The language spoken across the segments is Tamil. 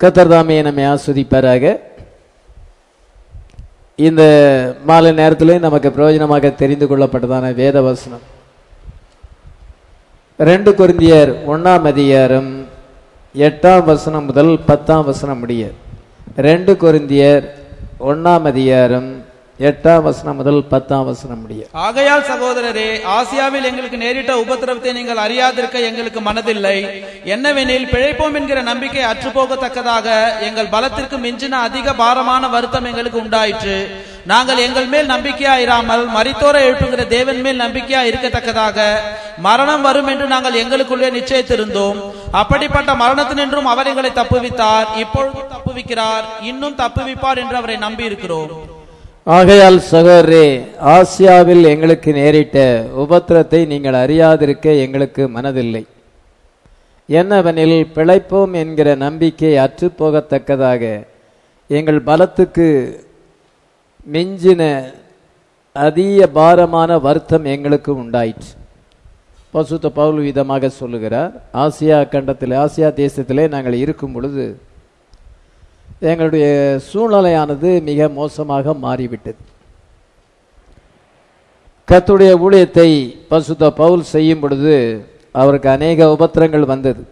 கத்தர் தாமே நம்மை ஆஸ்வதிப்பாராக இந்த மாலை நேரத்திலே நமக்கு பிரயோஜனமாக தெரிந்து கொள்ளப்பட்டதான வேத வசனம் ரெண்டு கொரிந்தியர் ஒன்னாம் அதிகாரம் எட்டாம் வசனம் முதல் பத்தாம் வசனம் முடிய ரெண்டு கொரிந்தியர் ஒன்னாம் அதிகாரம் எட்டாம் வசனம் முதல் பத்தாம் வசனம் முடிய ஆகையால் சகோதரரே ஆசியாவில் எங்களுக்கு நேரிட்ட உபத்திரவத்தை நீங்கள் அறியாதிருக்க எங்களுக்கு மனதில்லை என்னவெனில் பிழைப்போம் என்கிற நம்பிக்கை அற்றுப்போகத்தக்கதாக எங்கள் பலத்திற்கு மிஞ்சின அதிக பாரமான வருத்தம் எங்களுக்கு உண்டாயிற்று நாங்கள் எங்கள் மேல் நம்பிக்கையா இராமல் மரித்தோரை எழுப்புகிற தேவன் மேல் நம்பிக்கையா இருக்கத்தக்கதாக மரணம் வரும் என்று நாங்கள் எங்களுக்குள்ளே நிச்சயித்திருந்தோம் அப்படிப்பட்ட மரணத்தினின்றும் அவர் எங்களை தப்புவித்தார் இப்பொழுதும் தப்புவிக்கிறார் இன்னும் தப்புவிப்பார் என்று அவரை நம்பி இருக்கிறோம் ஆகையால் சகோதரே ஆசியாவில் எங்களுக்கு நேரிட்ட உபத்திரத்தை நீங்கள் அறியாதிருக்க எங்களுக்கு மனதில்லை என்னவெனில் பிழைப்போம் என்கிற நம்பிக்கை அற்றுப்போகத்தக்கதாக எங்கள் பலத்துக்கு மிஞ்சின அதிக பாரமான வருத்தம் எங்களுக்கு உண்டாயிற்று பசுத்த பவுல் விதமாக சொல்லுகிறார் ஆசியா கண்டத்தில் ஆசியா தேசத்திலே நாங்கள் இருக்கும் பொழுது எங்களுடைய சூழ்நிலையானது மிக மோசமாக மாறிவிட்டது கத்துடைய ஊழியத்தை பசுத்த பவுல் செய்யும் பொழுது அவருக்கு அநேக உபத்திரங்கள் வந்தது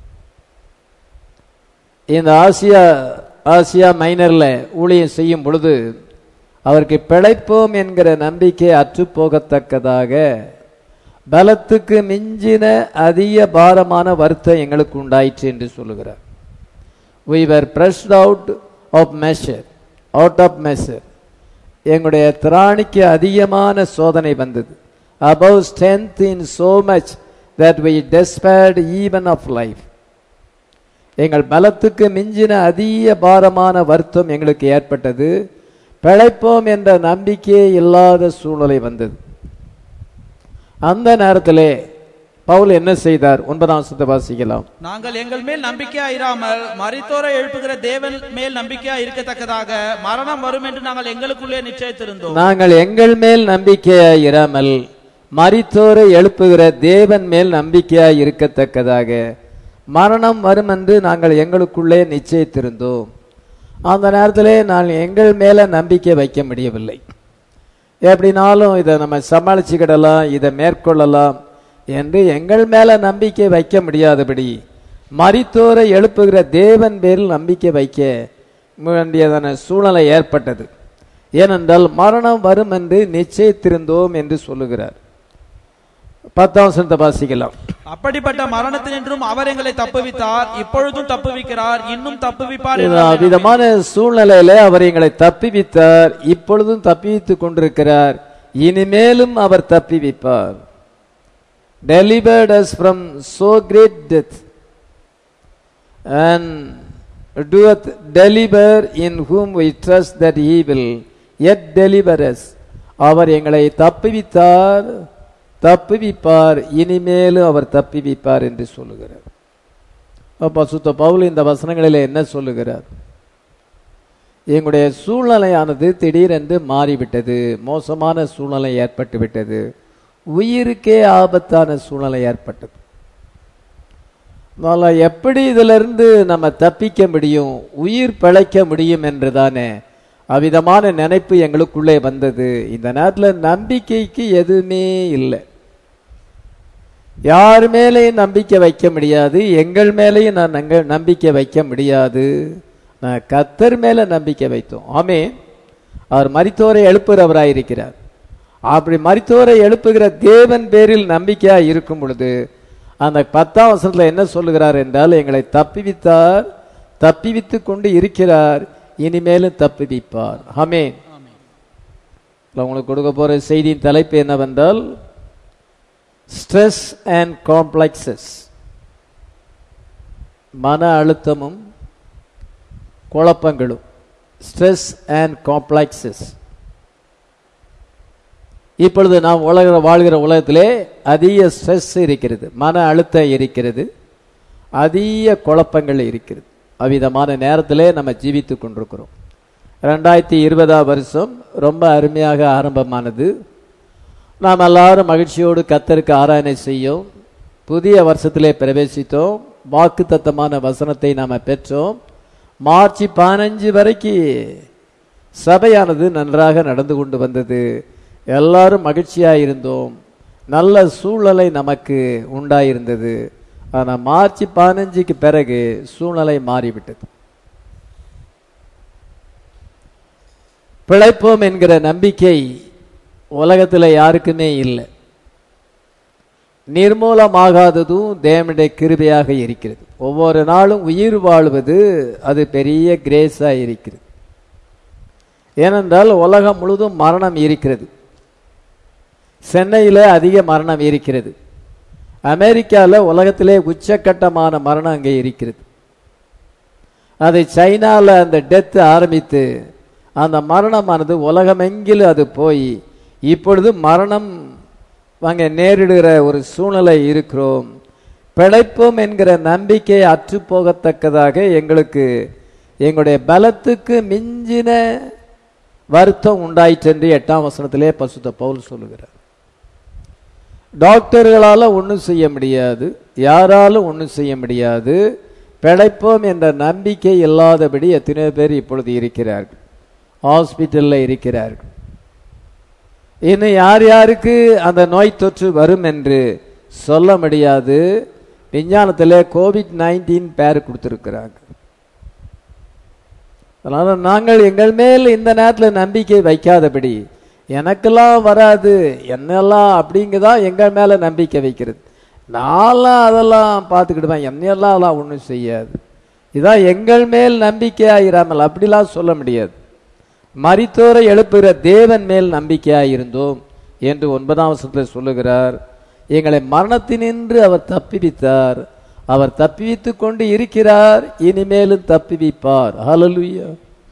இந்த ஆசியா ஆசியா மைனர்ல ஊழியம் செய்யும் பொழுது அவருக்கு பிழைப்போம் என்கிற நம்பிக்கை அற்றுப்போகத்தக்கதாக பலத்துக்கு மிஞ்சின அதிக பாரமான வருத்தம் எங்களுக்கு உண்டாயிற்று என்று சொல்லுகிறார் we were pressed out of measure out of measure எங்களுடைய திராணிக்கு அதிகமான சோதனை வந்தது above strength in so much that we despaired even of life எங்கள் பலத்துக்கு மிஞ்சின அதிக பாரமான வருத்தம் எங்களுக்கு ஏற்பட்டது பிழைப்போம் என்ற நம்பிக்கையே இல்லாத சூழ்நிலை வந்தது அந்த நேரத்திலே பவுல் என்ன செய்தார் ஒன்பதாம் வசனத்தை வாசிக்கலாம் நாங்கள் எங்கள் மேல் நம்பிக்கையா இராமல் மரித்தோரை எழுப்புகிற தேவன் மேல் நம்பிக்கையா இருக்கத்தக்கதாக மரணம் வரும் என்று நாங்கள் எங்களுக்குள்ளே நிச்சயித்திருந்தோம் நாங்கள் எங்கள் மேல் நம்பிக்கையாய் இராமல் மரித்தோரை எழுப்புகிற தேவன் மேல் நம்பிக்கையாய் இருக்கத்தக்கதாக மரணம் வரும் என்று நாங்கள் எங்களுக்குள்ளே நிச்சயித்திருந்தோம் அந்த நேரத்திலே நான் எங்கள் மேல நம்பிக்கை வைக்க முடியவில்லை எப்படினாலும் இதை நம்ம சமாளிச்சுக்கிடலாம் இதை மேற்கொள்ளலாம் என்று எங்கள் மேல நம்பிக்கை வைக்க முடியாதபடி மரித்தோரை எழுப்புகிற தேவன் பேரில் நம்பிக்கை வைக்க வேண்டியதான சூழ்நிலை ஏற்பட்டது ஏனென்றால் மரணம் வரும் என்று நிச்சயித்திருந்தோம் என்று சொல்லுகிறார் பத்தாம் வசனத்தை வாசிக்கலாம் அப்படிப்பட்ட மரணத்தினின்றும் அவர் எங்களை தப்புவித்தார் இப்பொழுதும் தப்புவிக்கிறார் இன்னும் தப்புவிப்பார் என்று இந்த அவரை விதமான சூழ்நிலையில அவர் எங்களை தப்பிவித்தார் இப்பொழுதும் தப்பிவித்துக் கொண்டிருக்கிறார் இனிமேலும் அவர் தப்பிவிப்பார் delivered us from so great death and doeth deliver in whom we trust that he will yet deliver us அவர் எங்களை தப்புவித்தார் தப்புவிப்பார் இனிமேலும் அவர் தப்புவிப்பார் என்று சொல்லுகிறார் அப்ப சுத்த பவுல் இந்த வசனங்களிலே என்ன சொல்லுகிறார் எங்களுடைய சூழ்நிலையானது திடீரென்று மாறிவிட்டது மோசமான சூழ்நிலை ஏற்பட்டு விட்டது உயிருக்கே ஆபத்தான சூழ்நிலை ஏற்பட்டது அதனால எப்படி இதிலிருந்து நம்ம தப்பிக்க முடியும் உயிர் பிழைக்க முடியும் என்றுதானே அவ்விதமான நினைப்பு எங்களுக்குள்ளே வந்தது இந்த நேரத்தில் நம்பிக்கைக்கு எதுவுமே இல்லை யார் மேலேயும் நம்பிக்கை வைக்க முடியாது எங்கள் மேலேயும் நான் நங்க- நம்பிக்கை வைக்க முடியாது நான் கத்தர் மேல நம்பிக்கை வைத்தோம் ஆமே அவர் மரித்தோரை எழுப்புகிறவராயிருக்கிறார் அப்படி மரித்தோரை எழுப்புகிற தேவன் பேரில் நம்பிக்கையா இருக்கும் பொழுது அந்த பத்தாம் வசனத்துல என்ன சொல்லுகிறார் என்றால் எங்களை தப்பிவித்தார் தப்பிவித்து கொண்டு இருக்கிறார் இனிமேலும் தப்பிவிப்பார் ஆமே உங்களுக்கு கொடுக்க போற செய்தியின் தலைப்பு என்னவென்றால் ஸ்ட்ரெஸ் அண்ட் காம்ப்ளெக்சஸ் மன அழுத்தமும் குழப்பங்களும் ஸ்ட்ரெஸ் அண்ட் காம்ப்ளெக்சஸ் இப்பொழுது நாம் உலக வாழ்கிற உலகத்திலே அதிக ஸ்ட்ரெஸ் இருக்கிறது மன அழுத்தம் இருக்கிறது அதிக குழப்பங்கள் இருக்கிறது அவ்விதமான நேரத்திலே நம்ம ஜீவித்து கொண்டிருக்கிறோம் ரெண்டாயிரத்தி இருபதாம் வருஷம் ரொம்ப அருமையாக ஆரம்பமானது நாம் எல்லாரும் மகிழ்ச்சியோடு கத்தருக்கு ஆராயணை செய்யும் புதிய வருஷத்திலே பிரவேசித்தோம் வாக்குத்தத்தமான வசனத்தை நாம் பெற்றோம் மார்ச் பதினஞ்சு வரைக்கும் சபையானது நன்றாக நடந்து கொண்டு வந்தது எல்லாரும் மகிழ்ச்சியாக இருந்தோம் நல்ல சூழ்நிலை நமக்கு உண்டாயிருந்தது ஆனால் மார்ச் பதினஞ்சுக்கு பிறகு சூழ்நிலை மாறிவிட்டது பிழைப்போம் என்கிற நம்பிக்கை உலகத்தில் யாருக்குமே இல்லை நிர்மூலமாகாததும் தேவனுடைய கிருபையாக இருக்கிறது ஒவ்வொரு நாளும் உயிர் வாழ்வது அது பெரிய கிரேஸா இருக்கிறது ஏனென்றால் உலகம் முழுதும் மரணம் இருக்கிறது சென்னையில் அதிக மரணம் இருக்கிறது அமெரிக்காவில் உலகத்திலே உச்சக்கட்டமான மரணம் அங்கே இருக்கிறது அது சைனாவில் அந்த டெத் ஆரம்பித்து அந்த மரணமானது உலகமெங்கிலும் அது போய் இப்பொழுது மரணம் அங்கே நேரிடுகிற ஒரு சூழ்நிலை இருக்கிறோம் பிழைப்போம் என்கிற நம்பிக்கை அற்று போகத்தக்கதாக எங்களுக்கு எங்களுடைய பலத்துக்கு மிஞ்சின வருத்தம் உண்டாயிற்று என்று எட்டாம் வசனத்திலே பசுத்த பவுல் சொல்லுகிறார் டாக்டர்களால் ஒன்றும் செய்ய முடியாது யாராலும் ஒன்றும் செய்ய முடியாது பிழைப்போம் என்ற நம்பிக்கை இல்லாதபடி எத்தனையோ பேர் இப்பொழுது இருக்கிறார்கள் ஹாஸ்பிட்டலில் இருக்கிறார்கள் இன்னும் யார் யாருக்கு அந்த நோய் தொற்று வரும் என்று சொல்ல முடியாது விஞ்ஞானத்தில் கோவிட் நைன்டீன் பேர் கொடுத்துருக்கிறாங்க அதனால நாங்கள் எங்கள் மேல் இந்த நேரத்தில் நம்பிக்கை வைக்காதபடி எனக்கெல்லாம் வராது என்னெல்லாம் அப்படிங்கதான் எங்கள் மேல நம்பிக்கை வைக்கிறது நான்லாம் அதெல்லாம் பார்த்துக்கிடுவேன் என்னையெல்லாம் அதெல்லாம் ஒன்றும் செய்யாது இதான் எங்கள் மேல் நம்பிக்கையாயிராமல் அப்படிலாம் சொல்ல முடியாது மரித்தோரை எழுப்புகிற தேவன் மேல் நம்பிக்கையாயிருந்தோம் என்று ஒன்பதாம் வருஷத்தில் சொல்லுகிறார் எங்களை மரணத்தினின்று அவர் தப்பிவித்தார் அவர் தப்பிவித்து கொண்டு இருக்கிறார் இனிமேலும் தப்பிவிப்பார் ஹalleluya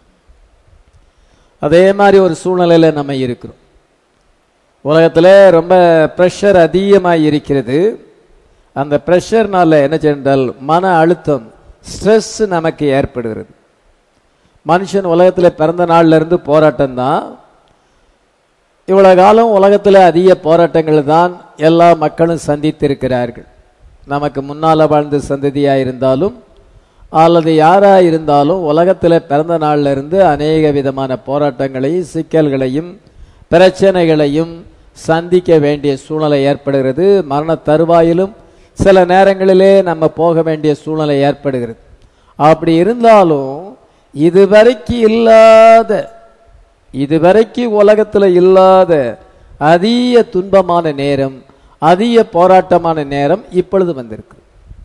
அதே மாதிரி ஒரு சூழ்நிலையில நம்ம இருக்கிறோம் உலகத்தில் ரொம்ப ப்ரெஷர் அதிகமாக இருக்கிறது அந்த ப்ரெஷர்னால என்ன சென்றால் மன அழுத்தம் ஸ்ட்ரெஸ் நமக்கு ஏற்படுகிறது மனுஷன் உலகத்தில் பிறந்த நாள்ல இருந்து போராட்டம் தான் இவ்வளவு காலம் உலகத்தில் அதிக போராட்டங்கள் தான் எல்லா மக்களும் சந்தித்திருக்கிறார்கள் நமக்கு முன்னால் வாழ்ந்த சந்ததியாக இருந்தாலும் அல்லது யாரா இருந்தாலும் உலகத்தில் பிறந்த நாள்ல இருந்து அநேக விதமான போராட்டங்களையும் சிக்கல்களையும் பிரச்சனைகளையும் சந்திக்க வேண்டிய சூழ்நிலை ஏற்படுகிறது மரண தருவாயிலும் சில நேரங்களிலே நம்ம போக வேண்டிய சூழ்நிலை ஏற்படுகிறது அப்படி இருந்தாலும் இதுவரைக்கு இல்லாத இதுவரைக்கு உலகத்தில் இல்லாத அதிக துன்பமான நேரம் அதிக போராட்டமான நேரம் இப்பொழுது வந்திருக்கு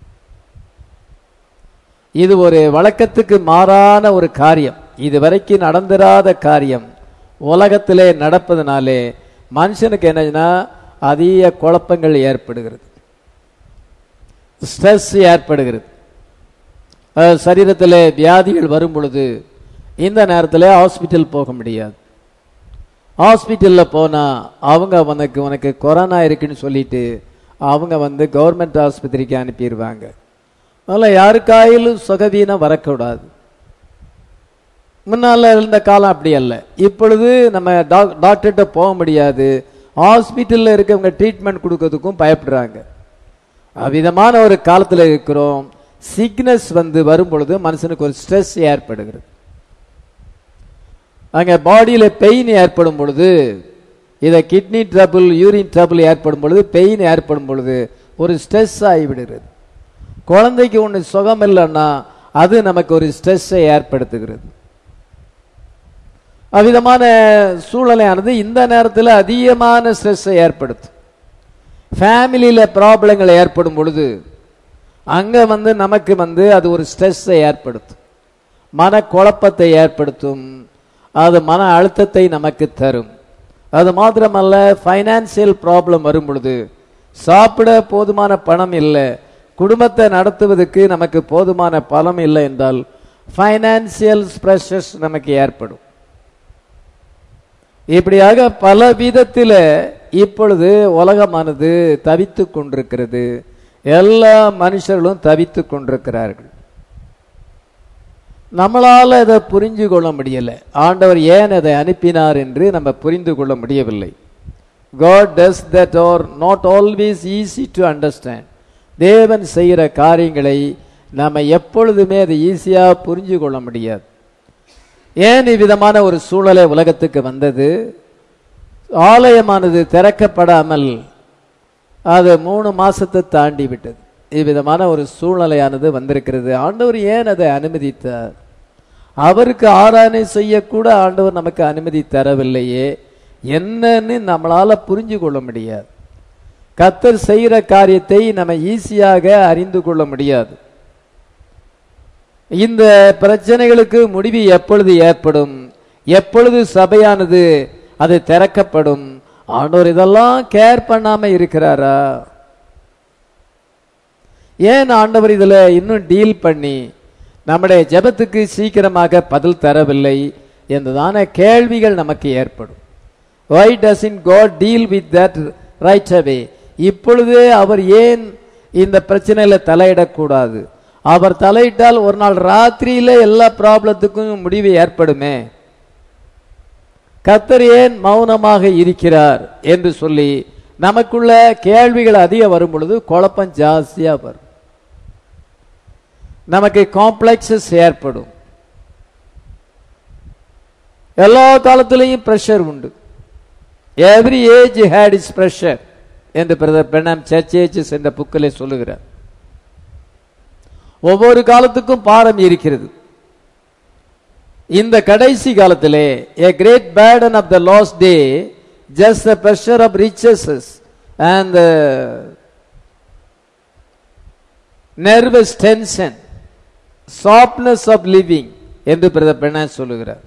இது ஒரு வழக்கத்துக்கு மாறான ஒரு காரியம் இதுவரைக்கும் நடந்திராத காரியம் உலகத்திலே நடப்பதனாலே மனுஷனுக்கு என்னன்னா அதிக குழப்பங்கள் ஏற்படுகிறது ஸ்ட்ரெஸ் ஏற்படுகிறது சரீரத்தில் வியாதிகள் வரும் பொழுது இந்த நேரத்தில் ஹாஸ்பிட்டல் போக முடியாது ஹாஸ்பிட்டலில் போனால் அவங்க உனக்கு உனக்கு கொரோனா இருக்குன்னு சொல்லிட்டு அவங்க வந்து கவர்மெண்ட் ஆஸ்பத்திரிக்கு அனுப்பிடுவாங்க அதனால் யாருக்காயிலும் சுகவீனம் வரக்கூடாது முன்னால் இருந்த காலம் அப்படி அல்ல இப்பொழுது நம்ம டாக் டாக்டர்கிட்ட போக முடியாது ஹாஸ்பிட்டலில் இருக்கவங்க ட்ரீட்மெண்ட் கொடுக்கறதுக்கும் பயப்படுறாங்க அவ்விதமான ஒரு காலத்தில் இருக்கிறோம் சிக்னஸ் வந்து வரும் பொழுது மனுஷனுக்கு ஒரு ஸ்ட்ரெஸ் ஏற்படுகிறது அங்கே பாடியில் பெயின் ஏற்படும் பொழுது இதை கிட்னி ட்ரபிள் யூரின் ட்ரபிள் ஏற்படும் பொழுது பெயின் ஏற்படும் பொழுது ஒரு ஸ்ட்ரெஸ் ஆகிவிடுகிறது குழந்தைக்கு ஒன்று சுகம் இல்லைன்னா அது நமக்கு ஒரு ஸ்ட்ரெஸ்ஸை ஏற்படுத்துகிறது அவ்விதமான சூழ்நிலையானது இந்த நேரத்தில் அதிகமான ஸ்ட்ரெஸ்ஸை ஏற்படுத்தும் ஃபேமிலியில் ப்ராப்ளங்கள் ஏற்படும் பொழுது அங்கே வந்து நமக்கு வந்து அது ஒரு ஸ்ட்ரெஸ்ஸை ஏற்படுத்தும் மன குழப்பத்தை ஏற்படுத்தும் அது மன அழுத்தத்தை நமக்கு தரும் அது மாத்திரமல்ல ஃபைனான்சியல் ப்ராப்ளம் வரும் பொழுது சாப்பிட போதுமான பணம் இல்லை குடும்பத்தை நடத்துவதற்கு நமக்கு போதுமான பணம் இல்லை என்றால் ஃபைனான்சியல் ப்ரெஷர்ஸ் நமக்கு ஏற்படும் இப்படியாக பல விதத்தில் இப்பொழுது உலகமானது தவித்து கொண்டிருக்கிறது எல்லா மனுஷர்களும் தவித்து கொண்டிருக்கிறார்கள் நம்மளால இதை புரிஞ்சு கொள்ள முடியல ஆண்டவர் ஏன் அதை அனுப்பினார் என்று நம்ம புரிந்து கொள்ள முடியவில்லை God does that are not always easy to understand தேவன் செய்கிற காரியங்களை நாம எப்பொழுதுமே அதை ஈஸியா புரிஞ்சு கொள்ள முடியாது ஏன் இவ்விதமான ஒரு சூழலை உலகத்துக்கு வந்தது ஆலயமானது திறக்கப்படாமல் அது மூணு மாசத்தை தாண்டி விட்டது இவ்விதமான ஒரு சூழ்நிலையானது வந்திருக்கிறது ஆண்டவர் ஏன் அதை அனுமதித்தார் அவருக்கு ஆராதனை செய்யக்கூட ஆண்டவர் நமக்கு அனுமதி தரவில்லையே என்னன்னு நம்மளால புரிஞ்சு கொள்ள முடியாது கத்தர் செய்கிற காரியத்தை நம்ம ஈஸியாக அறிந்து கொள்ள முடியாது இந்த பிரச்சனைகளுக்கு முடிவு எப்பொழுது ஏற்படும் எப்பொழுது சபையானது அது திறக்கப்படும் ஆண்டவர் இதெல்லாம் கேர் பண்ணாம இருக்கிறாரா ஏன் ஆண்டவர் இதுல இன்னும் டீல் பண்ணி நம்முடைய ஜெபத்துக்கு சீக்கிரமாக பதில் தரவில்லை என்றதான கேள்விகள் நமக்கு ஏற்படும் why does in God deal with that right away இப்பொழுதே அவர் ஏன் இந்த பிரச்சனையில தலையிடக்கூடாது அவர் தலையிட்டால் ஒரு நாள் ராத்திரியில எல்லா ப்ராப்ளத்துக்கும் முடிவு ஏற்படுமே கத்தர் ஏன் மௌனமாக இருக்கிறார் என்று சொல்லி நமக்குள்ள கேள்விகள் அதிகம் வரும் பொழுது குழப்பம் ஜாஸ்தியா வரும் நமக்கு காம்ப்ளெக்ஸஸ் ஏற்படும் எல்லா காலத்திலையும் பிரஷர் உண்டு every age had is pressure என்று பிரதர் பெண்ணாம் சர்ச் ஏஜஸ் என்ற புக்கிலே சொல்லுகிறார் ஒவ்வொரு காலத்துக்கும் பாரம் இருக்கிறது இந்த கடைசி காலத்திலே a great burden of the lost day just the pressure of riches and the nervous tension softness of living என்று பிரதர் பெண்ணா சொல்லுகிறார்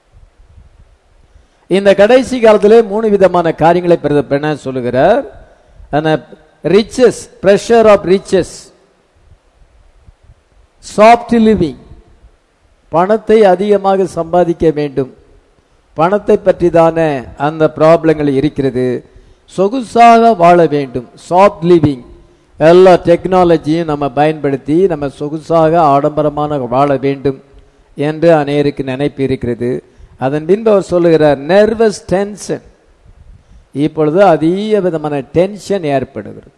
இந்த கடைசி காலத்திலே மூணு விதமான காரியங்களை பிரதர் பெண்ணா சொல்லுகிறார் riches pressure of riches soft living பணத்தை அதிகமாக சம்பாதிக்க வேண்டும் பணத்தை பற்றி தானே அந்த ப்ராப்ளங்கள் இருக்கிறது சொகுசாக வாழ வேண்டும் சாஃப்ட் லிவிங் எல்லா டெக்னாலஜியும் நம்ம பயன்படுத்தி நம்ம சொகுசாக ஆடம்பரமான வாழ வேண்டும் என்று அநேருக்கு நினைப்பு இருக்கிறது அதன் பின்பு அவர் சொல்லுகிறார் நர்வஸ் டென்ஷன் இப்பொழுது அதிக விதமான டென்ஷன் ஏற்படுகிறது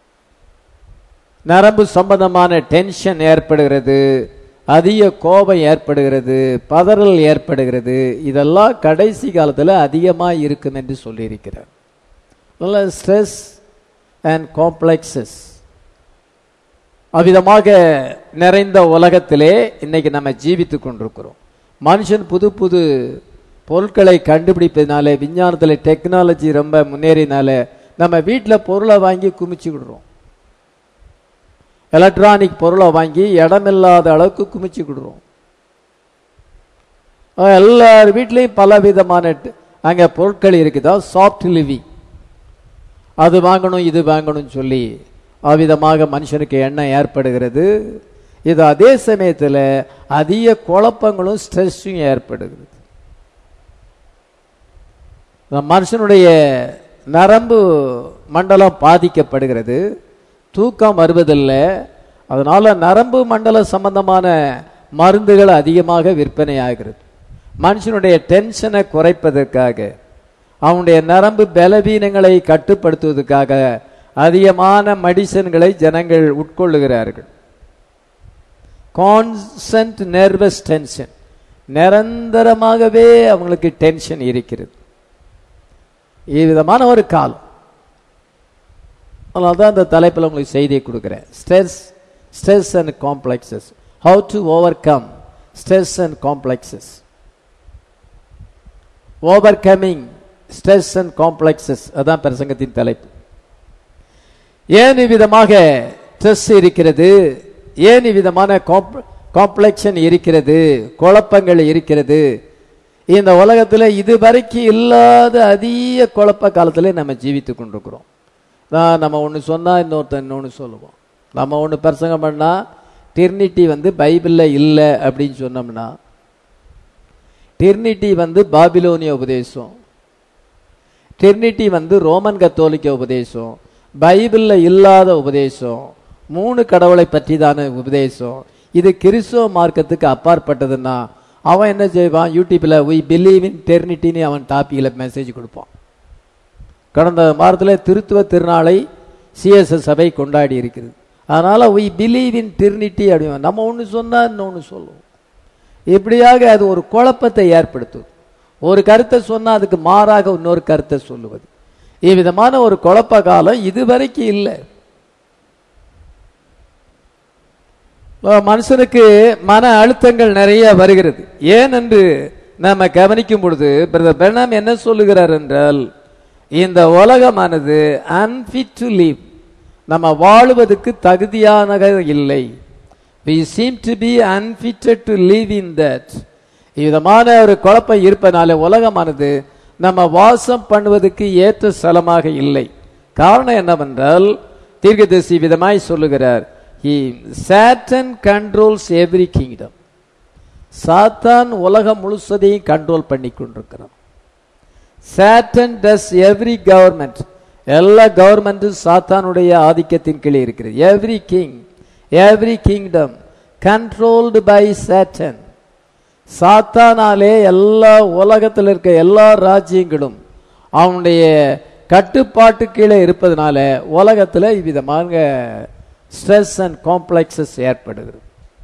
நரம்பு சம்பந்தமான டென்ஷன் ஏற்படுகிறது அதிக கோபம் ஏற்படுகிறது பதறல் ஏற்படுகிறது இதெல்லாம் கடைசி காலத்தில் அதிகமாக இருக்கும் என்று சொல்லியிருக்கிறார் ஸ்ட்ரெஸ் அண்ட் காம்ப்ளெக்ஸஸ் அவ்விதமாக நிறைந்த உலகத்திலே இன்னைக்கு நம்ம ஜீவித்து கொண்டிருக்கிறோம் மனுஷன் புது புது பொருட்களை கண்டுபிடிப்பதனால விஞ்ஞானத்தில் டெக்னாலஜி ரொம்ப முன்னேறினால நம்ம வீட்டில் பொருளை வாங்கி குமிச்சு விடுறோம் எலக்ட்ரானிக் பொருளை வாங்கி இடமில்லாத அளவுக்கு குமிச்சு விடுறோம் எல்லார் வீட்லேயும் பல விதமான அங்கே பொருட்கள் இருக்குதா சாஃப்ட் லிவிங் அது வாங்கணும் இது வாங்கணும்னு சொல்லி அவ்விதமாக மனுஷனுக்கு எண்ணம் ஏற்படுகிறது இது அதே சமயத்தில் அதிக குழப்பங்களும் ஸ்ட்ரெஸ்ஸும் ஏற்படுகிறது மனுஷனுடைய நரம்பு மண்டலம் பாதிக்கப்படுகிறது தூக்கம் வருவதில்லை அதனால நரம்பு மண்டல சம்பந்தமான மருந்துகள் அதிகமாக விற்பனை ஆகிறது மனுஷனுடைய டென்ஷனை குறைப்பதற்காக அவனுடைய நரம்பு பலவீனங்களை கட்டுப்படுத்துவதற்காக அதிகமான மெடிசன்களை ஜனங்கள் உட்கொள்ளுகிறார்கள் கான்சன்ட் நர்வஸ் டென்ஷன் நிரந்தரமாகவே அவங்களுக்கு டென்ஷன் இருக்கிறது இவ்விதமான ஒரு காலம் அதனால தான் அந்த தலைப்பில் உங்களுக்கு செய்தியை கொடுக்குறேன் stress stress and complexes how to overcome stress and complexes overcoming stress and complexes அதான் பிரசங்கத்தின் தலைப்பு ஏன் இவ்விதமாக ஸ்ட்ரெஸ் இருக்கிறது ஏன் இவ்விதமான காம்ப்ளெக்ஷன் இருக்கிறது குழப்பங்கள் இருக்கிறது இந்த உலகத்தில் இதுவரைக்கும் இல்லாத அதிக குழப்ப காலத்தில் நம்ம ஜீவித்து கொண்டிருக்கிறோம் நான் நம்ம ஒன்று சொன்னால் இன்னொருத்தன் இன்னொன்று சொல்லுவோம் நம்ம ஒன்று பிரசங்கம் பண்ணால் டிர்னிட்டி வந்து பைபிளில் இல்லை அப்படின்னு சொன்னோம்னா டிர்னிட்டி வந்து பாபிலோனிய உபதேசம் டிர்னிட்டி வந்து ரோமன் கத்தோலிக்க உபதேசம் பைபிளில் இல்லாத உபதேசம் மூணு கடவுளை பற்றி தான உபதேசம் இது கிறிஸ்துவ மார்க்கத்துக்கு அப்பாற்பட்டதுன்னா அவன் என்ன செய்வான் யூடியூப்பில் வி பிலீவ் இன் டெர்னிட்டின்னு அவன் டாப்பிக்கில் மெசேஜ் கொடுப்பான் கடந்த வாரத்தில் திருத்துவ திருநாளை சிஎஸ்எஸ் சபை கொண்டாடி இருக்கிறது அதனால we believe in trinity அப்படிங்க நம்ம ஒன்று சொன்னா இன்னொன்று சொல்லுவோம் இப்படியாக அது ஒரு குழப்பத்தை ஏற்படுத்தும் ஒரு கருத்தை சொன்னா அதுக்கு மாறாக இன்னொரு கருத்தை சொல்லுவது இவ்விதமான ஒரு குழப்ப காலம் இதுவரைக்கும் இல்லை அஹ் மனுஷனுக்கு மன அழுத்தங்கள் நிறைய வருகிறது ஏன் என்று நாம கவனிக்கும் பொழுது பிரதர் பெர்னாம் என்ன சொல்லுகிறார் என்றால் இந்த உலகமானது அன்ஃபிட் டு live நம்ம வாழுவதற்கு தகுதியானக இல்லை we seem to be unfitted to live in that விதமான ஒரு குழப்பம் இருப்பதனால உலகமானது நம்ம வாசம் பண்ணுவதற்கு ஏற்ற ஸ்தலமாக இல்லை காரணம் என்னவென்றால் தீர்க்கதரிசி விதமாய் சொல்லுகிறார் he Satan controls every kingdom சாத்தான் உலகம் முழுசதையும் கண்ட்ரோல் பண்ணி கொண்டிருக்கிறான் சாட்டன் டஸ் எவ்ரி கவர்மெண்ட் எல்லா கவர்மெண்ட்டும் சாத்தானுடைய ஆதிக்கத்தின் கீழே இருக்கிறது every king every kingdom controlled by Satan சாத்தானாலே எல்லா உலகத்தில் இருக்க எல்லா ராஜ்யங்களும் அவனுடைய கட்டுப்பாட்டு கீழே இருப்பதனால உலகத்தில் இவ்விதமாக ஸ்ட்ரெஸ் அண்ட் காம்ப்ளெக்ஸஸ் ஏற்படுகிறது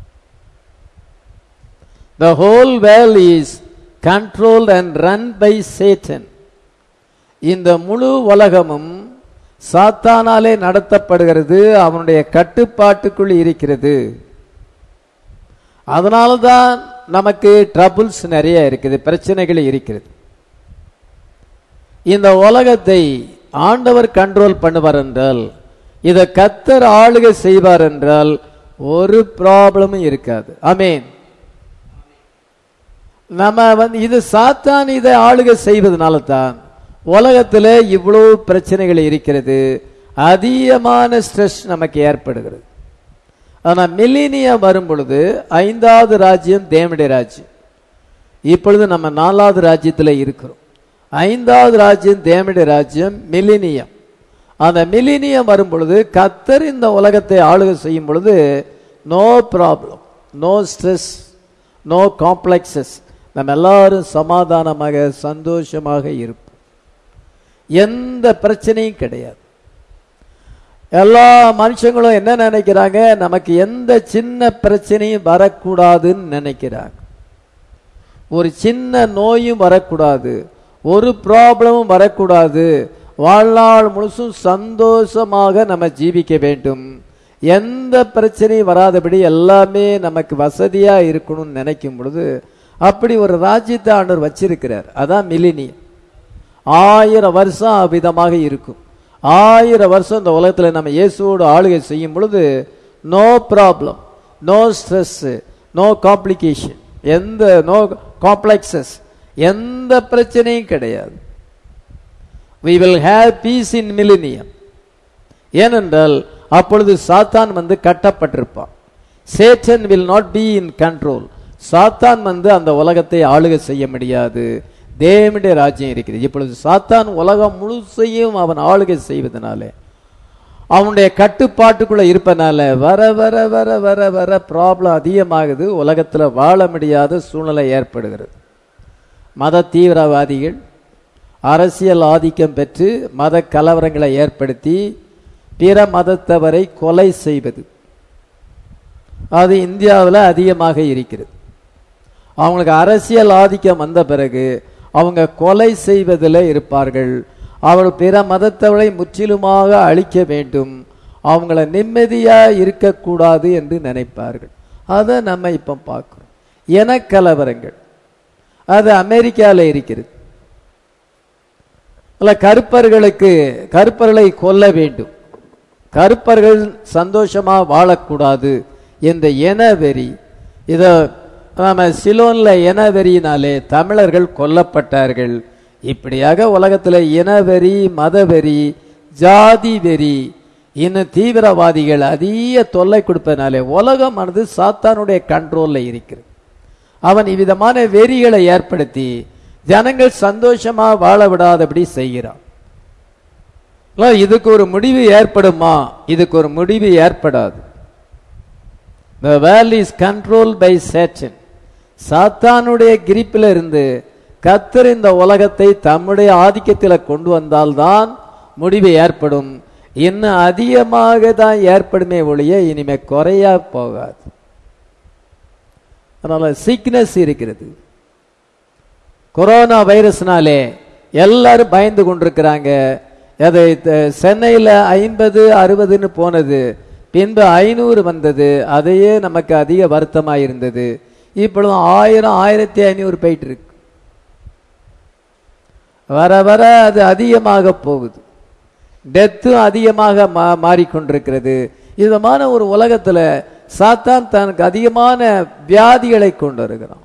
The whole world is controlled and run by Satan. இந்த முழு உலகமும் சாத்தானாலே நடத்தப்படுகிறது அவனுடைய கட்டுப்பாட்டுக்குள் இருக்கிறது அதனால தான் நமக்கு ட்ரபிள்ஸ் நிறைய இருக்குது பிரச்சனைகள் இருக்கிறது இந்த உலகத்தை ஆண்டவர் கண்ட்ரோல் பண்ணுவார் என்றால் இதை கத்தர் ஆளுகை செய்வார் என்றால் ஒரு ப்ராப்ளமும் இருக்காது அமீன் நம்ம வந்து இது சாத்தான் இதை ஆளுகை செய்வதனால தான் உலகத்தில் இவ்வளவு பிரச்சனைகள் இருக்கிறது அதிகமான ஸ்ட்ரெஸ் நமக்கு ஏற்படுகிறது ஆனால் மில்லினியம் வரும் பொழுது ஐந்தாவது ராஜ்யம் தேவனுடைய ராஜ்யம் இப்பொழுது நம்ம நாலாவது ராஜ்யத்தில் இருக்கிறோம் ஐந்தாவது ராஜ்யம் தேவனுடைய ராஜ்யம் மில்லினியம் அந்த மில்லினியம் வரும் பொழுது கத்தர் இந்த உலகத்தை ஆளுகை செய்யும் பொழுது no problem no stress no complexes நம்ம எல்லாரும் சமாதானமாக சந்தோஷமாக இருப்போம் எந்த பிரச்சனையும் கிடையாது எல்லா மனுஷங்களும் என்ன நினைக்கிறாங்க நமக்கு எந்த சின்ன பிரச்சனையும் வரக்கூடாதுன்னு நினைக்கிறாங்க ஒரு சின்ன நோயும் வரக்கூடாது ஒரு ப்ராப்ளமும் வரக்கூடாது வாழ்நாள் முழுசும் சந்தோஷமாக நம்ம ஜீவிக்க வேண்டும் எந்த பிரச்சனையும் வராதபடி எல்லாமே நமக்கு வசதியா இருக்கணும்னு நினைக்கும் பொழுது அப்படி ஒரு ராஜ்யத்தை ஆண்டவர் வச்சிருக்கிறார் அதான் மிலினியம் ஆயிரம் வருஷம் அவ்விதமாக இருக்கும் ஆயிரம் வருஷம் இந்த உலகத்தில் நம்ம இயேசுவோடு ஆளுகை செய்யும் பொழுது no problem no stress no complication எந்த நோ காம்ப்ளெக்ஸஸ் எந்த பிரச்சனையும் கிடையாது we will have peace in millennium ஏனென்றால் அப்பொழுது சாத்தான் வந்து கட்டப்பட்டிருப்பான் Satan will not be in control சாத்தான் வந்து அந்த உலகத்தை ஆளுகை செய்ய முடியாது தேவனுடைய ராஜ்யம் இருக்கிறது இப்பொழுது சாத்தான் உலகம் முழுசையும் அவன் ஆளுகை செய்வதனாலே அவனுடைய கட்டுப்பாட்டுக்குள்ள இருப்பனால வர வர வர வர வர ப்ராப்ளம் அதிகமாகுது உலகத்துல வாழ முடியாத சூழ்நிலை ஏற்படுகிறது மத தீவிரவாதிகள் அரசியல் ஆதிக்கம் பெற்று மத கலவரங்களை ஏற்படுத்தி பிற மதத்தவரை கொலை செய்வது அது இந்தியாவில் அதிகமாக இருக்கிறது அவங்களுக்கு அரசியல் ஆதிக்கம் வந்த பிறகு அவங்க கொலை செய்வதில் இருப்பார்கள் அவர்கள் பிற மதத்தவரை முற்றிலுமாக அழிக்க வேண்டும் அவங்கள நிம்மதியா இருக்கக்கூடாது என்று நினைப்பார்கள் அதை நம்ம இப்ப பார்க்கிறோம் இனக்கலவரங்கள் அது அமெரிக்காவில் இருக்கிறது அல்ல கருப்பர்களுக்கு கருப்பர்களை கொல்ல வேண்டும் கருப்பர்கள் சந்தோஷமா வாழக்கூடாது என்ற இனவெறி இத நாம சிலோன்ல இனவெறியினாலே தமிழர்கள் கொல்லப்பட்டார்கள் இப்படியாக உலகத்துல இனவெறி மதவெறி ஜாதி வெறி இன்னும் தீவிரவாதிகள் அதிக தொல்லை கொடுப்பதனாலே உலகமானது சாத்தானுடைய கண்ட்ரோல்ல இருக்கிறது அவன் இவ்விதமான வெறிகளை ஏற்படுத்தி ஜனங்கள் சந்தோஷமா வாழ விடாதபடி செய்கிறான் இல்ல, இதுக்கு ஒரு முடிவு ஏற்படுமா இதுக்கு ஒரு முடிவு ஏற்படாது The world is controlled by Satan. சாத்தானுடைய கிரிப்பில் இருந்து கத்தர் இந்த உலகத்தை தம்முடைய ஆதிக்கத்தில் கொண்டு வந்தால்தான் முடிவு ஏற்படும் இன்னும் அதிகமாக தான் ஏற்படுமே ஒழிய இனிமே குறையா போகாது அதனால சிக்னஸ் இருக்கிறது கொரோனா வைரஸ்னாலே எல்லாரும் பயந்து கொண்டிருக்கிறாங்க அதை த- சென்னையில ஐம்பது அறுபதுன்னு போனது பின்பு ஐநூறு வந்தது அதையே நமக்கு அதிக வருத்தமா இருந்தது இப்பொழுது ஆயிரம் ஆயிரத்தி ஐநூறு போயிட்டு இருக்கு வர வர அது அதிகமாக போகுது டெத்தும் அதிகமாக மா மாறிக்கொண்டிருக்கிறது விதமான ஒரு உலகத்துல சாத்தான் தனக்கு அதிகமான வியாதிகளை கொண்டு வருகிறான்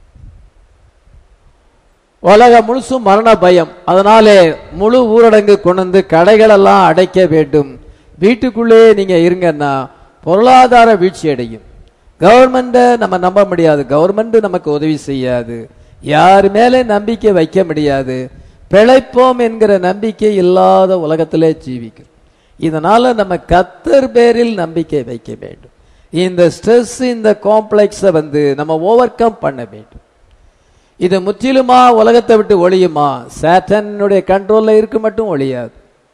உலகம் முழுசும் மரண பயம் அதனாலே முழு ஊரடங்கு கொண்டு வந்து கடைகளெல்லாம் அடைக்க வேண்டும் வீட்டுக்குள்ளே நீங்க இருங்கன்னா பொருளாதார வீழ்ச்சி அடையும் கவர்மெண்ட்டை நம்ம நம்ப முடியாது கவர்மெண்ட் நமக்கு உதவி செய்யாது யார் மேலே நம்பிக்கை வைக்க முடியாது பிழைப்போம் என்கிற நம்பிக்கை இல்லாத உலகத்திலே ஜீவிக்கும் இதனால நம்ம கத்தர் பேரில் நம்பிக்கை வைக்க வேண்டும் இந்த ஸ்ட்ரெஸ் இந்த காம்ப்ளெக்ஸை வந்து நம்ம ஓவர் கம் பண்ண வேண்டும் இது முற்றிலுமா உலகத்தை விட்டு ஒழியுமா சேட்டனுடைய கண்ட்ரோல்ல இருக்கு மட்டும் ஒழியாது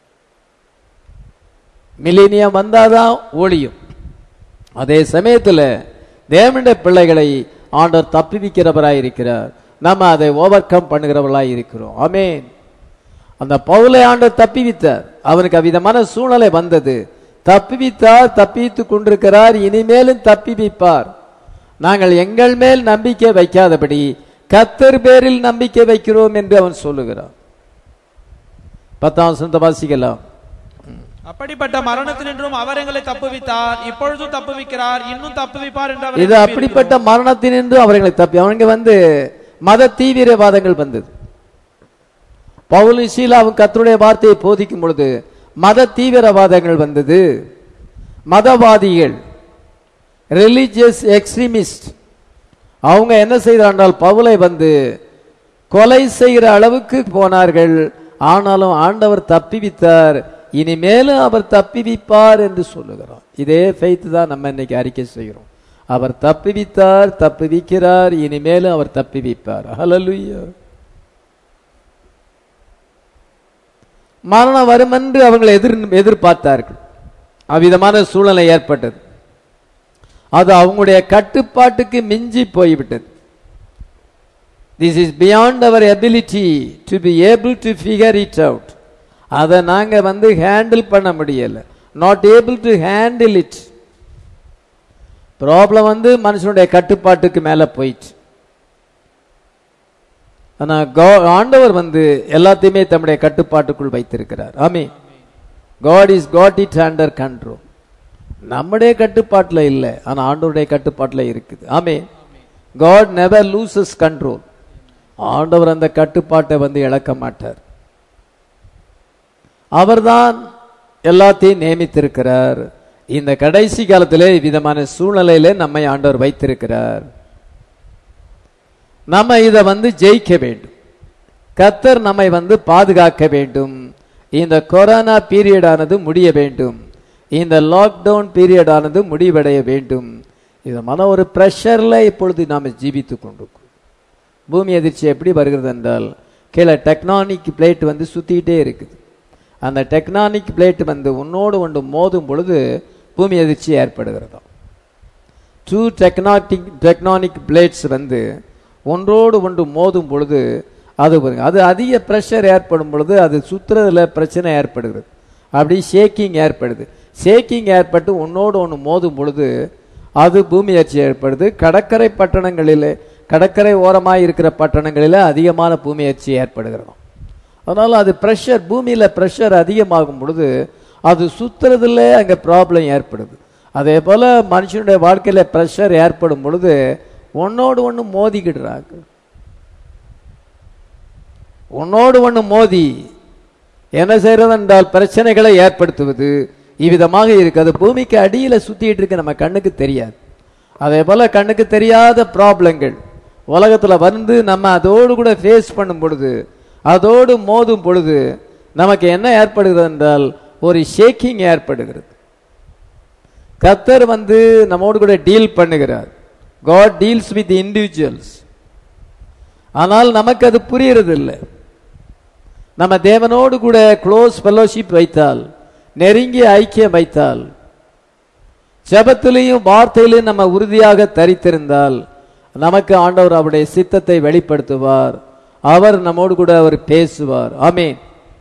மில்லினியம் வந்தாதான் ஒழியும் அதே சமயத்துல தேவனுடைய பிள்ளைகளை ஆண்டவர் தப்புவிக்கிறவராய் இருக்கிறார் நம்ம அதை ஓவர் கம் பண்ணுகிறவர்களாய் இருக்கிறோம் ஆமென் அந்த பவுலை ஆண்டவர் தப்பிவித்தார் அவனுக்கு அவ்விதமான சூழ்நிலை வந்தது தப்பிவித்தார் தப்பித்துக் கொண்டிருக்கிறார் இனிமேலும் தப்பிவிப்பார் நாங்கள் எங்கள் மேல் நம்பிக்கை வைக்காதபடி கத்தர் பேரில் நம்பிக்கை வைக்கிறோம் என்று அவன் சொல்லுகிறான் பத்தாம் வசனத்தை வாசிக்கலாம் அப்படிப்பட்ட மரணத்தினின்றும் அவர் எங்களை தப்புவித்தார் இப்பொழுதும் தப்புவிக்கிறார் இன்னும் தப்புவிப்பார் என்று அவர் இது அப்படிப்பட்ட மரணத்தினின்று அவர்களை தப்பி அவனுங்க வந்து மத தீவிரவாதங்கள் வந்தது பவுலும் சீலாவும் கர்த்தருடைய வார்த்தையை போதிக்கும் பொழுது மத தீவிரவாதங்கள் வந்தது மதவாதிகள் ரிலிஜியஸ் எக்ஸ்ட்ரீமிஸ்ட் அவங்க என்ன செய்தார்கள் பவுலை வந்து கொலை செய்கிற அளவுக்கு போனார்கள் ஆனாலும் ஆண்டவர் தப்பிவித்தார் இனிமேலும் அவர் தப்பிவிப்பார் என்று சொல்லுகிறோம் இதே ஃபெய்த் தான் நம்ம இன்னைக்கு அறிக்கை செய்கிறோம் அவர் தப்பிவித்தார் தப்புவிக்கிறார் இனிமேலும் அவர் தப்பிவிப்பார் ஹalleluya மரணம் வரும் என்று அவங்களை எதிர் எதிர்பார்த்தார்கள் அவ்விதமான சூழ்நிலை ஏற்பட்டது அது அவங்களுடைய கட்டுப்பாட்டுக்கு மிஞ்சி போய்விட்டது this is beyond our ability to be able to figure it out அதை நாங்கள் வந்து ஹேண்டில் பண்ண முடியல not able to handle it problem வந்து மனுஷனுடைய கட்டுப்பாட்டுக்கு மேலே போயிடுச்சு ஆனா கா- ஆண்டவர் வந்து எல்லாத்தையுமே தம்முடைய கட்டுப்பாட்டுக்குள் வைத்திருக்கிறார் ஆமே God is got it under control நம்முடைய கட்டுப்பாட்டுல இல்லை ஆனா ஆண்டவருடைய கட்டுப்பாட்டுல இருக்குது ஆமே காட் நெவர் லூசஸ் கண்ட்ரோல் ஆண்டவர் அந்த கட்டுப்பாட்டை வந்து இழக்க மாட்டார் அவர்தான் எல்லாத்தையும் நியமித்திருக்கிறார் இந்த கடைசி காலத்திலே விதமான சூழ்நிலையிலே நம்மை ஆண்டவர் வைத்திருக்கிறார் நம்ம இதை வந்து ஜெயிக்க வேண்டும் கத்தர் நம்மை வந்து பாதுகாக்க வேண்டும் இந்த கொரோனா பீரியட் ஆனது முடிய வேண்டும் இந்த லாக்டவுன் பீரியட் ஆனது முடிவடைய வேண்டும் விதமான ஒரு ப்ரெஷர்ல இப்பொழுது நாம் ஜீவித்துக் கொண்டிருக்கிறோம் பூமி அதிர்ச்சி எப்படி வருகிறது என்றால் கீழே டெக்னானிக் பிளேட் வந்து சுத்திக்கிட்டே இருக்குது அந்த டெக்னானிக் பிளேட் வந்து ஒன்னோடு ஒன்று மோதும் பொழுது பூமி அதிர்ச்சி ஏற்படுகிறதாம் டூ டெக்னாட்டிக் டெக்னானிக் பிளேட்ஸ் வந்து ஒன்றோடு ஒன்று மோதும் பொழுது அது பாருங்க, அது அதிக ப்ரெஷர் ஏற்படும் பொழுது அது சுத்துறதுல பிரச்சனை ஏற்படுகிறது அப்படி ஷேக்கிங் ஏற்படுது ஷேக்கிங் ஏற்பட்டு ஒன்னோடு ஒன்று மோதும் பொழுது அது பூமி அதிர்ச்சி ஏற்படுது கடற்கரை பட்டணங்களிலே கடற்கரை ஓரமாக இருக்கிற பட்டணங்களிலே அதிகமான பூமி அதிர்ச்சி ஏற்படுகிறதாம் அதனால அது ப்ரெஷர் பூமியில ப்ரெஷர் அதிகமாகும் பொழுது அது சுத்துறதுல அங்க ப்ராப்ளம் ஏற்படுது அதே போல மனுஷனுடைய வாழ்க்கையில ப்ரெஷர் ஏற்படும் பொழுது ஒன்னோடு ஒன்று மோதிக்கிடுறாங்க ஒன்னோடு ஒன்று மோதி என்ன செய்யறது என்றால் பிரச்சனைகளை ஏற்படுத்துவது இவ்விதமாக இருக்கு அது பூமிக்கு அடியில சுத்திட்டு இருக்கு நம்ம கண்ணுக்கு தெரியாது அதே போல கண்ணுக்கு தெரியாத ப்ராப்ளங்கள் உலகத்துல வந்து நம்ம அதோடு கூட ஃபேஸ் பண்ணும் பொழுது அதோடு மோதும் பொழுது நமக்கு என்ன ஏற்படுகிறது என்றால் ஒரு ஷேக்கிங் ஏற்படுகிறது கத்தர் வந்து நம்மோடு கூட டீல் பண்ணுகிறார் காட் டீல்ஸ் வித் இண்டிவிஜுவல்ஸ் ஆனால் நமக்கு அது புரியறது இல்லை நம்ம தேவனோடு கூட க்ளோஸ் ஃபெலோஷிப் வைத்தால் நெருங்கி ஐக்கியம் வைத்தால் ஜெபத்திலையும் வார்த்தையிலையும் நம்ம உறுதியாக தரித்திருந்தால் நமக்கு ஆண்டவர் அவருடைய சித்தத்தை வெளிப்படுத்துவார் அவர் நம்மோடு கூட அவர் பேசுவார் ஆமீன்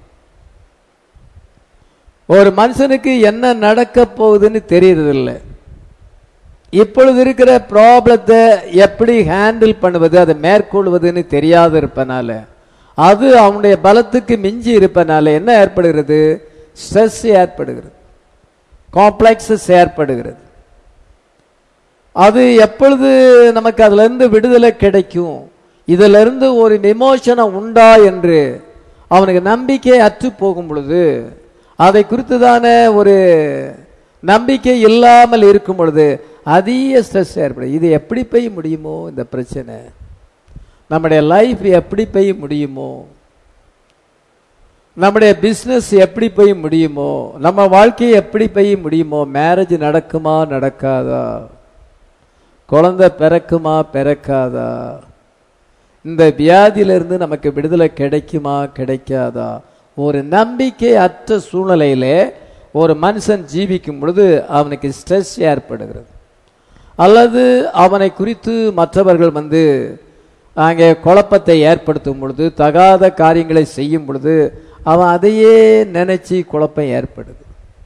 ஒரு மனுஷனுக்கு என்ன நடக்க போகுதுன்னு தெரியறதில்ல இப்பொழுது இருக்கிற ப்ராப்ளத்தை எப்படி ஹேண்டில் பண்ணுவது அதை மேற்கொள்வதுன்னு தெரியாத இருப்பனால அது அவனுடைய பலத்துக்கு மிஞ்சி இருப்பனால என்ன ஏற்படுகிறது ஸ்ட்ரெஸ் ஏற்படுகிறது காம்ப்ளெக்ஸஸ் ஏற்படுகிறது அது எப்பொழுது நமக்கு அதுல இருந்து விடுதலை கிடைக்கும் இதுல இருந்து ஒரு விமோசனம் உண்டா என்று அவனுக்கு நம்பிக்கை அற்று போகும் பொழுது அதை குறித்துதான ஒரு நம்பிக்கை இல்லாமல் இருக்கும் பொழுது அதிக ஸ்ட்ரெஸ் ஏற்படும் இது எப்படி போய் முடியுமோ இந்த பிரச்சனை நம்முடைய லைஃப் எப்படி போய் முடியுமோ நம்முடைய பிசினஸ் எப்படி போய் முடியுமோ நம்ம வாழ்க்கை எப்படி போய் முடியுமோ மேரேஜ் நடக்குமா நடக்காதா குழந்தை பிறக்குமா பிறக்காதா இந்த வியாதியிலிருந்து நமக்கு விடுதலை கிடைக்குமா கிடைக்காதா ஒரு நம்பிக்கை அற்ற சூழ்நிலையிலே ஒரு மனுஷன் ஜீவிக்கும் பொழுது அவனுக்கு ஸ்ட்ரெஸ் ஏற்படுகிறது அல்லது அவனை குறித்து மற்றவர்கள் வந்து அங்கே குழப்பத்தை ஏற்படுத்தும் பொழுது தகாத காரியங்களை செய்யும் பொழுது அவன் அதையே நினைச்சு குழப்பம் ஏற்படுது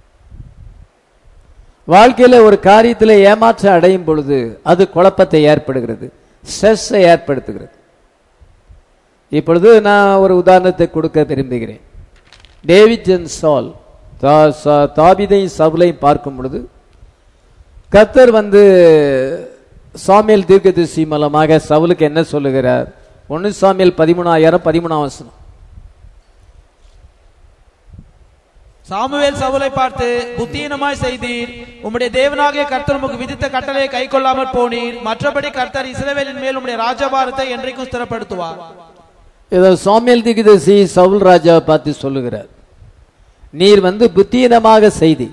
வாழ்க்கையில ஒரு காரியத்தில் ஏமாற்றம் அடையும் பொழுது அது குழப்பத்தை ஏற்படுகிறது ஸ்ட்ரெஸ்ஸை ஏற்படுத்துகிறது இப்பொழுது நான் ஒரு உதாரணத்தை கொடுக்க விரும்புகிறேன் டேவிட் அண்ட் சால் தாபிதையும் சவுலையும் பார்க்கும் பொழுது கத்தர் வந்து சாமியல் தீர்க்கதரிசி மூலமாக சவுலுக்கு என்ன சொல்லுகிறார் ஒன்னு சாமியல் பதிமூணாயிரம் பதிமூணாம் வசனம் சாமுவேல் சவுலை பார்த்து புத்தீனமாய் செய்தீர் உம்முடைய தேவனாகிய கர்த்தர் உமக்கு விதித்த கட்டளையை கை கொள்ளாமற் போனீர் மற்றபடி கர்த்தர் இஸ்ரவேலின் மேல் உம்முடைய ராஜபாரத்தை என்றைக்கும் ஸ்திரப்படுத்துவார் இதை சாமியல் தீர்க்கதரிசி சவுல் ராஜாவை பார்த்து சொல்லுகிறார் நீர் வந்து புத்தீனமாக செய்தி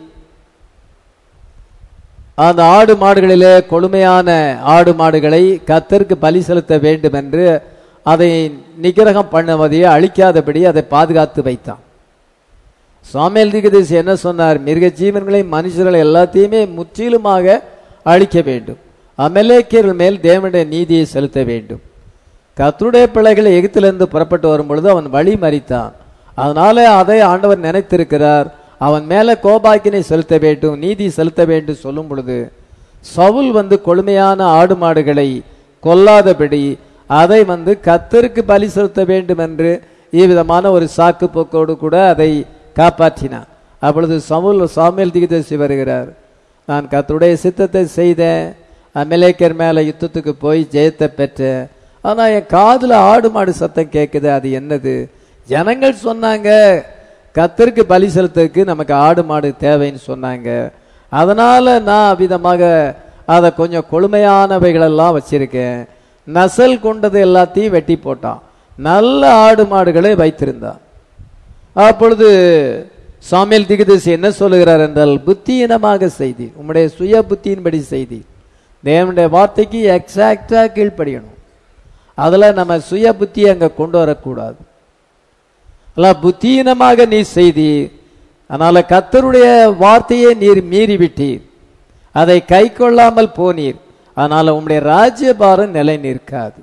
அந்த ஆடு மாடுகளிலே கொழுமையான ஆடு மாடுகளை கத்தருக்கு பலி செலுத்த வேண்டும் என்று அதை நிகிரகம் பண்ணுவதையே அழிக்காதபடி அதை பாதுகாத்து வைத்தான் சாமியல் தீர்க்கதரிசி என்ன சொன்னார் மிருக ஜீவன்களை மனுஷர்களை எல்லாத்தையுமே முற்றிலுமாக அழிக்க வேண்டும் அமலேக்கியர்கள் மேல் தேவனுடைய நீதியை செலுத்த வேண்டும் கத்தருடைய பிள்ளைகள் எகிப்திலிருந்து புறப்பட்டு வரும் பொழுது அவன் வழி மறித்தான் அதனால அதை ஆண்டவர் நினைத்திருக்கிறார் அவன் மேல கோபாக்கினை செலுத்த வேண்டும் நீதி செலுத்த வேண்டும் சொல்லும் பொழுது சவுல் வந்து கொழுமையான ஆடு மாடுகளை கொல்லாதபடி அதை வந்து கத்தருக்கு பலி செலுத்த வேண்டும் என்று இவ்விதமான ஒரு சாக்கு போக்கோடு கூட அதை காப்பாற்றினான் அப்பொழுது சவுல் சாமியல் திகதரிசி வருகிறார் நான் கத்தருடைய சித்தத்தை செய்தேன் அமலேக்கர் மேல யுத்தத்துக்கு போய் ஜெயத்தை பெற்றேன் ஆனா என் காதுல ஆடு மாடு சத்தம் கேட்குது அது என்னது ஜனங்கள் சொன்னாங்க கத்தருக்கு பலி செலுத்துறதுக்கு நமக்கு ஆடு மாடு தேவைன்னு சொன்னாங்க அதனால நான் அவ்விதமாக அதை கொஞ்சம் கொழுமையானவைகளெல்லாம் வச்சிருக்கேன் நசல் கொண்டது எல்லாத்தையும் வெட்டி போட்டான் நல்ல ஆடு மாடுகளை வைத்திருந்தான் அப்பொழுது சாமியல் திகதேசி என்ன சொல்லுகிறார் என்றால் புத்தியினமாக செய்தி உம்முடைய சுய புத்தியின்படி செய்தி தேவனுடைய வார்த்தைக்கு எக்ஸாக்டா கீழ்ப்படியணும் அதுல நம்ம சுய புத்தியை அங்க கொண்டு வரக்கூடாது அல்ல புத்தீனமாக நீ செய்தி அதனால கத்தருடைய வார்த்தையை நீர் மீறி விட்டீர் அதை கை கொள்ளாமல் போனீர் அதனால உம்முடைய ராஜ்யபாரம் நிலை நிற்காது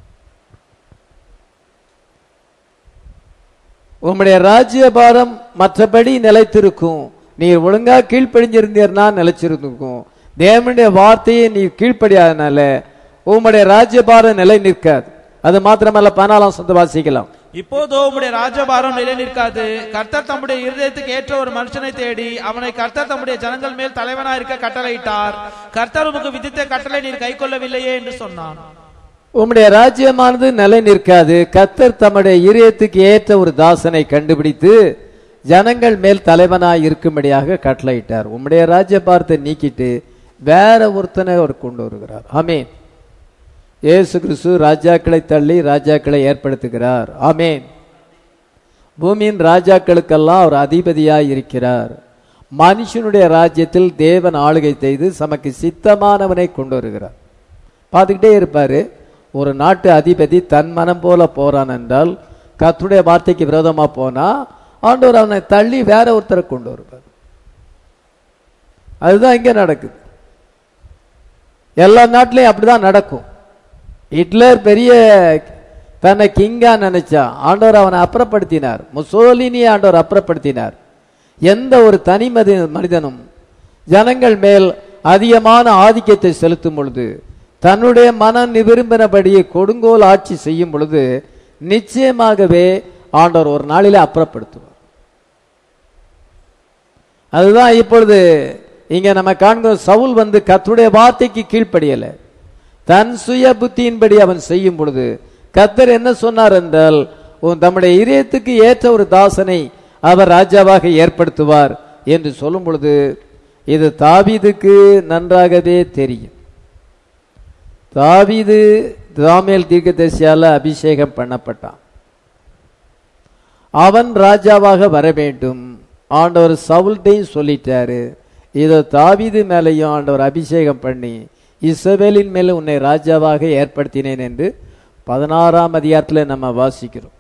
உம்முடைய ராஜ்யபாரம் மற்றபடி நிலைத்திருக்கும் நீர் ஒழுங்கா கீழ்ப்படிஞ்சிருந்தீர்னா நிலைச்சிருந்துக்கும் தேவனுடைய வார்த்தையை நீ கீழ்ப்படியாதனால உம்முடைய ராஜ்யபாரம் நிலை நிற்காது அது மாத்திரமல்ல பதினாலாம் சொந்த வாசிக்கலாம் இப்போதோ உம்முடைய ராஜபாரம் நிலை நிற்காது கர்த்தர் தம்முடைய இருதயத்துக்கு ஏற்ற ஒரு மனுஷனை தேடி அவனை கர்த்தர் தம்முடைய ஜனங்கள் மேல் தலைவனா இருக்க கட்டளையிட்டார் கர்த்தர் உமக்கு விதித்த கட்டளை நீர் கை கொள்ளவில்லையே என்று சொன்னான் உம்முடைய ராஜ்யமானது நிலை நிற்காது கத்தர் தம்முடைய இதயத்துக்கு ஏற்ற ஒரு தாசனை கண்டுபிடித்து ஜனங்கள் மேல் தலைவனாய் இருக்கும்படியாக கட்டளையிட்டார் உம்முடைய ராஜ்யபாரத்தை நீக்கிட்டு வேற ஒருத்தனை அவர் கொண்டு வருகிறார் ஆமேன் இயேசு கிறிஸ்து ராஜாக்களை தள்ளி ராஜாக்களை ஏற்படுத்துகிறார் ஆமேன் பூமியின் ராஜாக்களுக்கெல்லாம் அவர் அதிபதியாய் இருக்கிறார் மனுஷனுடைய ராஜ்யத்தில் தேவன் ஆளுகை செய்து சமக்கு சித்தமானவனை கொண்டு வருகிறார் பார்த்துக்கிட்டே இருப்பாரு ஒரு நாட்டு அதிபதி தன் மனம் போல போறான் என்றால் கர்த்தருடைய வார்த்தைக்கு விரோதமா போனா ஆண்டவர் அவனை தள்ளி வேற ஒருத்தரை கொண்டு வருவார் அதுதான் இங்க நடக்குது எல்லா நாட்டிலையும் அப்படிதான் நடக்கும் ஹிட்லர் பெரிய தன்னை கிங்கா நினைச்சான் ஆண்டவர் அவனை அப்புறப்படுத்தினார் முசோலினி ஆண்டவர் அப்புறப்படுத்தினார் எந்த ஒரு தனி மதி- மனிதனும் ஜனங்கள் மேல் அதிகமான ஆதிக்கத்தை செலுத்தும் பொழுது தன்னுடைய மனம் விரும்பினபடியே கொடுங்கோல் ஆட்சி செய்யும் பொழுது நிச்சயமாகவே ஆண்டவர் ஒரு நாளிலே அப்புறப்படுத்துவார் அதுதான் இப்பொழுது இங்க நம்ம காண்கிறோம் சவுல் வந்து கர்த்தருடைய வார்த்தைக்கு கீழ்ப்படியல தன் சுய புத்தியின்படி அவன் செய்யும் பொழுது கர்த்தர் என்ன சொன்னார் என்றால் உன் தம்முடைய இதயத்துக்கு ஏற்ற ஒரு தாசனை அவர் ராஜாவாக ஏற்படுத்துவார் என்று சொல்லும் பொழுது இது தாவீதுக்கு நன்றாகவே தெரியும் தாவீது தாமியல் தீர்க்கதரிசியால அபிஷேகம் பண்ணப்பட்டான் அவன் ராஜாவாக வர வேண்டும் ஆண்டவர் சவுல்ட்டையும் சொல்லிட்டாரு இதை தாவீது மேலையும் ஆண்டவர் அபிஷேகம் பண்ணி இஸ்ரவேலின் மேல உன்னை ராஜாவாக ஏற்படுத்தினேன் என்று பதினாறாம் அதிகாரத்தில் நம்ம வாசிக்கிறோம்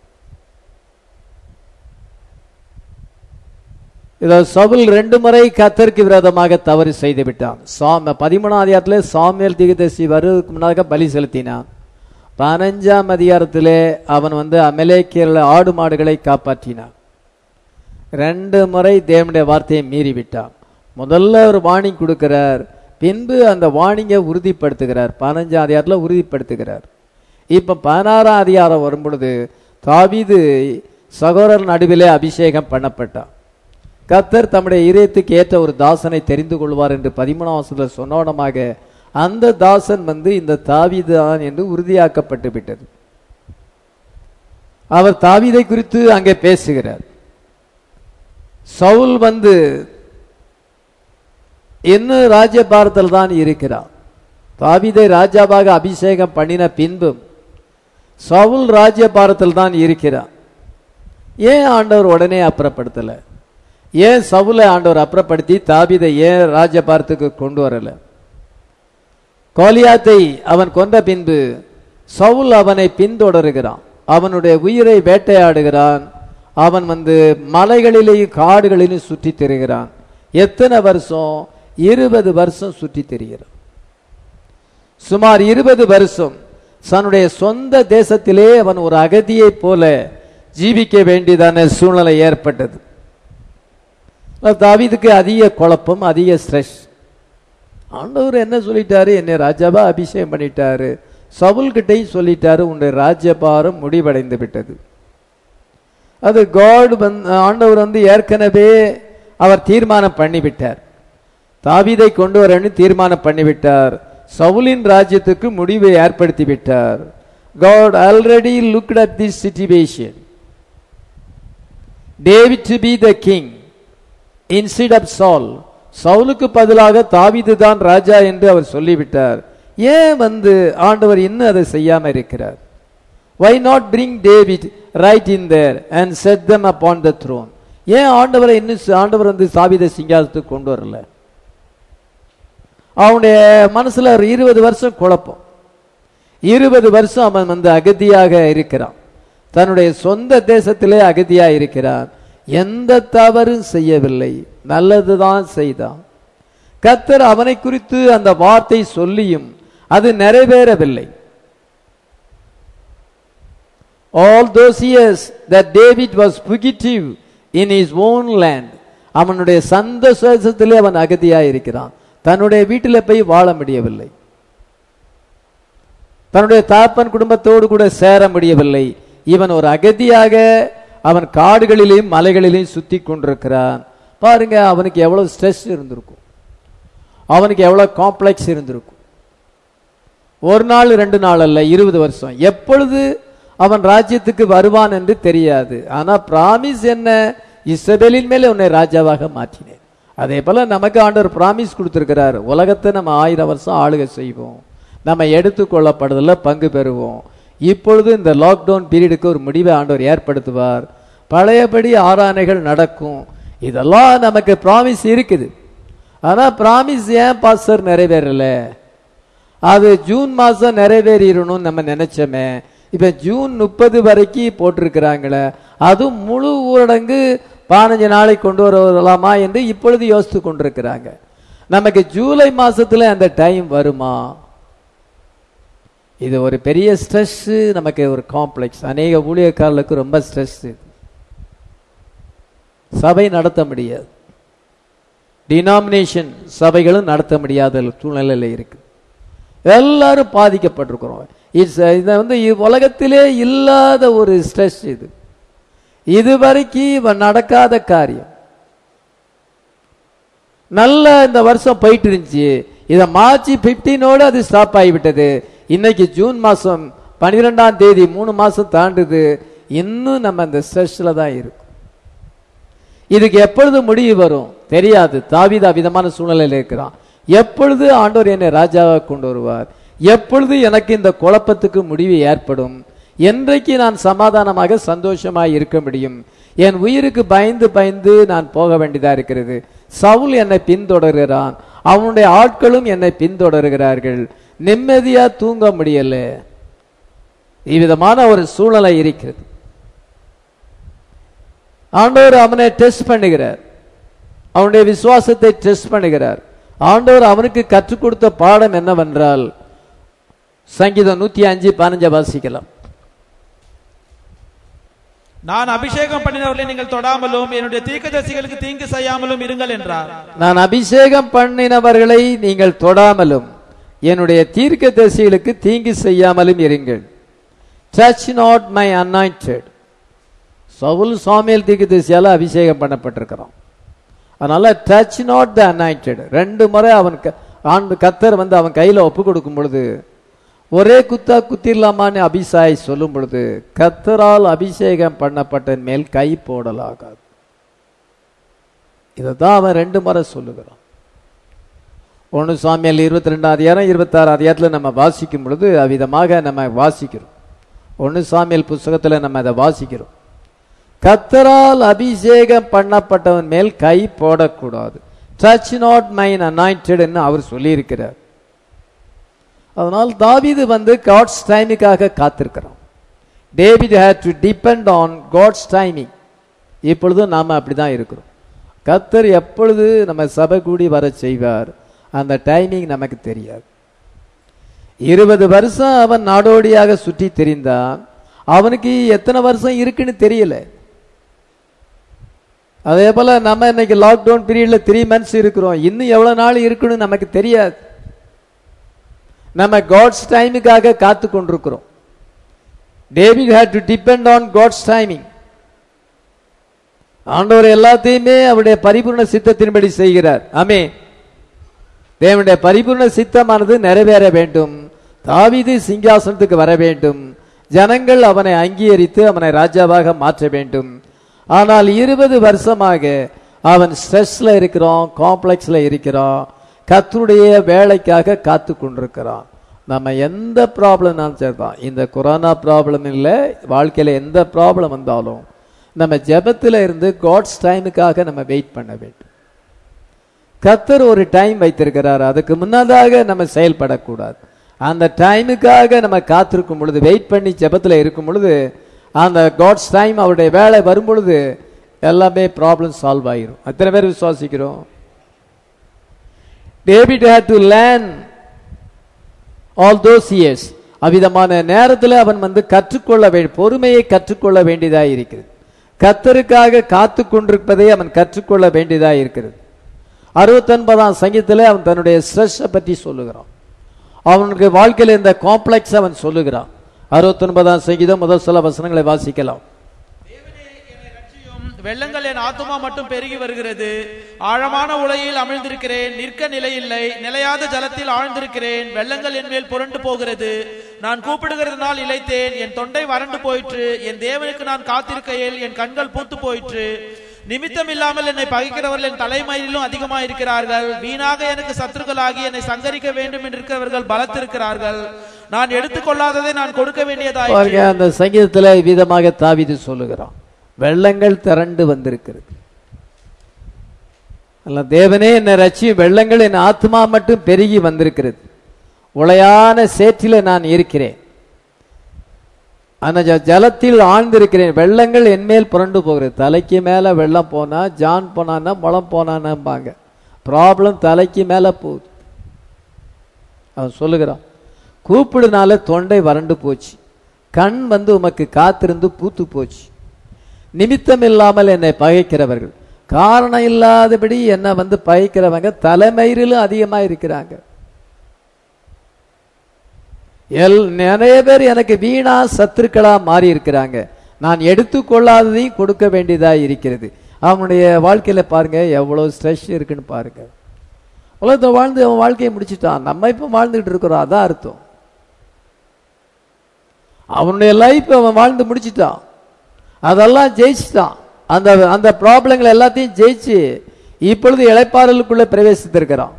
இதை சவுல் ரெண்டு முறை கத்தருக்கு விரோதமாக தவறு செய்து விட்டான் சாம பதிமூணாம் அதிகாரத்தில் சாமியல் திகதசி வருவதற்கு முன்னாக பலி செலுத்தினான் பதினஞ்சாம் அதிகாரத்திலே அவன் வந்து அமலேக்கியர்ல ஆடு மாடுகளை காப்பாற்றினான் ரெண்டு முறை தேவனுடைய வார்த்தையை மீறி விட்டான் முதல்ல ஒரு வார்னிங் கொடுக்கிறார் பின்பு அந்த வார்னிங்கை உறுதிப்படுத்துகிறார் பதினஞ்சாம் அதிகாரத்தில் உறுதிப்படுத்துகிறார் இப்ப பதினாறாம் அதிகாரம் வரும் பொழுது தாவீது சகோதரர் நடுவிலே அபிஷேகம் பண்ணப்பட்டான் கர்த்தர் தம்முடைய இதயத்துக்கு ஏற்ற ஒரு தாசனை தெரிந்து கொள்வார் என்று பதிமூணாம் வசனத்தில் சொன்னோடமாக அந்த தாசன் வந்து இந்த தாவீது தான் என்று உறுதியாக்கப்பட்டு விட்டது அவர் தாவீதை குறித்து அங்கே பேசுகிறார் சவுல் வந்து இன்னும் ராஜ்யபாரத்தில் தான் இருக்கிறார் தாவீதை ராஜாவாக அபிஷேகம் பண்ணின பின்பும் சவுல் ராஜ்யபாரத்தில் தான் இருக்கிறார் ஏன் ஆண்டவர் உடனே அப்புறப்படுத்தல ஏன் சவுலை ஆண்டவர் அப்புறப்படுத்தி தாவீதை ஏன் ராஜபாரத்துக்கு கொண்டு வரல கோலியாத்தை அவன் கொண்ட பின்பு சவுல் அவனை பின்தொடருகிறான் அவனுடைய உயிரை வேட்டையாடுகிறான் அவன் வந்து மலைகளிலேயும் காடுகளிலும் சுற்றி திரிகிறான் எத்தனை வருஷம் இருபது வருஷம் சுற்றி திரிகிறான் சுமார் இருபது வருஷம் தன்னுடைய சொந்த தேசத்திலே அவன் ஒரு அகதியைப் போல ஜீவிக்க வேண்டியதான சூழ்நிலை ஏற்பட்டது தாவீதுக்கு அதிக குழப்பம் அதிக ஸ்ட்ரெஸ் ஆண்டவர் என்ன சொல்லிட்டாரு என்னை ராஜாவா அபிஷேகம் பண்ணிட்டாரு சவுல் கிட்டையும் சொல்லிட்டாரு உன்னுடைய ராஜ்யபாரம் முடிவடைந்து விட்டது அது காட் வந்து ஆண்டவர் வந்து ஏற்கனவே அவர் தீர்மானம் பண்ணிவிட்டார் தாவீதை கொண்டு வரன்னு தீர்மானம் பண்ணிவிட்டார் சவுலின் ராஜ்யத்துக்கு முடிவை ஏற்படுத்தி விட்டார் God already looked at this situation David to be the king instead of Saul சவுலுக்கு பதிலாக தாவீது தான் ராஜா என்று அவர் சொல்லிவிட்டார் ஏன் வந்து ஆண்டவர் இன்னும் அதை செய்யாம இருக்கிறார் why not bring David right in there and set them upon the throne ஏன் ஆண்டவரை இன்னும் ச- ஆண்டவர் வந்து சாவித சிங்காசத்துக்கு கொண்டு வரல அவனுடைய மனசுல ஒரு இருபது வருஷம் குழப்பம் இருபது வருஷம் அவன் வந்து அகதியாக இருக்கிறான் தன்னுடைய சொந்த தேசத்திலே அகதியா இருக்கிறான் எந்த தவறும் செய்யவில்லை நல்லதுதான் செய்தான் கத்தர் அவனை குறித்து அந்த வார்த்தை சொல்லியும் அது நிறைவேறவில்லை all those years that David was fugitive in his own land அவனுடைய சந்த சுதேசத்திலே அவன் அகதியா இருக்கிறான் தன்னுடைய வீட்டில் போய் வாழ முடியவில்லை தன்னுடைய தாப்பன் குடும்பத்தோடு கூட சேர முடியவில்லை இவன் ஒரு அகதியாக அவன் காடுகளிலேயும் மலைகளிலேயும் சுத்தி கொண்டிருக்கிறான் பாருங்க அவனுக்கு எவ்வளவு ஸ்ட்ரெஸ் இருந்திருக்கும் அவனுக்கு எவ்வளவு காம்ப்ளெக்ஸ் இருந்திருக்கும் ஒரு நாள் ரெண்டு நாள் அல்ல இருபது வருஷம் எப்பொழுது அவன் ராஜ்யத்துக்கு வருவான் என்று தெரியாது ஆனா பிராமிஸ் என்ன இஸ்ரவேலின் மேலே உன்னை ராஜாவாக மாற்றினேன் அதே போல நமக்கு ஆண்டவர் பிராமிஸ் கொடுத்திருக்கிறார் உலகத்தை நம்ம ஆயிரம் வருஷம் ஆளுகை செய்வோம் நம்ம எடுத்துக்கொள்ளப்படுதல பங்கு பெறுவோம் இப்பொழுது இந்த லாக்டவுன் பீரியடுக்கு ஒரு முடிவை ஆண்டவர் ஏற்படுத்துவார் பழையபடி ஆராதனைகள் நடக்கும் இதெல்லாம் நமக்கு பிராமிஸ் இருக்குது ஆனா பிராமிஸ் ஏன் பாஸ்டர் நிறைவேறல அது ஜூன் மாசம் நிறைவேறிடணும்னு நம்ம நினைச்சோமே இப்ப ஜூன் முப்பது வரைக்கும் போட்டிருக்கிறாங்களே அதுவும் முழு ஊரடங்கு பதினஞ்சு நாளைக்கு கொண்டு வரலாமா என்று இப்பொழுது யோசித்து கொண்டிருக்கிறாங்க நமக்கு ஜூலை மாசத்துல அந்த டைம் வருமா இது ஒரு பெரிய ஸ்ட்ரெஸ் நமக்கு ஒரு காம்ப்ளெக்ஸ் அநேக ஊழியக்காரர்களுக்கு ரொம்ப ஸ்ட்ரெஸ் சபை நடத்த முடியாது டினாமினேஷன் சபைகளும் நடத்த முடியாத சூழ்நிலையில் இருக்கு எல்லாரும் பாதிக்கப்பட்டிருக்கிறோம் இட்ஸ் இது வந்து இ- உலகத்திலே இல்லாத ஒரு ஸ்ட்ரெஸ் இது இதுவரைக்கும் இவன் நடக்காத காரியம் நல்ல இந்த வருஷம் போயிட்டு இருந்துச்சு இத மார்ச் பிப்டீனோட அது ஸ்டாப் ஆகிவிட்டது இன்னைக்கு ஜூன் மாசம் பன்னிரெண்டாம் தேதி மூணு மாசம் தாண்டுது இன்னும் நம்ம இந்த ஸ்ட்ரெஸ்ல தான் இருக்கும் இதுக்கு எப்பொழுது முடிவு வரும் தெரியாது தாவீது விதமான சூழ்நிலையில் இருக்கிறான் எப்பொழுது ஆண்டவர் என்னை ராஜாவாக கொண்டு வருவார் எப்பொழுது எனக்கு இந்த குழப்பத்துக்கு முடிவு ஏற்படும் என்றைக்கு நான் சமாதானமாக சந்தோஷமாய் இருக்க முடியும் என் உயிருக்கு பயந்து பயந்து நான் போக வேண்டியதா இருக்கிறது சவுல் என்னை பின்தொடர்கிறான் அவனுடைய ஆட்களும் என்னை பின்தொடர்கிறார்கள் நிம்மதியா தூங்க முடியல இவ்விதமான ஒரு சூழ்நிலை இருக்கிறது ஆண்டவர் அவனை டெஸ்ட் பண்ணுகிறார் அவனுடைய விசுவாசத்தை டெஸ்ட் பண்ணுகிறார் ஆண்டவர் அவனுக்கு கற்றுக் கொடுத்த பாடம் என்னவென்றால் சங்கீதம் நூத்தி அஞ்சு பதினஞ்ச வாசிக்கலாம் நான் அபிஷேகம் பண்ணினவர்களை நீங்கள் தொடாமலும் என்னுடைய தீர்க்கதரிசிகளுக்கு தீங்கு செய்யாமலும் இருங்கள் என்றார் நான் அபிஷேகம் பண்ணினவர்களை நீங்கள் தொடாமலும் என்னுடைய தீர்க்க தரிசிகளுக்கு தீங்கு செய்யாமலும் இருங்கள் டச் நாட் மை அனாயிண்டட் சவுல் சாமியல் தீர்க்க தரிசியால அபிஷேகம் பண்ணப்பட்டிருக்கிறான் அதனால டச் நாட் த அனாயிண்டட் ரெண்டு முறை அவன் க- ஆண்டு கத்தர் வந்து அவன் கையில ஒப்பு கொடுக்கும் பொழுது ஒரே குத்தா குத்திரலாமான்னு அபிசாய் சொல்லும் பொழுது கத்தரால் அபிஷேகம் பண்ணப்பட்ட மேல் கை போடலாகாது இதைத்தான் அவன் ரெண்டு முறை சொல்லுகிறான் ஒன்று சாமியல் இருபத்தி ரெண்டாம் அதிகாரம் இருபத்தாறு அதிகாரத்தில் நம்ம வாசிக்கும் பொழுது அவ்விதமாக நம்ம வாசிக்கிறோம் ஒன்று சாமியல் புஸ்தகத்தில் நம்ம அதை வாசிக்கிறோம் கத்தரால் அபிஷேகம் பண்ணப்பட்டவன் மேல் கை போடக்கூடாது டச் நாட் மைன் அனாயிண்டட்னு அவர் சொல்லியிருக்கிறார் அதனால் தாவீது வந்து காட்ஸ் டைமுக்காக காத்திருக்கிறான் David had to depend on God's timing இப்பொழுதும் நாம அப்படிதான் இருக்கிறோம் கத்தர் எப்பொழுது நம்ம சபை கூடி வர செய்வார் அந்த டைமிங் நமக்கு தெரியாது இருபது வருஷம் அவன் நாடோடியாக சுற்றி தெரிந்தான் அவனுக்கு எத்தனை வருஷம் இருக்குன்னு தெரியல அதே போல நம்ம இன்னைக்கு லாக்டவுன் பீரியட்ல த்ரீ மந்த்ஸ் இருக்கிறோம் இன்னும் எவ்வளவு நாள் இருக்குன்னு நமக்கு தெரியாது நம்ம காட்ஸ் டைமுக்காக காத்து கொண்டிருக்கிறோம் David had to depend on God's timing ஆண்டவர் எல்லாத்தையுமே அவருடைய பரிபூர்ண சித்தத்தின்படி செய்கிறார் ஆமே தேவனுடைய பரிபூர்ண சித்தமானது நிறைவேற வேண்டும் தாவீது சிங்காசனத்துக்கு வர வேண்டும் ஜனங்கள் அவனை அங்கீகரித்து அவனை ராஜாவாக மாற்ற வேண்டும் ஆனால் இருபது வருஷமாக அவன் ஸ்ட்ரெஸ்ல இருக்கிறான் காம்ப்ளெக்ஸ்ல இருக்கிறான் கத்தருடைய வேலைக்காக காத்து கொண்டிருக்கிறான் நம்ம எந்த ப்ராப்ளம்னாலும் சரிதான் இந்த கொரோனா ப்ராப்ளம் இல்லை வாழ்க்கையில எந்த ப்ராப்ளம் வந்தாலும் நம்ம ஜெபத்துல இருந்து காட்ஸ் டைமுக்காக நம்ம வெயிட் பண்ண வேண்டும் கத்தர் ஒரு டைம் வைத்திருக்கிறார் அதுக்கு முன்னதாக நம்ம செயல்படக்கூடாது அந்த டைமுக்காக நம்ம காத்திருக்கும் பொழுது வெயிட் பண்ணி ஜெபத்துல இருக்கும் பொழுது அந்த காட்ஸ் டைம் அவருடைய வேலை வரும் பொழுது எல்லாமே ப்ராப்ளம் சால்வ் ஆகிரும் அத்தனை பேர் விசுவாசிக்கிறோம் David had to learn all those years அவ்விதமான நேரத்தில் அவன் வந்து கற்றுக்கொள்ள வேண்டும் பொறுமையை கற்றுக்கொள்ள வேண்டியதாக இருக்கிறது கத்தருக்காக காத்து கொண்டிருப்பதை அவன் கற்றுக்கொள்ள வேண்டியதாக இருக்கிறது அறுபத்தொன்பதாம் சங்கீதத்தில் அவன் தன்னுடைய ஸ்ட்ரெஸ்ஸை பற்றி சொல்லுகிறான் அவனுக்கு வாழ்க்கையில் இந்த காம்ப்ளெக்ஸ் அவன் சொல்லுகிறான் அறுபத்தொன்பதாம் சங்கீதம் முதல் சில வசனங்களை வாசிக்கலாம் வெள்ளங்கள் என் ஆத்துமா மட்டும் பெருகி வருகிறது ஆழமான உலையில் அமிழ்ந்திருக்கிறேன் நிற்க நிலையில்லை நிலையாத ஜலத்தில் ஆழ்ந்திருக்கிறேன் வெள்ளங்கள் என் மேல் புரண்டு போகிறது நான் கூப்பிடுகிறதுனால் இழைத்தேன் என் தொண்டை வறண்டு போயிற்று என் தேவனுக்கு நான் காத்திருக்கையில் என் கண்கள் பூத்து போயிற்று நிமித்தம் இல்லாமல் என்னை பகைக்கிறவர்கள் என் தலைமயிலும் அதிகமாக இருக்கிறார்கள் வீணாக எனக்கு சத்துருக்களாகி என்னை சங்கரிக்க வேண்டும் என்று இருக்கிறவர்கள் பலத்திருக்கிறார்கள் நான் எடுத்துக்கொள்ளாததை நான் கொடுக்க வேண்டியதாய் பாருங்க அந்த சங்கீதத்தில் விதமாக தாவிது சொல்லுகிறான் வெள்ளங்கள் திரண்டு வந்திருக்கிறது அல்ல தேவனே என்னை ரட்சியும் வெள்ளங்கள் என் ஆத்மா மட்டும் பெருகி வந்திருக்கிறது உளையான சேற்றில நான் இருக்கிறேன் அந்த ஜ- ஜலத்தில் ஆழ்ந்திருக்கிறேன் வெள்ளங்கள் என் மேல் புரண்டு போகிறது தலைக்கு மேல வெள்ளம் போனா ஜான் போனான்னா முளம் போனான்னாம்பாங்க ப்ராப்ளம் தலைக்கு மேல போகுது அவன் சொல்லுகிறான் கூப்பிடுனால தொண்டை வறண்டு போச்சு கண் வந்து உமக்கு காத்திருந்து பூத்து போச்சு நிமித்தம் இல்லாமல் என்னை பகைக்கிறவர்கள் காரணம் இல்லாதபடி என்னை வந்து பகைக்கிறவங்க தலைமயிரிலும் அதிகமா இருக்கிறாங்க எல் நிறைய பேர் எனக்கு வீணா சத்துருக்களா மாறி இருக்கிறாங்க நான் எடுத்துக்கொள்ளாததையும் கொடுக்க வேண்டியதா இருக்கிறது அவனுடைய வாழ்க்கையில பாருங்க எவ்வளவு ஸ்ட்ரெஸ் இருக்குன்னு பாருங்க உலகத்தை வாழ்ந்து அவன் வாழ்க்கையை முடிச்சிட்டான் நம்ம இப்ப வாழ்ந்துகிட்டு இருக்கிறோம் அதான் அர்த்தம் அவனுடைய லைஃப் அவன் வாழ்ந்து முடிச்சிட்டான் அதெல்லாம் ஜெயிச்சிட்டான் அந்த அந்த ப்ராப்ளங்கள் எல்லாத்தையும் ஜெயிச்சு இப்பொழுது இளைப்பாறலுக்குள்ள பிரவேசித்திருக்கிறான்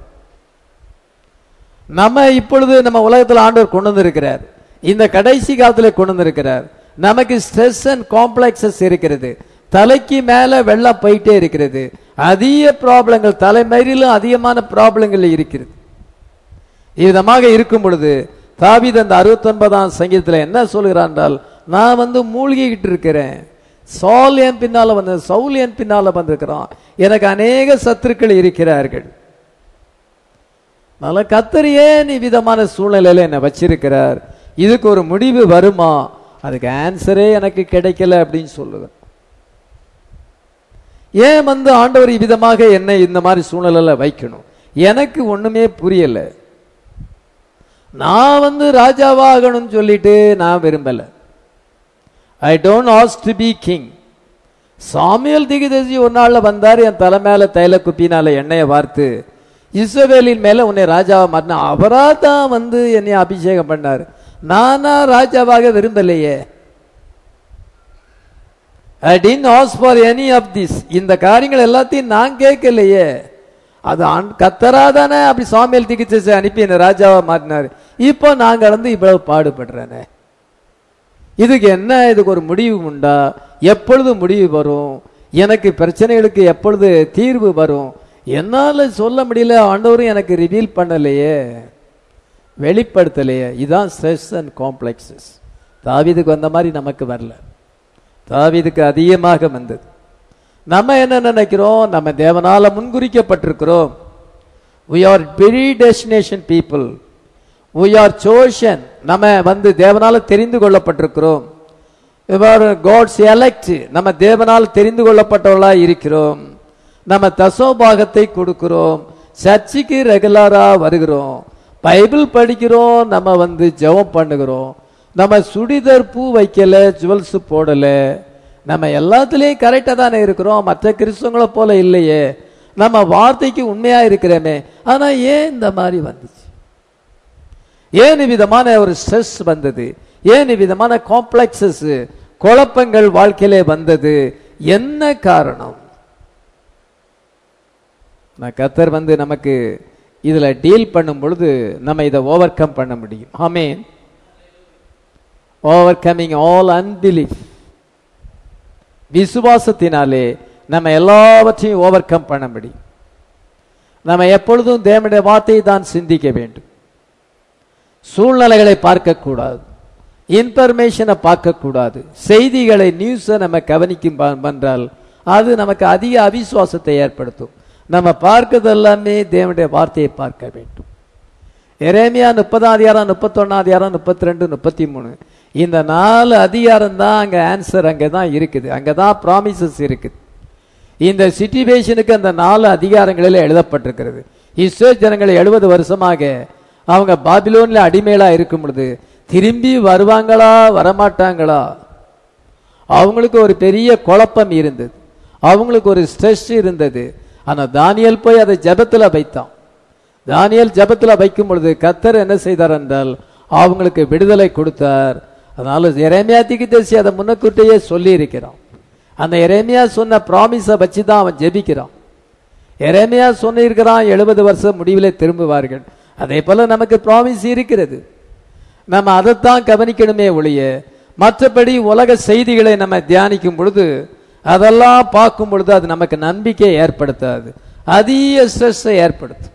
நம்ம இப்பொழுது நம்ம உலகத்தில் ஆண்டவர் கொண்டு வந்திருக்கிறார் இந்த கடைசி காலத்துல கொண்டு வந்திருக்கிறார் நமக்கு ஸ்ட்ரெஸ் அண்ட் காம்ப்ளெக்சஸ் இருக்கிறது தலைக்கு மேல வெள்ளம் போயிட்டே இருக்கிறது அதிக ப்ராப்ளங்கள் தலைமயிரிலும் அதிகமான ப்ராப்ளங்கள் இருக்கிறது விதமாக இருக்கும் பொழுது தாவீது அந்த அறுபத்தி ஒன்பதாம் சங்கீதத்தில் என்ன சொல்கிறான் என்றால் நான் வந்து மூழ்கிக்கிட்டு இருக்கிறேன் சால் என் பின்னால வந்து சவுல் என் பின்னால வந்திருக்கிறான் எனக்கு அநேக சத்துருக்கள் இருக்கிறார்கள் அதனால கத்தர் ஏன் விதமான சூழ்நிலையில என்னை வச்சிருக்கிறார் இதுக்கு ஒரு முடிவு வருமா அதுக்கு ஆன்சரே எனக்கு கிடைக்கல அப்படின்னு சொல்லுவேன் ஏன் வந்து ஆண்டவர் இவ்விதமாக என்னை இந்த மாதிரி சூழ்நிலையில வைக்கணும் எனக்கு ஒண்ணுமே புரியல நான் வந்து ராஜாவாகணும்னு சொல்லிட்டு நான் விரும்பல I don't ask to be king Samuel திகிதேசி ஒரு நாள்ல வந்தார் என் தலை மேல தைல குப்பினால எண்ணெயை வார்த்து இஸ்ரவேலின் மேல உன்னை ராஜாவா மாட்டின அவரா தான் வந்து என்னை அபிஷேகம் பண்ணார் நானா ராஜாவாக விரும்பலையே I didn't ask for any of this இந்த காரியங்கள் எல்லாத்தையும் நான் கேட்கலையே அது கத்தரா தானே அப்படி சாமியல் திகிச்சை அனுப்பி என்ன ராஜாவா மாட்டினாரு இப்போ நான் கடந்து இவ்வளவு பாடுபடுறேனே இதுக்கு என்ன இதுக்கு ஒரு முடிவு உண்டா எப்பொழுது முடிவு வரும் எனக்கு பிரச்சனைகளுக்கு எப்பொழுது தீர்வு வரும் என்னால சொல்ல முடியல ஆண்டவரும் எனக்கு ரிவீல் பண்ணலையே வெளிப்படுத்தலையே இதான் ஸ்ட்ரெஸ் அண்ட் காம்ப்ளெக்ஸஸ் தாவிதுக்கு வந்த மாதிரி நமக்கு வரல தாவிதுக்கு அதிகமாக வந்தது நம்ம என்ன நினைக்கிறோம் நம்ம தேவனால முன்குறிக்கப்பட்டிருக்கிறோம் we are predestination people we are chosen நம்ம வந்து தேவனால தெரிந்து கொள்ளப்பட்டிருக்கிறோம் காட்ஸ் எலெக்ட் நம்ம தேவனால் தெரிந்து கொள்ளப்பட்டவர்களா இருக்கிறோம் நம்ம தசோபாகத்தை கொடுக்கிறோம் சர்ச்சுக்கு ரெகுலரா வருகிறோம் பைபிள் படிக்கிறோம் நம்ம வந்து ஜெபம் பண்ணுகிறோம் நம்ம சுடிதர் பூ வைக்கல ஜுவல்ஸ் போடல நம்ம எல்லாத்துலயும் கரெக்டா தானே இருக்கிறோம் மற்ற கிறிஸ்தவங்களை போல இல்லையே நம்ம வார்த்தைக்கு உண்மையா இருக்கிறோமே ஆனா ஏன் இந்த மாதிரி வந்துச்சு ஏன் விதமான ஒரு ஸ்ட்ரெஸ் வந்தது ஏன் விதமான காம்ப்ளெக்சஸ் குழப்பங்கள் வாழ்க்கையிலே வந்தது என்ன காரணம் நான் கத்தர் வந்து நமக்கு இதுல டீல் பண்ணும் பொழுது நம்ம இதை ஓவர் கம் பண்ண முடியும் ஆமேன் ஓவர் கமிங் ஆல் அன்பிலீஃப் விசுவாசத்தினாலே நம்ம எல்லாவற்றையும் ஓவர் கம் பண்ண முடியும் நம்ம எப்பொழுதும் தேவனுடைய வார்த்தையை தான் சிந்திக்க வேண்டும் சூழ்நிலைகளை பார்க்கக்கூடாது இன்ஃபர்மேஷனை பார்க்கக்கூடாது செய்திகளை நியூஸை நம்ம கவனிக்கும் என்றால் அது நமக்கு அதிக அவிசுவாசத்தை ஏற்படுத்தும் நம்ம பார்க்கிறது எல்லாமே தேவனுடைய வார்த்தையை பார்க்க வேண்டும் எரேமியா முப்பதாம் அதிகாரம் முப்பத்தொன்னாம் அதிகாரம் முப்பத்தி ரெண்டு முப்பத்தி மூணு இந்த நாலு அதிகாரம் தான் அங்க ஆன்சர் அங்கே தான் இருக்குது அங்கே தான் ப்ராமிசஸ் இருக்குது இந்த சிச்சுவேஷனுக்கு அந்த நாலு அதிகாரங்களில் எழுதப்பட்டிருக்கிறது இஸ்ரேல் ஜனங்கள் எழுபது வருஷமாக அவங்க பாபிலோன்ல அடிமைகளா இருக்கும் பொழுது திரும்பி வருவாங்களா வரமாட்டாங்களா அவங்களுக்கு ஒரு பெரிய குழப்பம் இருந்தது அவங்களுக்கு ஒரு ஸ்ட்ரெஸ் இருந்தது ஆனா தானியல் போய் அதை ஜபத்துல வைத்தான் தானியல் ஜபத்துல வைக்கும் பொழுது கத்தர் என்ன செய்தார் என்றால் அவங்களுக்கு விடுதலை கொடுத்தார் அதனால எரேமியா திகிதேசி அதை முன்னக்கூட்டியே சொல்லி இருக்கிறான் அந்த எரேமியா சொன்ன ப்ராமிஸை வச்சு தான் அவன் ஜெபிக்கிறான் எரேமியா சொன்னிருக்கிறான் எழுபது வருஷம் முடிவிலே திரும்புவார்கள் அதே போல நமக்கு ப்ராமிஸ் இருக்கிறது நம்ம அதைத்தான் கவனிக்கணுமே ஒழிய மற்றபடி உலக செய்திகளை நம்ம தியானிக்கும் பொழுது அதெல்லாம் பார்க்கும் பொழுது அது நமக்கு நம்பிக்கையை ஏற்படுத்தாது அதிக ஸ்ட்ரெஸ்ஸை ஏற்படுத்தும்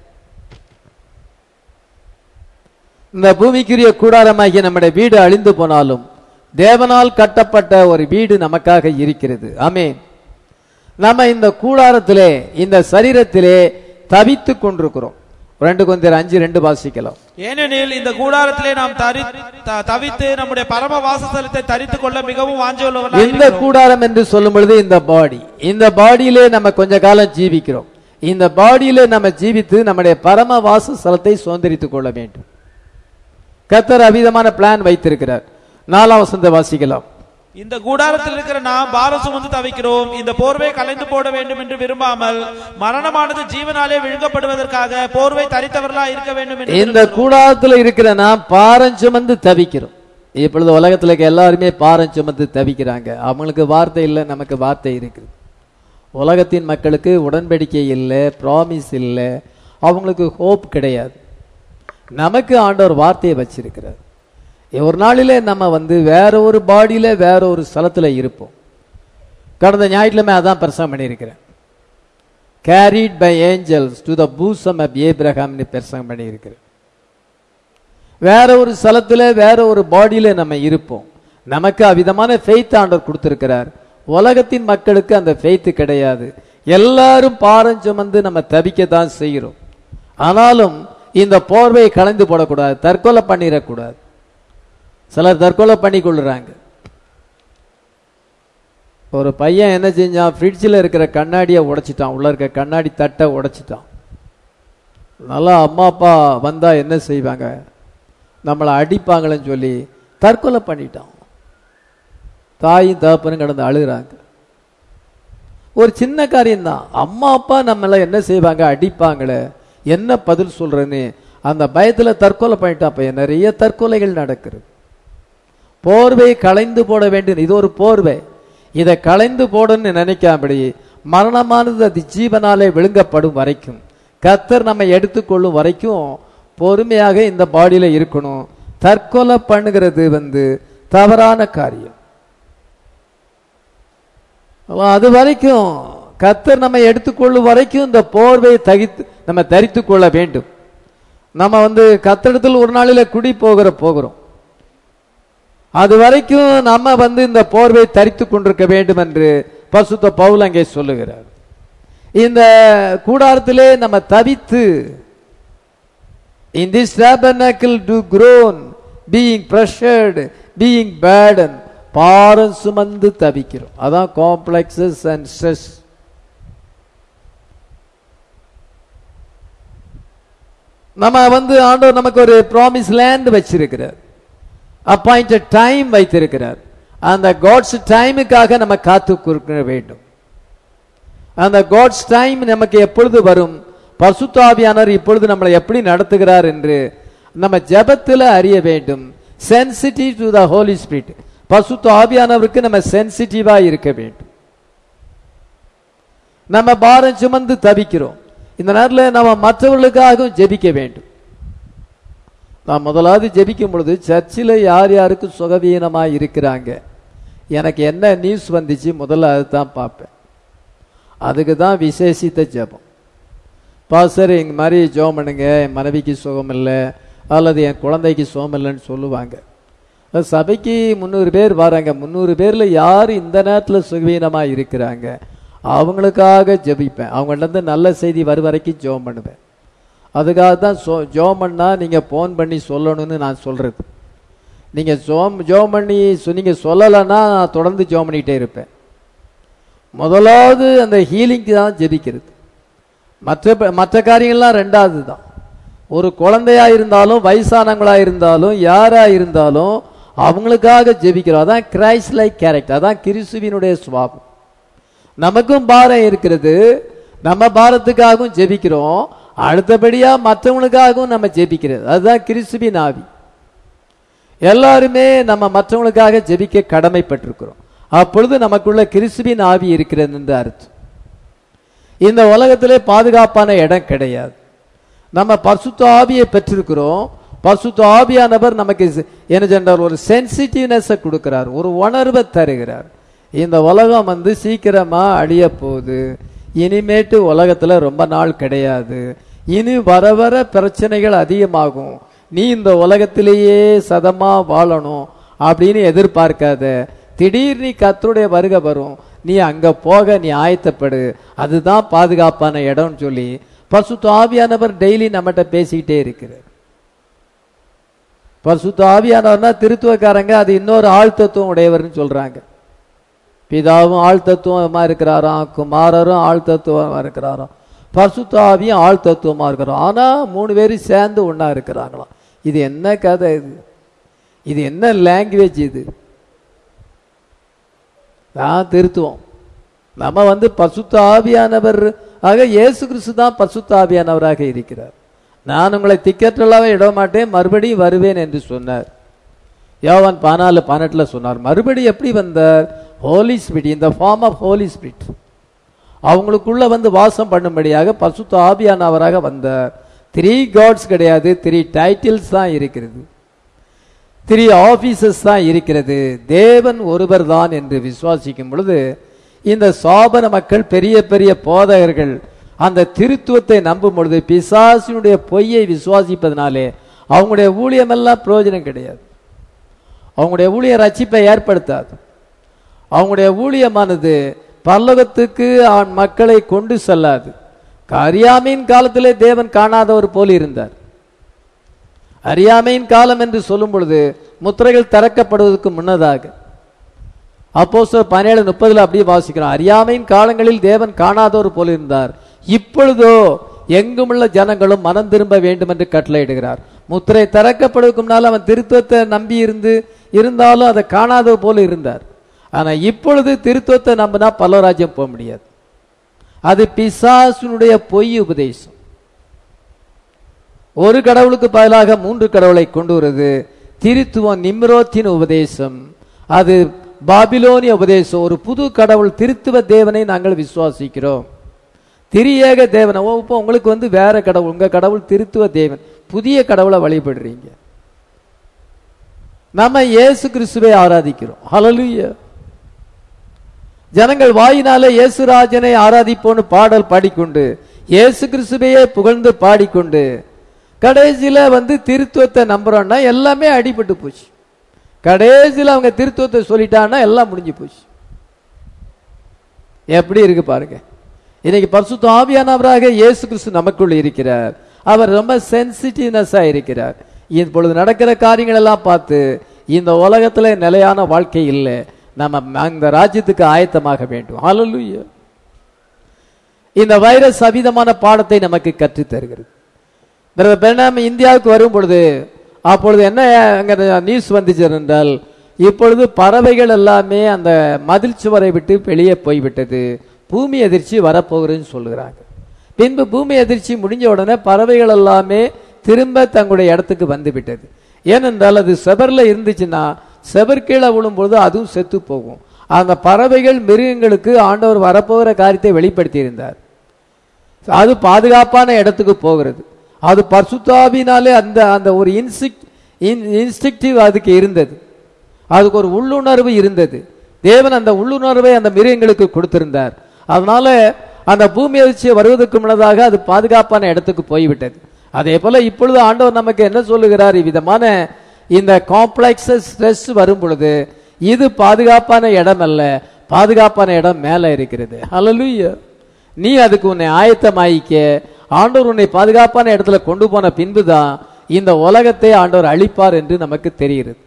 இந்த பூமிக்குரிய கூடாரமாகிய நம்முடைய வீடு அழிந்து போனாலும் தேவனால் கட்டப்பட்ட ஒரு வீடு நமக்காக இருக்கிறது ஆமேன் நம்ம இந்த கூடாரத்திலே இந்த சரீரத்திலே தவித்துக் கொண்டிருக்கிறோம் ரெண்டு கொஞ்சம் அஞ்சு ரெண்டு வாசிக்கலாம் ஏனெனில் இந்த கூடாரத்திலே நாம் தரி த- தவித்து நம்முடைய பரம வாசஸ்தலத்தை தரித்துக் கொள்ள மிகவும் இந்த வாஞ்சவுள்ளவர்களாக கூடாரம் என்று சொல்லும் பொழுது இந்த பாடி இந்த பாடியிலே நம்ம கொஞ்ச காலம் ஜீவிக்கிறோம் இந்த பாடியிலே நம்ம ஜீவித்து நம்முடைய பரம வாசஸ்தலத்தை சுதந்திரித்துக் கொள்ள வேண்டும் கத்தர் அவிதமான பிளான் வைத்திருக்கிறார் நாலாம் வசந்த வாசிக்கலாம் இந்த கூடாரத்தில் இருக்கிற நாம் பாரம் சுமந்து தவிக்கிறோம் இந்த போர்வை கலைந்து போட வேண்டும் என்று விரும்பாமல் மரணமானது ஜீவனாலே விழுங்கப்படுவதற்காக போர்வை தரித்தவர்களா இருக்க வேண்டும் என்று இந்த கூடாரத்துல இருக்கிற நாம் பாரம் சுமந்து தவிக்கிறோம் இப்பொழுது உலகத்துல இருக்க எல்லாருமே பாரம் சுமந்து தவிக்கிறாங்க அவங்களுக்கு வார்த்தை இல்லை நமக்கு வார்த்தை இருக்குது உலகத்தின் மக்களுக்கு உடன்படிக்கை இல்லை ப்ராமிஸ் இல்லை அவங்களுக்கு ஹோப் கிடையாது நமக்கு ஆண்டவர் வார்த்தையை வச்சிருக்கிறார் ஒரு நாளிலே நம்ம வந்து வேற ஒரு பாடியில வேற ஒரு ஸ்தலத்துல இருப்போம் கடந்த ஞாயிற்றுமே அதான் பிரசங்கம் பண்ணியிருக்கிறேன் carried by angels to the bosom of ஏப்ரஹாம்னு பிரசங்கம் பண்ணியிருக்கிறேன் வேற ஒரு ஸ்தலத்துல வேற ஒரு பாடியில நம்ம இருப்போம் நமக்கு அவ்விதமான ஃபெய்த் ஆண்டவர் கொடுத்திருக்கிறார் உலகத்தின் மக்களுக்கு அந்த ஃபெய்த் கிடையாது எல்லாரும் பாரம் சுமந்து நம்ம தவிக்கத்தான் செய்கிறோம் ஆனாலும் இந்த போர்வையை கலந்து போடக்கூடாது தற்கொலை பண்ணிடக்கூடாது சிலர் தற்கொலை பண்ணி கொள்ளுறாங்க ஒரு பையன் என்ன செஞ்சான் ஃப்ரிட்ஜில் இருக்கிற கண்ணாடியை உடைச்சிட்டான் உள்ள இருக்க கண்ணாடி தட்டை உடைச்சிட்டான் நல்லா அம்மா அப்பா வந்தா என்ன செய்வாங்க நம்மளை அடிப்பாங்களேன்னு சொல்லி தற்கொலை பண்ணிட்டான் தாயும் தகப்பனும் கடந்து அழுகுறாங்க ஒரு சின்ன காரியம்தான் அம்மா அப்பா நம்மள என்ன செய்வாங்க அடிப்பாங்களே என்ன பதில் சொல்றேன்னு அந்த பயத்துல தற்கொலை பண்ணிட்டான் அப்ப நிறைய தற்கொலைகள் நடக்குது போர்வை களைந்து போட வேண்டும் இது ஒரு போர்வை இதை களைந்து போடணும்னு நினைக்காமடி மரணமானது அது ஜீவனாலே விழுங்கப்படும் வரைக்கும் கத்தர் நம்ம எடுத்துக்கொள்ளும் வரைக்கும் பொறுமையாக இந்த பாடியில இருக்கணும் தற்கொலை பண்ணுகிறது வந்து தவறான காரியம் அது வரைக்கும் கத்தர் நம்ம எடுத்துக்கொள்ளும் வரைக்கும் இந்த போர்வையை தகித்து நம்ம தரித்து கொள்ள வேண்டும் நம்ம வந்து கத்தடத்தில் ஒரு நாளில குடி போகிற போகிறோம் அது வரைக்கும் நம்ம வந்து இந்த போர்வை தரித்து கொண்டிருக்க வேண்டும் என்று பசுத்த பவுல் அங்கே சொல்லுகிறார் இந்த கூடாரத்திலே நம்ம தவித்து in this tabernacle do groan being pressured being burdened பாரம் சுமந்து தவிக்கிறோம் அதான் காம்ப்ளெக்ஸஸ் அண்ட் ஸ்ட்ரெஸ் நம்ம வந்து ஆண்டவர் நமக்கு ஒரு ப்ராமிஸ் லேண்ட் வச்சிருக்கிறார் அப்பாயிண்டட் டைம் வைத்திருக்கிறார் அந்த காட்ஸ் டைமுக்காக நம்ம காத்து கொடுக்க வேண்டும் அந்த காட்ஸ் டைம் நமக்கு எப்பொழுது வரும் பசுத்தாவியானவர் இப்பொழுது நம்மளை எப்படி நடத்துகிறார் என்று நம்ம ஜெபத்தில் அறிய வேண்டும் sensitive to the Holy Spirit பசுத்த ஆவியானவருக்கு நம்ம சென்சிட்டிவா இருக்க வேண்டும் நம்ம பாரம் சுமந்து தவிக்கிறோம் இந்த நேரத்தில் நம்ம மற்றவர்களுக்காகவும் ஜெபிக்க வேண்டும் நான் முதலாவது ஜெபிக்கும் பொழுது சர்ச்சில் யார் யாருக்கு சுகவீனமாக இருக்கிறாங்க எனக்கு என்ன நியூஸ் வந்துச்சு முதல்ல அதுதான் பார்ப்பேன் அதுக்கு தான் விசேஷித்த ஜெபம் பாஸ்டர் எங்க மாதிரி ஜெபம் பண்ணுங்க என் மனைவிக்கு சுகம் இல்லை அல்லது என் குழந்தைக்கு சுகம் இல்லைன்னு சொல்லுவாங்க சபைக்கு முந்நூறு பேர் வராங்க முந்நூறு பேர்ல யார் இந்த நேரத்தில் சுகவீனமாக இருக்கிறாங்க அவங்களுக்காக ஜெபிப்பேன் அவங்கள்ட்ட நல்ல செய்தி வரும் வரைக்கும் ஜெபம் பண்ணுவேன் அதுக்காக தான் சோ ஜோம் பண்ணா நீங்க ஃபோன் பண்ணி சொல்லணும்னு நான் சொல்றது நீங்க ஜோம் ஜோம் பண்ணி சொ- நீங்க சொல்லலைன்னா நான் தொடர்ந்து ஜோம் பண்ணிக்கிட்டே இருப்பேன் முதலாவது அந்த ஹீலிங்க்கு தான் ஜெபிக்கிறது மற்ற ப- மற்ற காரியங்கள்லாம் ரெண்டாவது தான் ஒரு குழந்தையா இருந்தாலும் வயசானவங்களா இருந்தாலும் யாரா இருந்தாலும் அவங்களுக்காக ஜெபிக்கிறோம் அதான் கிரைஸ்ட் லைக் கேரக்டர் அதான் கிறிஸ்துவினுடைய சுவாபம் நமக்கும் பாரம் இருக்கிறது நம்ம பாரத்துக்காகவும் ஜெபிக்கிறோம் அடுத்தபடியா மற்றவங்களுக்காகவும் நம்ம ஜெபிக்கிறது அதுதான் கிறிஸ்துவின் ஆவி எல்லாருமே நம்ம மற்றவங்களுக்காக ஜெபிக்க கடமைப்பட்டிருக்கிறோம் அப்பொழுது நமக்குள்ள கிறிஸ்துவின் ஆவி இருக்கிறது என்று அர்த்தம் இந்த உலகத்திலே பாதுகாப்பான இடம் கிடையாது நம்ம பரிசுத்த ஆவியை பெற்றிருக்கிறோம் பரிசுத்த ஆவியானவர் நமக்கு செ- என்ன சென்றார் ஒரு சென்சிட்டிவ்னஸை கொடுக்கிறார் ஒரு உணர்வை தருகிறார் இந்த உலகம் வந்து சீக்கிரமா அழிய போகுது இனிமேட்டு உலகத்துல ரொம்ப நாள் கிடையாது இனி வர வர பிரச்சனைகள் அதிகமாகும் நீ இந்த உலகத்திலேயே சதமா வாழணும் அப்படின்னு எதிர்பார்க்காத திடீர் நீ கத்தருடைய வருகை வரும் நீ அங்க போக நீ ஆயத்தப்படு அதுதான் பாதுகாப்பான இடம்னு சொல்லி பரிசுத்த ஆவியானவர் டெய்லி நம்மகிட்ட பேசிக்கிட்டே இருக்கிறார் பரிசுத்த ஆவியானவர்னா திருத்துவக்காரங்க அது இன்னொரு ஆழ்த்தத்துவம் உடையவர்னு சொல்றாங்க பிதாவும் ஆழ்த்தத்துவமா இருக்கிறாராம் குமாரரும் ஆழ்த்தத்துவமா இருக்கிறாராம் பரிசுத்த ஆவியும் ஆழ்த்தத்துவமா இருக்கிறோம் ஆனா மூணு பேரும் சேர்ந்து ஒண்ணா இருக்கிறாங்களாம் இது என்ன கதை இது இது என்ன லாங்குவேஜ் இது நான் திருத்துவோம் நம்ம வந்து பசுத்த ஆவியானவர் ஆக இயேசு கிறிஸ்து தான் பசுத்த ஆவியானவராக இருக்கிறார் நான் உங்களை திக்கற்றலாவே இட மாட்டேன் மறுபடியும் வருவேன் என்று சொன்னார் யோவான் பதினாலு பதினெட்டுல சொன்னார் மறுபடியும் எப்படி வந்தார் ஹோலி ஸ்பிரிட் இந்த ஃபார்ம் ஆஃப் ஹோலி ஸ்பிரிட் அவங்களுக்குள்ள வந்து வாசம் பண்ணும்படியாக பசுத்த ஆவியானவராக வந்தார் த்ரீ காட்ஸ் கிடையாது த்ரீ டைட்டில்ஸ் தான் இருக்கிறது த்ரீ ஆபீசஸ் தான் இருக்கிறது தேவன் ஒருவர் தான் என்று விசுவாசிக்கும் பொழுது இந்த சாபன மக்கள் பெரிய பெரிய போதகர்கள் அந்த திருத்துவத்தை நம்பும் பொழுது பிசாசினுடைய பொய்யை விசுவாசிப்பதனாலே அவங்களுடைய ஊழியமெல்லாம் பிரயோஜனம் கிடையாது அவங்களுடைய ஊழிய ரட்சிப்பை ஏற்படுத்தாது அவங்களுடைய ஊழியமானது பல்லவத்துக்கு அவன் மக்களை கொண்டு செல்லாது அறியாமையின் காலத்திலே தேவன் காணாதவர் போல் இருந்தார் அறியாமையின் காலம் என்று சொல்லும் பொழுது முத்திரைகள் திறக்கப்படுவதற்கு முன்னதாக அப்போ பதினேழு முப்பதுல அப்படியே வாசிக்கிறோம் அறியாமையின் காலங்களில் தேவன் காணாதவர் போல் இருந்தார் இப்பொழுதோ எங்குமுள்ள ஜனங்களும் மனம் திரும்ப வேண்டும் என்று கட்டளையிடுகிறார் முத்திரை திறக்கப்படுவதற்கு முன்னால் அவன் திருத்துவத்தை நம்பி இருந்து இருந்தாலும் அதை காணாதவர் போல இருந்தார் ஆனா இப்பொழுது திருத்துவத்தை நம்பினா பல்லவராஜ்யம் போக முடியாது அது பிசாசுனுடைய பொய் உபதேசம் ஒரு கடவுளுக்கு பதிலாக மூன்று கடவுளை கொண்டு வருது திருத்துவம் நிம்ரோத்தின் உபதேசம் அது பாபிலோனிய உபதேசம் ஒரு புது கடவுள் திருத்துவ தேவனை நாங்கள் விசுவாசிக்கிறோம் திரியேக தேவனை ஓ இப்போ உங்களுக்கு வந்து வேற கடவுள் உங்க கடவுள் திருத்துவ தேவன் புதிய கடவுளை வழிபடுறீங்க நம்ம இயேசு கிறிஸ்துவை ஆராதிக்கிறோம் ஹalleluya ஜனங்கள் வாயினாலே இயேசுராஜனை ஆராதிப்போன்னு பாடல் பாடிக்கொண்டு இயேசு கிறிஸ்துவையே புகழ்ந்து பாடிக்கொண்டு கடைசியில வந்து திருத்துவத்தை நம்புறோம்னா எல்லாமே அடிபட்டு போச்சு கடைசியில அவங்க திருத்துவத்தை சொல்லிட்டான்னா எல்லாம் முடிஞ்சு போச்சு எப்படி இருக்கு பாருங்க இன்னைக்கு பரிசுத்த ஆவியானவராக இயேசு கிறிஸ்து நமக்குள்ள இருக்கிறார் அவர் ரொம்ப சென்சிட்டிவ்னஸா இருக்கிறார் இப்பொழுது நடக்கிற காரியங்கள் எல்லாம் பார்த்து இந்த உலகத்துல நிலையான வாழ்க்கை இல்லை நம்ம அந்த ராஜ்யத்துக்கு ஆயத்தமாக வேண்டும் ஹalleluya இந்த வைரஸ் அவிதமான பாடத்தை நமக்கு கற்றுத் தருகிறது பிரதர் பெர்னாம் இந்தியாவுக்கு வரும் பொழுது அப்பொழுது என்ன அங்க நியூஸ் வந்துச்சு என்றால் இப்பொழுது பறவைகள் எல்லாமே அந்த மதில் சுவரை விட்டு வெளியே போய்விட்டது பூமி எதிர்ச்சி வரப்போகிறதுன்னு சொல்லுகிறாங்க பின்பு பூமி எதிர்ச்சி முடிஞ்ச உடனே பறவைகள் எல்லாமே திரும்ப தங்களுடைய இடத்துக்கு வந்து விட்டது ஏனென்றால் அது செவர்ல இருந்துச்சுன்னா செவர் கீழே விழும்பொழுது அதுவும் செத்து போகும் அந்த பறவைகள் மிருகங்களுக்கு ஆண்டவர் வரப்போகிற காரியத்தை வெளிப்படுத்தி இருந்தார் அது பாதுகாப்பான இடத்துக்கு போகிறது அது பர்சுத்தாவினாலே அந்த அந்த ஒரு இன்சிக் இன்ஸ்டிக்டிவ் அதுக்கு இருந்தது அதுக்கு ஒரு உள்ளுணர்வு இருந்தது தேவன் அந்த உள்ளுணர்வை அந்த மிருகங்களுக்கு கொடுத்திருந்தார் அதனால அந்த பூமி அதிர்ச்சி வருவதற்கு முன்னதாக அது பாதுகாப்பான இடத்துக்கு போய்விட்டது அதே போல இப்பொழுது ஆண்டவர் நமக்கு என்ன சொல்லுகிறார் இவ்விதமான இந்த காம்ப்ளெக்ஸஸ் ஸ்ட்ரெஸ் வரும் பொழுது இது பாதுகாப்பான இடம் அல்ல பாதுகாப்பான இடம் மேல இருக்கிறது ஹalleluya நீ அதுக்கு உன்னை ஆயத்தமாயிக்க ஆண்டவர் உன்னை பாதுகாப்பான இடத்துல கொண்டு போன பின்புதான் இந்த உலகத்தை ஆண்டவர் அழிப்பார் என்று நமக்கு தெரிகிறது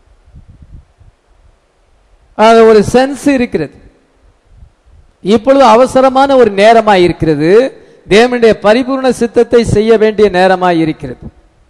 அது ஒரு சென்ஸ் இருக்கிறது இப்பொழுது அவசரமான ஒரு நேரமாய் இருக்கிறது தேவனுடைய பரிபூர்ண சித்தத்தை செய்ய வேண்டிய நேரமாய் இருக்கிறது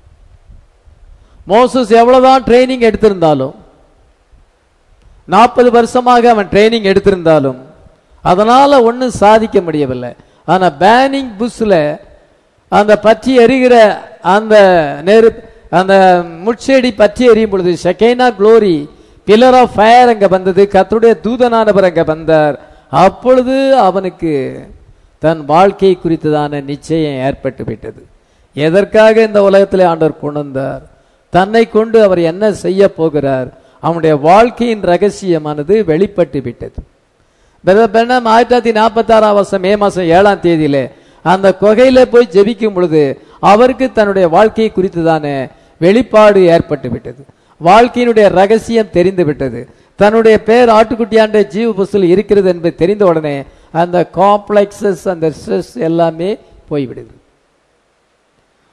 மோசஸ் எவ்வளவுதான் ட்ரைனிங் எடுத்திருந்தாலும் நாற்பது வருஷமாக அவன் ட்ரைனிங் எடுத்திருந்தாலும் அதனால ஒன்றும் சாதிக்க முடியவில்லை ஆனா பேனிங் புஷ்ல அந்த பற்றி எரிகிற அந்த நெரு அந்த முட்செடி பற்றி எரியும் பொழுது Shekinah glory pillar of fire அங்க வந்தது கர்த்தருடைய தூதனானவர் அங்க வந்தார் அப்பொழுது அவனுக்கு தன் வாழ்க்கை குறித்ததான நிச்சயம் ஏற்பட்டு விட்டது எதற்காக இந்த உலகத்திலே ஆண்டவர் கொண்டு வந்தார் தன்னை கொண்டு அவர் என்ன செய்ய போகிறார் அவனுடைய வாழ்க்கையின் ரகசியமானது வெளிப்பட்டு விட்டது பிரதர் பெண்ணம் ஆயிரத்தி தொள்ளாயிரத்தி நாற்பத்தி ஆறாம் வருஷம் மே மாசம் ஏழாம் தேதியிலே அந்த குகையில போய் ஜெபிக்கும் பொழுது அவருக்கு தன்னுடைய வாழ்க்கையை குறித்துதான வெளிப்பாடு ஏற்பட்டு விட்டது வாழ்க்கையினுடைய ரகசியம் தெரிந்து விட்டது தன்னுடைய பேர் ஆட்டுக்குட்டியாண்ட ஜீவ புஸ்தல் இருக்கிறது என்பது தெரிந்த உடனே அந்த காம்ப்ளெக்ஸஸ் அந்த ஸ்ட்ரெஸ் எல்லாமே போய்விடுது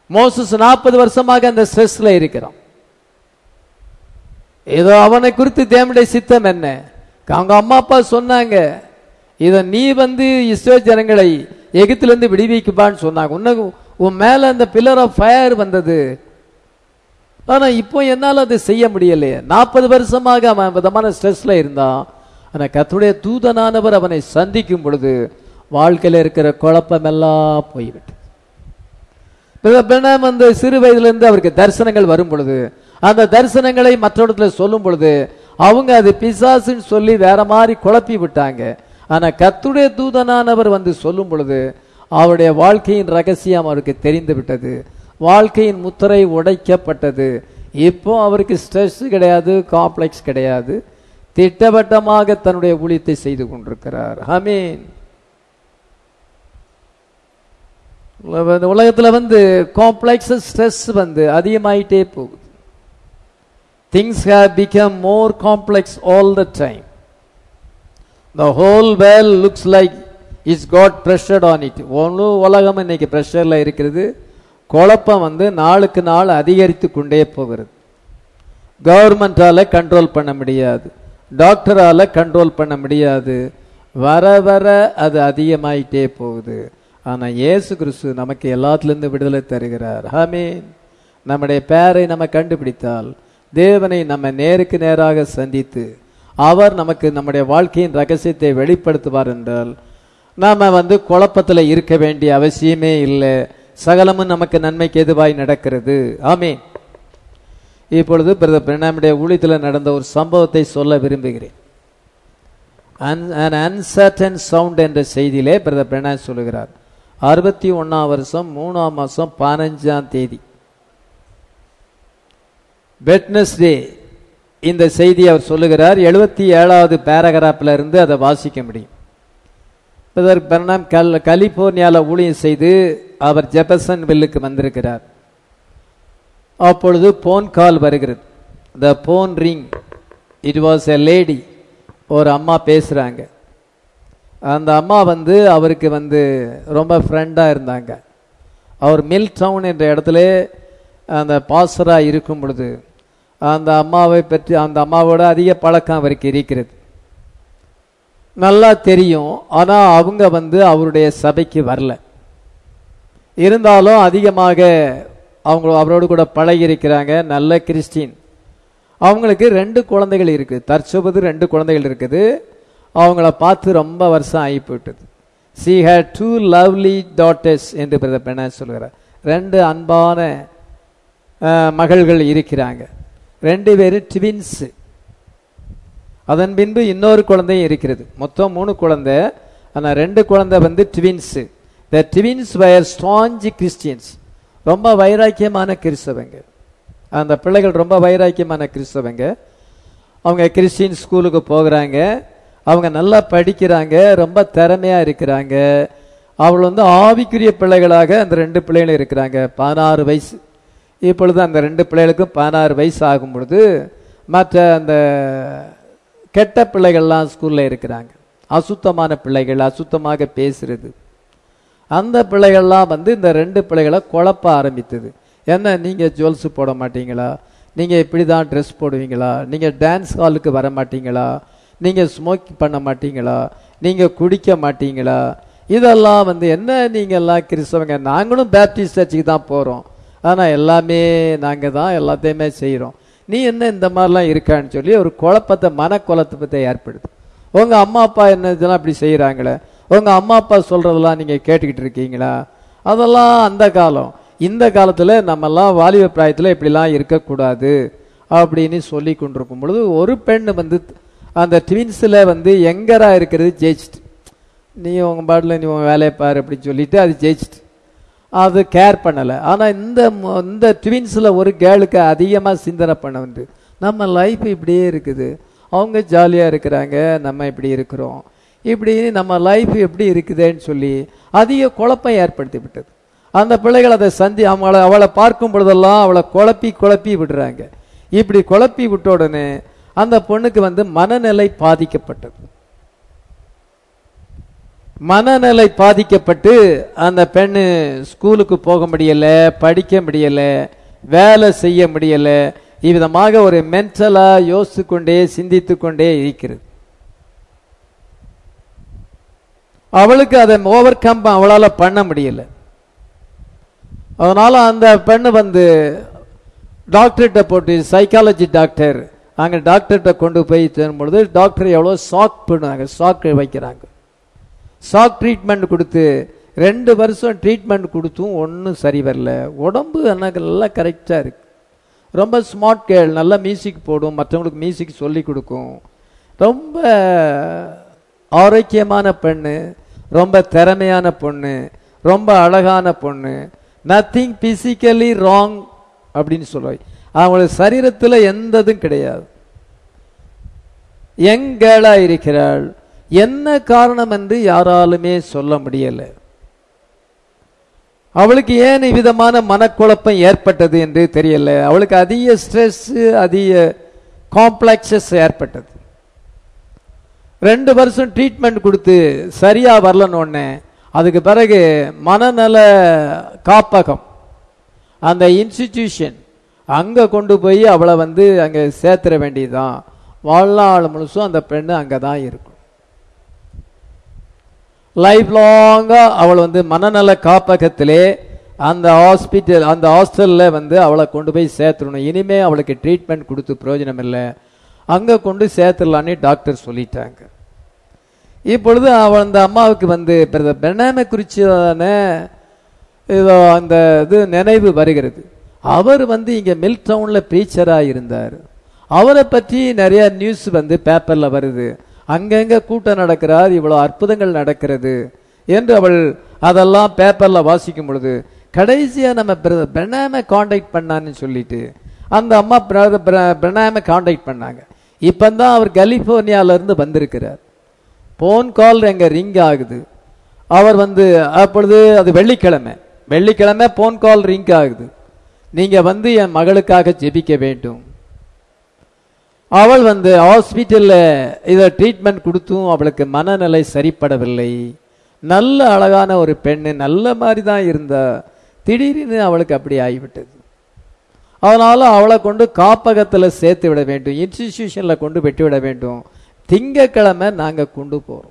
மோசஸ் நாற்பது வருஷமாக அந்த ஸ்ட்ரெஸ்ல இருக்கிறான் ஏதோ அவனை குறித்து தேவனுடைய சித்தம் என்ன அவங்க அம்மா அப்பா சொன்னாங்க இத நீ வந்து இஸ்ரோ ஜனங்களை எகிப்திலிருந்து விடுவிக்குப்பான்னு சொன்னாங்க உனக்கு உன் மேல அந்த பில்லர் ஆஃப் ஃபயர் வந்தது ஆனா இப்போ என்னால அதை செய்ய முடியலையே நாற்பது வருஷமாக அவன் விதமான ஸ்ட்ரெஸ்ல இருந்தான் ஆனா கர்த்தருடைய தூதனானவர் அவனை சந்திக்கும் பொழுது வாழ்க்கையில இருக்கிற குழப்பம் எல்லாம் போய்விட்டு பிரணாம் அந்த சிறு வயதிலிருந்து அவருக்கு தரிசனங்கள் வரும் பொழுது அந்த தரிசனங்களை மற்றவர்களை சொல்லும் பொழுது அவங்க அது பிசாசுன்னு சொல்லி வேற மாதிரி குழப்பி விட்டாங்க ஆனா கத்துடைய தூதனானவர் வந்து சொல்லும் பொழுது அவருடைய வாழ்க்கையின் ரகசியம் அவருக்கு தெரிந்து விட்டது வாழ்க்கையின் முத்திரை உடைக்கப்பட்டது இப்போ அவருக்கு ஸ்ட்ரெஸ் கிடையாது காம்ப்ளெக்ஸ் கிடையாது திட்டவட்டமாக தன்னுடைய ஊழியத்தை செய்து கொண்டிருக்கிறார் ஆமீன் இந்த உலகத்துல வந்து காம்ப்ளெக்ஸ் ஸ்ட்ரெஸ் வந்து அதிகமாயிட்டே போகுது things have become more complex all the time the whole world looks like is got pressured on it ஒன்றும் உலகம் இன்னைக்கு ப்ரெஷரில் இருக்கிறது குழப்பம் வந்து நாளுக்கு நாள் அதிகரித்து கொண்டே போகிறது கவர்மெண்டால கண்ட்ரோல் பண்ண முடியாது டாக்டரால கண்ட்ரோல் பண்ண முடியாது வர வர அது அதிகமாயிட்டே போகுது ஆனா இயேசு கிறிஸ்து நமக்கு எல்லாத்திலிருந்து விடுதலை தருகிறார் ஆமீன் நம்முடைய பேரை நம்ம கண்டுபிடித்தால் தேவனை நம்ம நேருக்கு நேராக சந்தித்து அவர் நமக்கு நம்முடைய வாழ்க்கையின் ரகசியத்தை வெளிப்படுத்துவார் என்றால் நாம வந்து குழப்பத்துல இருக்க வேண்டிய அவசியமே இல்லை சகலமும் நமக்கு நன்மைக்கு எதுவாய் நடக்கிறது ஆமீன் இப்பொழுது பிரதர் பிரணாமுடைய ஊழியத்தில் நடந்த ஒரு சம்பவத்தை சொல்ல விரும்புகிறேன் அன் அன்சர்டன் சவுண்ட் என்ற செய்தியிலே பிரதர் பிரணாம் சொல்லுகிறார் அறுபத்தி ஒன்னாம் வருஷம் மூணாம் மாசம் பதினஞ்சாம் தேதி வெட்னஸ்டே இந்த செய்தி அவர் சொல்லுகிறார் எழுபத்தி ஏழாவது பேராகிராஃப்ல இருந்து அதை வாசிக்க முடியும் பிரதர் பிரணாம் கல் கலிபோர்னியாவில் ஊழியம் செய்து அவர் ஜெபசன் வில்லுக்கு வந்திருக்கிறார் அப்பொழுது போன் கால் வருகிறது the phone ring it was a lady ஒரு அம்மா பேசுறாங்க அந்த அம்மா வந்து அவருக்கு வந்து ரொம்ப ஃப்ரெண்டாக இருந்தாங்க அவர் மில் டவுன் என்ற இடத்துல அந்த பாசராக இருக்கும் பொழுது அந்த அம்மாவை பற்றி அந்த அம்மாவோட அதிக பழக்கம் அவருக்கு இருக்கிறது நல்லா தெரியும் ஆனால் அவங்க வந்து அவருடைய சபைக்கு வரல இருந்தாலும் அதிகமாக அவங்க அவரோடு கூட பழகி இருக்கிறாங்க நல்ல கிறிஸ்டின் அவங்களுக்கு ரெண்டு குழந்தைகள் இருக்குது தற்சோபது ரெண்டு குழந்தைகள் இருக்குது அவங்கள பார்த்து ரொம்ப வருஷம் ஆகி போயிட்டது she had two lovely daughters என்று பிரதர் பெண்ண சொல்கிறார் ரெண்டு அன்பான மகள்கள் இருக்கிறாங்க ரெண்டு பேரும் ட்வின்ஸு அதன் பின்பு இன்னொரு குழந்தையும் இருக்கிறது மொத்தம் மூணு குழந்தை ஆனால் ரெண்டு குழந்தை வந்து twins the twins were strange Christians ரொம்ப வைராக்கியமான கிறிஸ்தவங்க அந்த பிள்ளைகள் ரொம்ப வைராக்கியமான கிறிஸ்தவங்க அவங்க கிறிஸ்டின் ஸ்கூலுக்கு போகிறாங்க அவங்க நல்லா படிக்கிறாங்க ரொம்ப திறமையாக இருக்கிறாங்க அவள் வந்து ஆவிக்குரிய பிள்ளைகளாக அந்த ரெண்டு பிள்ளைகளும் இருக்கிறாங்க பதினாறு வயசு இப்பொழுது அந்த ரெண்டு பிள்ளைகளுக்கும் பதினாறு வயசு ஆகும் பொழுது மற்ற அந்த கெட்ட பிள்ளைகள்லாம் ஸ்கூலில் இருக்கிறாங்க அசுத்தமான பிள்ளைகள் அசுத்தமாக பேசுறது அந்த பிள்ளைகள்லாம் வந்து இந்த ரெண்டு பிள்ளைகளை குழப்ப ஆரம்பித்தது என்ன நீங்கள் ஜுவல்ஸ் போட மாட்டீங்களா நீங்கள் இப்படி தான் ட்ரெஸ் போடுவீங்களா நீங்கள் டான்ஸ் ஹாலுக்கு வர மாட்டீங்களா நீங்கள் ஸ்மோக் பண்ண மாட்டீங்களா நீங்கள் குடிக்க மாட்டீங்களா இதெல்லாம் வந்து என்ன நீங்கள் எல்லாம் கிறிஸ்தவங்க நாங்களும் பேப்டிஸ்ட் சர்ச்சுக்கு தான் போகிறோம் ஆனால் எல்லாமே நாங்கள் தான் எல்லாத்தையுமே செய்கிறோம் நீ என்ன இந்த மாதிரிலாம் இருக்கான்னு சொல்லி ஒரு குழப்பத்தை மனக்குழப்பத்தை ஏற்படுது உங்கள் அம்மா அப்பா என்ன இதெல்லாம் இப்படி செய்கிறாங்களே உங்கள் அம்மா அப்பா சொல்கிறதெல்லாம் நீங்கள் கேட்டுக்கிட்டு இருக்கீங்களா அதெல்லாம் அந்த காலம் இந்த காலத்தில் நம்மெல்லாம் வாலிப பிராயத்தில் இப்படிலாம் இருக்கக்கூடாது அப்படின்னு சொல்லி கொண்டிருக்கும் பொழுது ஒரு பெண் வந்து அந்த ட்வின்ஸில் வந்து எங்கராக இருக்கிறது ஜெயிச்சிட்டு நீ உங்கள் பாட்டில் நீ உன் வேலையை பாரு அப்படின்னு சொல்லிட்டு அது ஜெயிச்சிட்டு அது கேர் பண்ணலை ஆனால் இந்த இந்த ட்வின்ஸில் ஒரு கேர்ளுக்கு அதிகமாக சிந்தனை பண்ண வந்து நம்ம லைஃப் இப்படியே இருக்குது அவங்க ஜாலியாக இருக்கிறாங்க நம்ம இப்படி இருக்கிறோம் இப்படி நம்ம லைஃப் எப்படி இருக்குதுன்னு சொல்லி அதிக குழப்பம் ஏற்படுத்தி விட்டது அந்த பிள்ளைகள் அதை சந்தி அவளை அவளை பார்க்கும் பொழுதெல்லாம் அவளை குழப்பி குழப்பி விடுறாங்க இப்படி குழப்பி விட்ட உடனே அந்த பொண்ணுக்கு வந்து மனநிலை பாதிக்கப்பட்டது மனநிலை பாதிக்கப்பட்டு அந்த பெண்ணு ஸ்கூலுக்கு போக முடியல படிக்க முடியல வேலை செய்ய முடியல இவ்விதமாக ஒரு மென்டலா யோசித்து கொண்டே சிந்தித்து கொண்டே இருக்கிறது அவளுக்கு அதை ஓவர் கம் அவளால பண்ண முடியல அதனால அந்த பெண்ணு வந்து டாக்டர்கிட்ட போட்டு சைக்காலஜி டாக்டர் அங்கே டாக்டர்கிட்ட கொண்டு போய் தரும் பொழுது டாக்டர் எவ்வளோ ஷாக் பண்ணுவாங்க ஷாக் வைக்கிறாங்க ஷாக் ட்ரீட்மெண்ட் கொடுத்து ரெண்டு வருஷம் ட்ரீட்மெண்ட் கொடுத்தும் ஒன்றும் சரி வரல உடம்பு எனக்கு நல்லா கரெக்டாக இருக்கு ரொம்ப ஸ்மார்ட் கேர்ள் நல்லா மியூசிக் போடும் மற்றவங்களுக்கு மியூசிக் சொல்லி கொடுக்கும் ரொம்ப ஆரோக்கியமான பெண்ணு ரொம்ப திறமையான பொண்ணு ரொம்ப அழகான பொண்ணு நத்திங் பிசிக்கலி ராங் அப்படின்னு சொல்லுவாங்க அவங்களுக்கு சரீரத்தில் எந்ததும் கிடையாது யங் கேர்ளா இருக்கிறாள் என்ன காரணம் என்று யாராலுமே சொல்ல முடியல அவளுக்கு ஏன் இவ்விதமான மனக்குழப்பம் ஏற்பட்டது என்று தெரியல அவளுக்கு அதிக ஸ்ட்ரெஸ் அதிக காம்ப்ளெக்ஸஸ் ஏற்பட்டது ரெண்டு வருஷம் ட்ரீட்மெண்ட் கொடுத்து சரியா வரலன்னு உடனே அதுக்கு பிறகு மனநல காப்பகம் அந்த இன்ஸ்டிடியூஷன் அங்க கொண்டு போய் அவளை வந்து அங்க சேர்த்துற வேண்டியதுதான் வாழ்நாள் முழுசும் அந்த பெண்ணு அங்கே தான் இருக்கும் லைஃப் லாங்கா அவள் வந்து மனநல காப்பகத்திலே அந்த ஹாஸ்பிட்டல் அந்த ஹாஸ்டல்ல வந்து அவளை கொண்டு போய் சேர்த்துடணும் இனிமே அவளுக்கு ட்ரீட்மெண்ட் கொடுத்து பிரயோஜனம் இல்லை அங்க கொண்டு சேர்த்துடலான்னு டாக்டர் சொல்லிட்டாங்க இப்பொழுது அவள் அந்த அம்மாவுக்கு வந்து பெண்ணாமை குறிச்சான இதோ அந்த இது நினைவு வருகிறது அவர் வந்து இங்க மில் டவுன்ல பிரீச்சரா இருந்தார் அவரை பற்றி நிறைய நியூஸ் வந்து பேப்பர்ல வருது அங்கங்க கூட்டம் நடக்கிறார் இவ்வளவு அற்புதங்கள் நடக்கிறது என்று அவள் அதெல்லாம் பேப்பர்ல வாசிக்கும் பொழுது கடைசியா நம்ம பிரணாம காண்டாக்ட் பண்ணான்னு சொல்லிட்டு அந்த அம்மா பிரணாம காண்டாக்ட் பண்ணாங்க இப்பந்தான் அவர் கலிபோர்னியால இருந்து வந்திருக்கிறார் போன் கால் எங்க ரிங் ஆகுது அவர் வந்து அப்பொழுது அது வெள்ளிக்கிழமை வெள்ளிக்கிழமை போன் கால் ரிங் ஆகுது நீங்க வந்து என் மகளுக்காக ஜெபிக்க வேண்டும் அவள் வந்து ஹாஸ்பிட்டல்ல இதை ட்ரீட்மெண்ட் கொடுத்தும் அவளுக்கு மனநிலை சரிப்படவில்லை நல்ல அழகான ஒரு பெண்ணு நல்ல மாதிரி தான் இருந்தா திடீர்னு அவளுக்கு அப்படி ஆகிவிட்டது அதனால அவளை கொண்டு காப்பகத்தில் சேர்த்து விட வேண்டும் இன்ஸ்டிடியூஷன்ல கொண்டு வெட்டி விட வேண்டும் திங்கக்கிழமை நாங்க கொண்டு போறோம்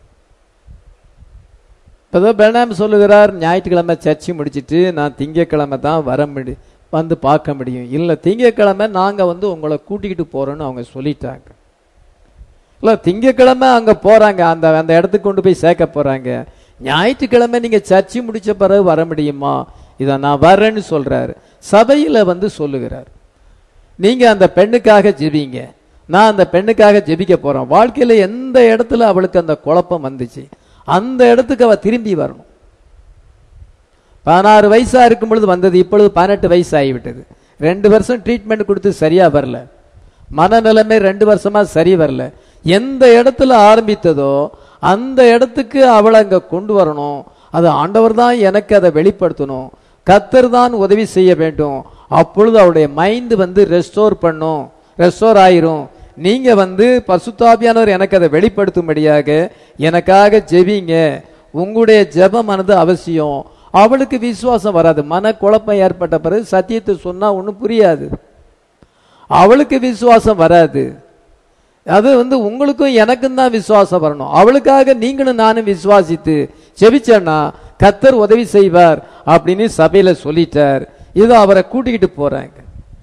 இப்போ பெர்னாம் சொல்லுகிறார் ஞாயிற்றுக்கிழமை சர்ச்சை முடிச்சிட்டு நான் திங்கக்கிழமை தான் வர முடி வந்து பார்க்க முடியும் இல்லை திங்கக்கிழமை நாங்கள் வந்து உங்களை கூட்டிக்கிட்டு போறோம்னு அவங்க சொல்லிட்டாங்க இல்லை திங்கக்கிழமை அங்கே போறாங்க அந்த அந்த இடத்துக்கு கொண்டு போய் சேர்க்க போறாங்க ஞாயிற்றுக்கிழமை நீங்க சர்ச்சை முடிச்ச பிறகு வர முடியுமா இதை நான் வரேன்னு சொல்றாரு சபையில வந்து சொல்லுகிறார் நீங்க அந்த பெண்ணுக்காக ஜெபிங்க நான் அந்த பெண்ணுக்காக ஜெபிக்க போறேன் வாழ்க்கையில எந்த இடத்துல அவளுக்கு அந்த குழப்பம் வந்துச்சு அந்த இடத்துக்கு அவ திரும்பி வரணும் பதினாறு வயசா இருக்கும் பொழுது வந்தது இப்பொழுது பதினெட்டு வயசு ஆகிவிட்டது ரெண்டு வருஷம் ட்ரீட்மெண்ட் கொடுத்து சரியா வரல மனநிலைமை ரெண்டு வருஷமா சரி வரல எந்த இடத்துல ஆரம்பித்ததோ அந்த இடத்துக்கு அவளை அங்க கொண்டு வரணும் அது ஆண்டவர் தான் எனக்கு அதை வெளிப்படுத்தணும் கத்தர் தான் உதவி செய்ய வேண்டும் அப்பொழுது அவருடைய மைண்ட் வந்து ரெஸ்டோர் பண்ணும் ரெஸ்டோர் ஆயிரும் நீங்க வந்து பசுத்தாபியானவர் எனக்கு அதை வெளிப்படுத்தும்படியாக எனக்காக ஜெபிங்க உங்களுடைய ஜெபமானது அவசியம் அவளுக்கு விசுவாசம் வராது மன குழப்பம் ஏற்பட்ட பிறகு சத்தியத்தை சொன்னா ஒன்றும் புரியாது அவளுக்கு விசுவாசம் வராது அது வந்து உங்களுக்கும் எனக்கும் தான் விசுவாசம் வரணும் அவளுக்காக நீங்களும் நானும் விசுவாசித்து செபிச்சேன்னா கத்தர் உதவி செய்வார் அப்படின்னு சபையில சொல்லிட்டார் இதோ அவரை கூட்டிக்கிட்டு போறாங்க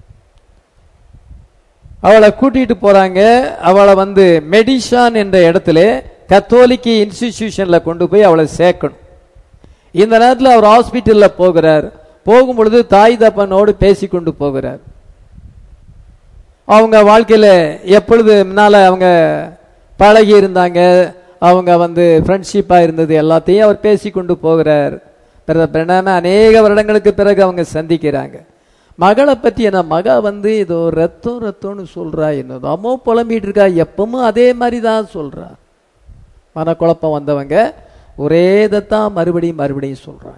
அவளை கூட்டிட்டு போறாங்க அவளை வந்து மெடிஷான் என்ற இடத்துல கத்தோலிக்க இன்ஸ்டிடியூஷன்ல கொண்டு போய் அவளை சேர்க்கணும் இந்த நேரத்தில் அவர் ஹாஸ்பிட்டல்ல போகிறார் போகும் பொழுது தாய் தப்பனோடு பேசி கொண்டு போகிறார் அவங்க வாழ்க்கையில எப்பொழுது முன்னால அவங்க பழகி இருந்தாங்க அவங்க வந்து ஃப்ரெண்ட்ஷிப்பா இருந்தது எல்லாத்தையும் அவர் பேசி கொண்டு போகிறார் பிரணாம அநேக வருடங்களுக்கு பிறகு அவங்க சந்திக்கிறாங்க மகளை பற்றி என்ன மக வந்து இதோ ரத்தம் ரத்தம்னு சொல்றா என்னதோ புலம்பிட்டு இருக்கா எப்பவும் அதே மாதிரி தான் சொல்றா மனக்குழப்பம் வந்தவங்க ஒரே இதைத்தான் மறுபடியும் மறுபடியும் சொல்றாங்க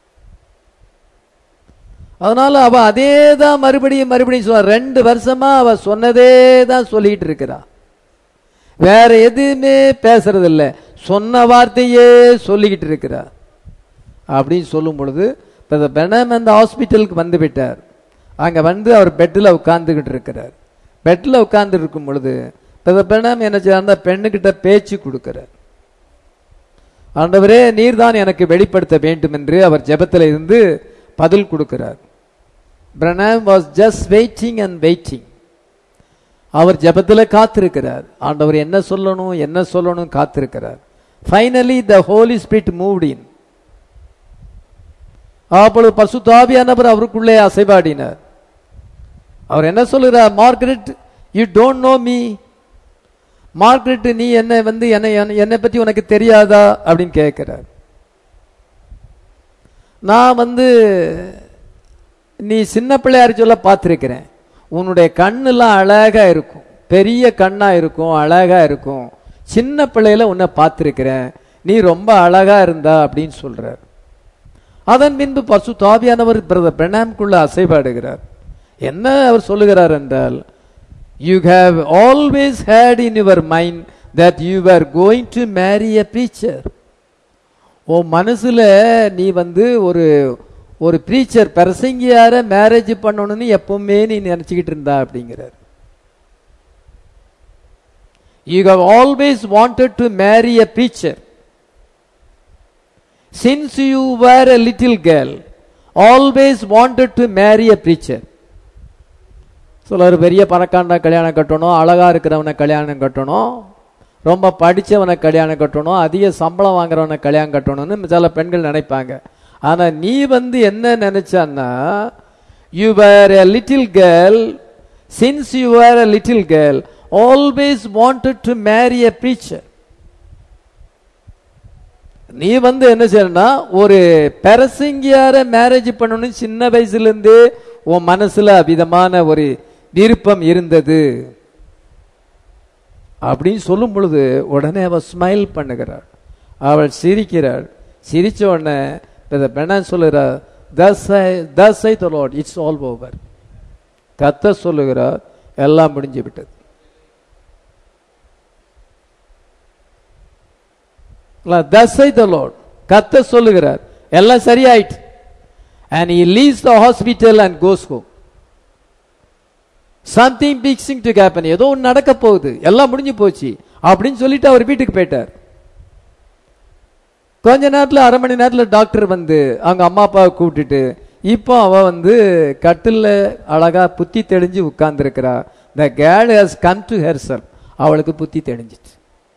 அதனால அவ அதே தான் மறுபடியும் மறுபடியும் சொல்ல ரெண்டு வருஷமா அவ சொன்னதே தான் சொல்லிட்டு இருக்கிறா வேற எதுவுமே பேசுறது இல்ல சொன்ன வார்த்தையே சொல்லிக்கிட்டு இருக்கிறார் அப்படின்னு சொல்லும் பொழுது பிரதர் பெனம் அந்த ஹாஸ்பிட்டலுக்கு வந்து விட்டார் அங்க வந்து அவர் பெட்டில் உட்கார்ந்துகிட்டு இருக்கிறார் பெட்டில் உட்கார்ந்து இருக்கும் பொழுது பிரதர் பெனம் என்ன செய்ய அந்த பெண்ணுகிட்ட பேச்சு கொடுக்கிறார் ஆண்டவரே நீர்தான் எனக்கு வெளிப்படுத்த வேண்டும் என்று அவர் ஜெபத்தில் இருந்து பதில் கொடுக்கிறார் Branham was just waiting and waiting அவர் ஜெபத்தில் காத்திருக்கிறார் ஆண்டவர் என்ன சொல்லணும் என்ன சொல்லணும் காத்திருக்கிறார் finally the Holy Spirit moved in அப்பொழுது பசுத்தாபியானவர் அவருக்குள்ளே அசைபாடினார் அவர் என்ன சொல்லுகிறார் Margaret you don't know me Margaret நீ என்ன வந்து என்னை என்னை பத்தி உனக்கு தெரியாதா அப்படின்னு கேட்கிறார் நான் வந்து நீ சின்ன பிள்ளையார் சொல்ல பார்த்துருக்கிறேன் உன்னுடைய கண்ணெல்லாம் அழகா இருக்கும் பெரிய கண்ணா இருக்கும் அழகா இருக்கும் சின்ன பிள்ளையில உன்னை பார்த்துருக்கிறேன் நீ ரொம்ப அழகா இருந்தா அப்படின்னு சொல்றார் அதன் பின்பு பசு தாபியானவர் பிரதர் பிரணாம்குள்ள அசைபாடுகிறார் என்ன அவர் சொல்லுகிறார் என்றால் you have always had in your mind that you are going to marry a preacher உன் மனசுல நீ வந்து ஒரு ஒரு ப்ரீச்சர் பிரசங்கியார மேரேஜ் பண்ணணும்னு எப்பவுமே நீ நினைச்சுக்கிட்டு இருந்தா அப்படிங்கிறார் you have always wanted to marry a preacher since you were a little girl always wanted to marry a preacher சிலர் பெரிய பணக்காரனை கல்யாணம் கட்டணும் அழகா இருக்கிறவனை கல்யாணம் கட்டணும் ரொம்ப படிச்சவனை கல்யாணம் கட்டணும் அதிக சம்பளம் வாங்குறவனை கல்யாணம் கட்டணும்னு சில பெண்கள் நினைப்பாங்க ஆனா நீ வந்து என்ன நினைச்சான்னா you were a little girl since you were a little girl always wanted to marry a preacher நீ வந்து என்ன செய்யணும்னா ஒரு பெரசிங்கியார மேரேஜ் பண்ணணும்னு சின்ன வயசுல இருந்தே உன் மனசுல அவ்விதமான ஒரு விருப்பம் இருந்தது அப்படின்னு சொல்லும் பொழுது உடனே அவள் ஸ்மைல் பண்ணுகிறாள் அவள் சிரிக்கிறாள் சிரிச்ச உடனே பெண்ண சொல்லுகிறார் thus I Lord it's all over கத்த சொல்லுகிறார் எல்லாம் முடிஞ்சு விட்டது தஸ் ஐ த லார்ட் கத்த சொல்லுகிறார் எல்லாம் சரியாயிட்டு and he leaves the hospital and goes home something fixing to happen ஏதோ ஒன்று நடக்க போகுது எல்லாம் முடிஞ்சு போச்சு அப்படின்னு சொல்லிட்டு அவர் வீட்டுக்கு போயிட்டார் கொஞ்ச நேரத்தில் அரை மணி நேரத்தில் டாக்டர் வந்து அவங்க அம்மா அப்பாவை கூப்பிட்டுட்டு இப்போ அவ வந்து கட்டில் அழகா புத்தி தெளிஞ்சு உட்கார்ந்துருக்கிறா the girl has come to herself அவளுக்கு புத்தி தெளிஞ்சிச்சு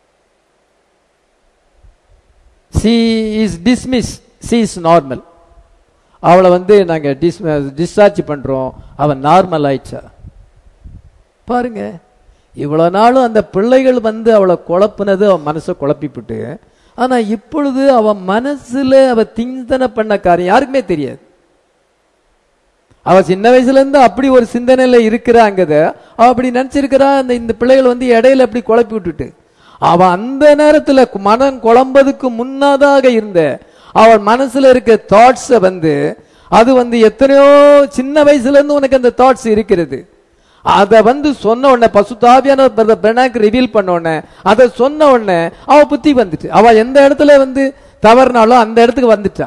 she is dismiss she is normal அவளை வந்து நாங்கள் டிஸ் டிஸ்சார்ஜ் பண்ணுறோம் அவன் நார்மல் ஆயிடுச்சா பாருங்க இவ்வளோ நாளும் அந்த பிள்ளைகள் வந்து அவளை குழப்புனது அவன் மனசை குழப்பிவிட்டு ஆனால் இப்பொழுது அவன் மனசில் அவ சிந்தனை பண்ண காரியம் யாருக்குமே தெரியாது அவ சின்ன வயசுல இருந்து அப்படி ஒரு சிந்தனையில இருக்கிறாங்கத அவ அப்படி நினைச்சிருக்கிறா அந்த இந்த பிள்ளைகள் வந்து இடையில அப்படி குழப்பி விட்டுட்டு அவ அந்த நேரத்துல மனம் குழம்பதுக்கு முன்னாதாக இருந்த அவள் மனசுல இருக்க தாட்ஸ வந்து அது வந்து எத்தனையோ சின்ன வயசுல இருந்து உனக்கு அந்த தாட்ஸ் இருக்கிறது அத வந்து சொன்ன உடனே பசுதாபியான பெனாக்கு ரிவீல் பண்ண உடனே அதை சொன்ன உடனே அவ புத்தி வந்துட்டு அவ எந்த இடத்துல வந்து தவறுனாலும் அந்த இடத்துக்கு வந்துட்டா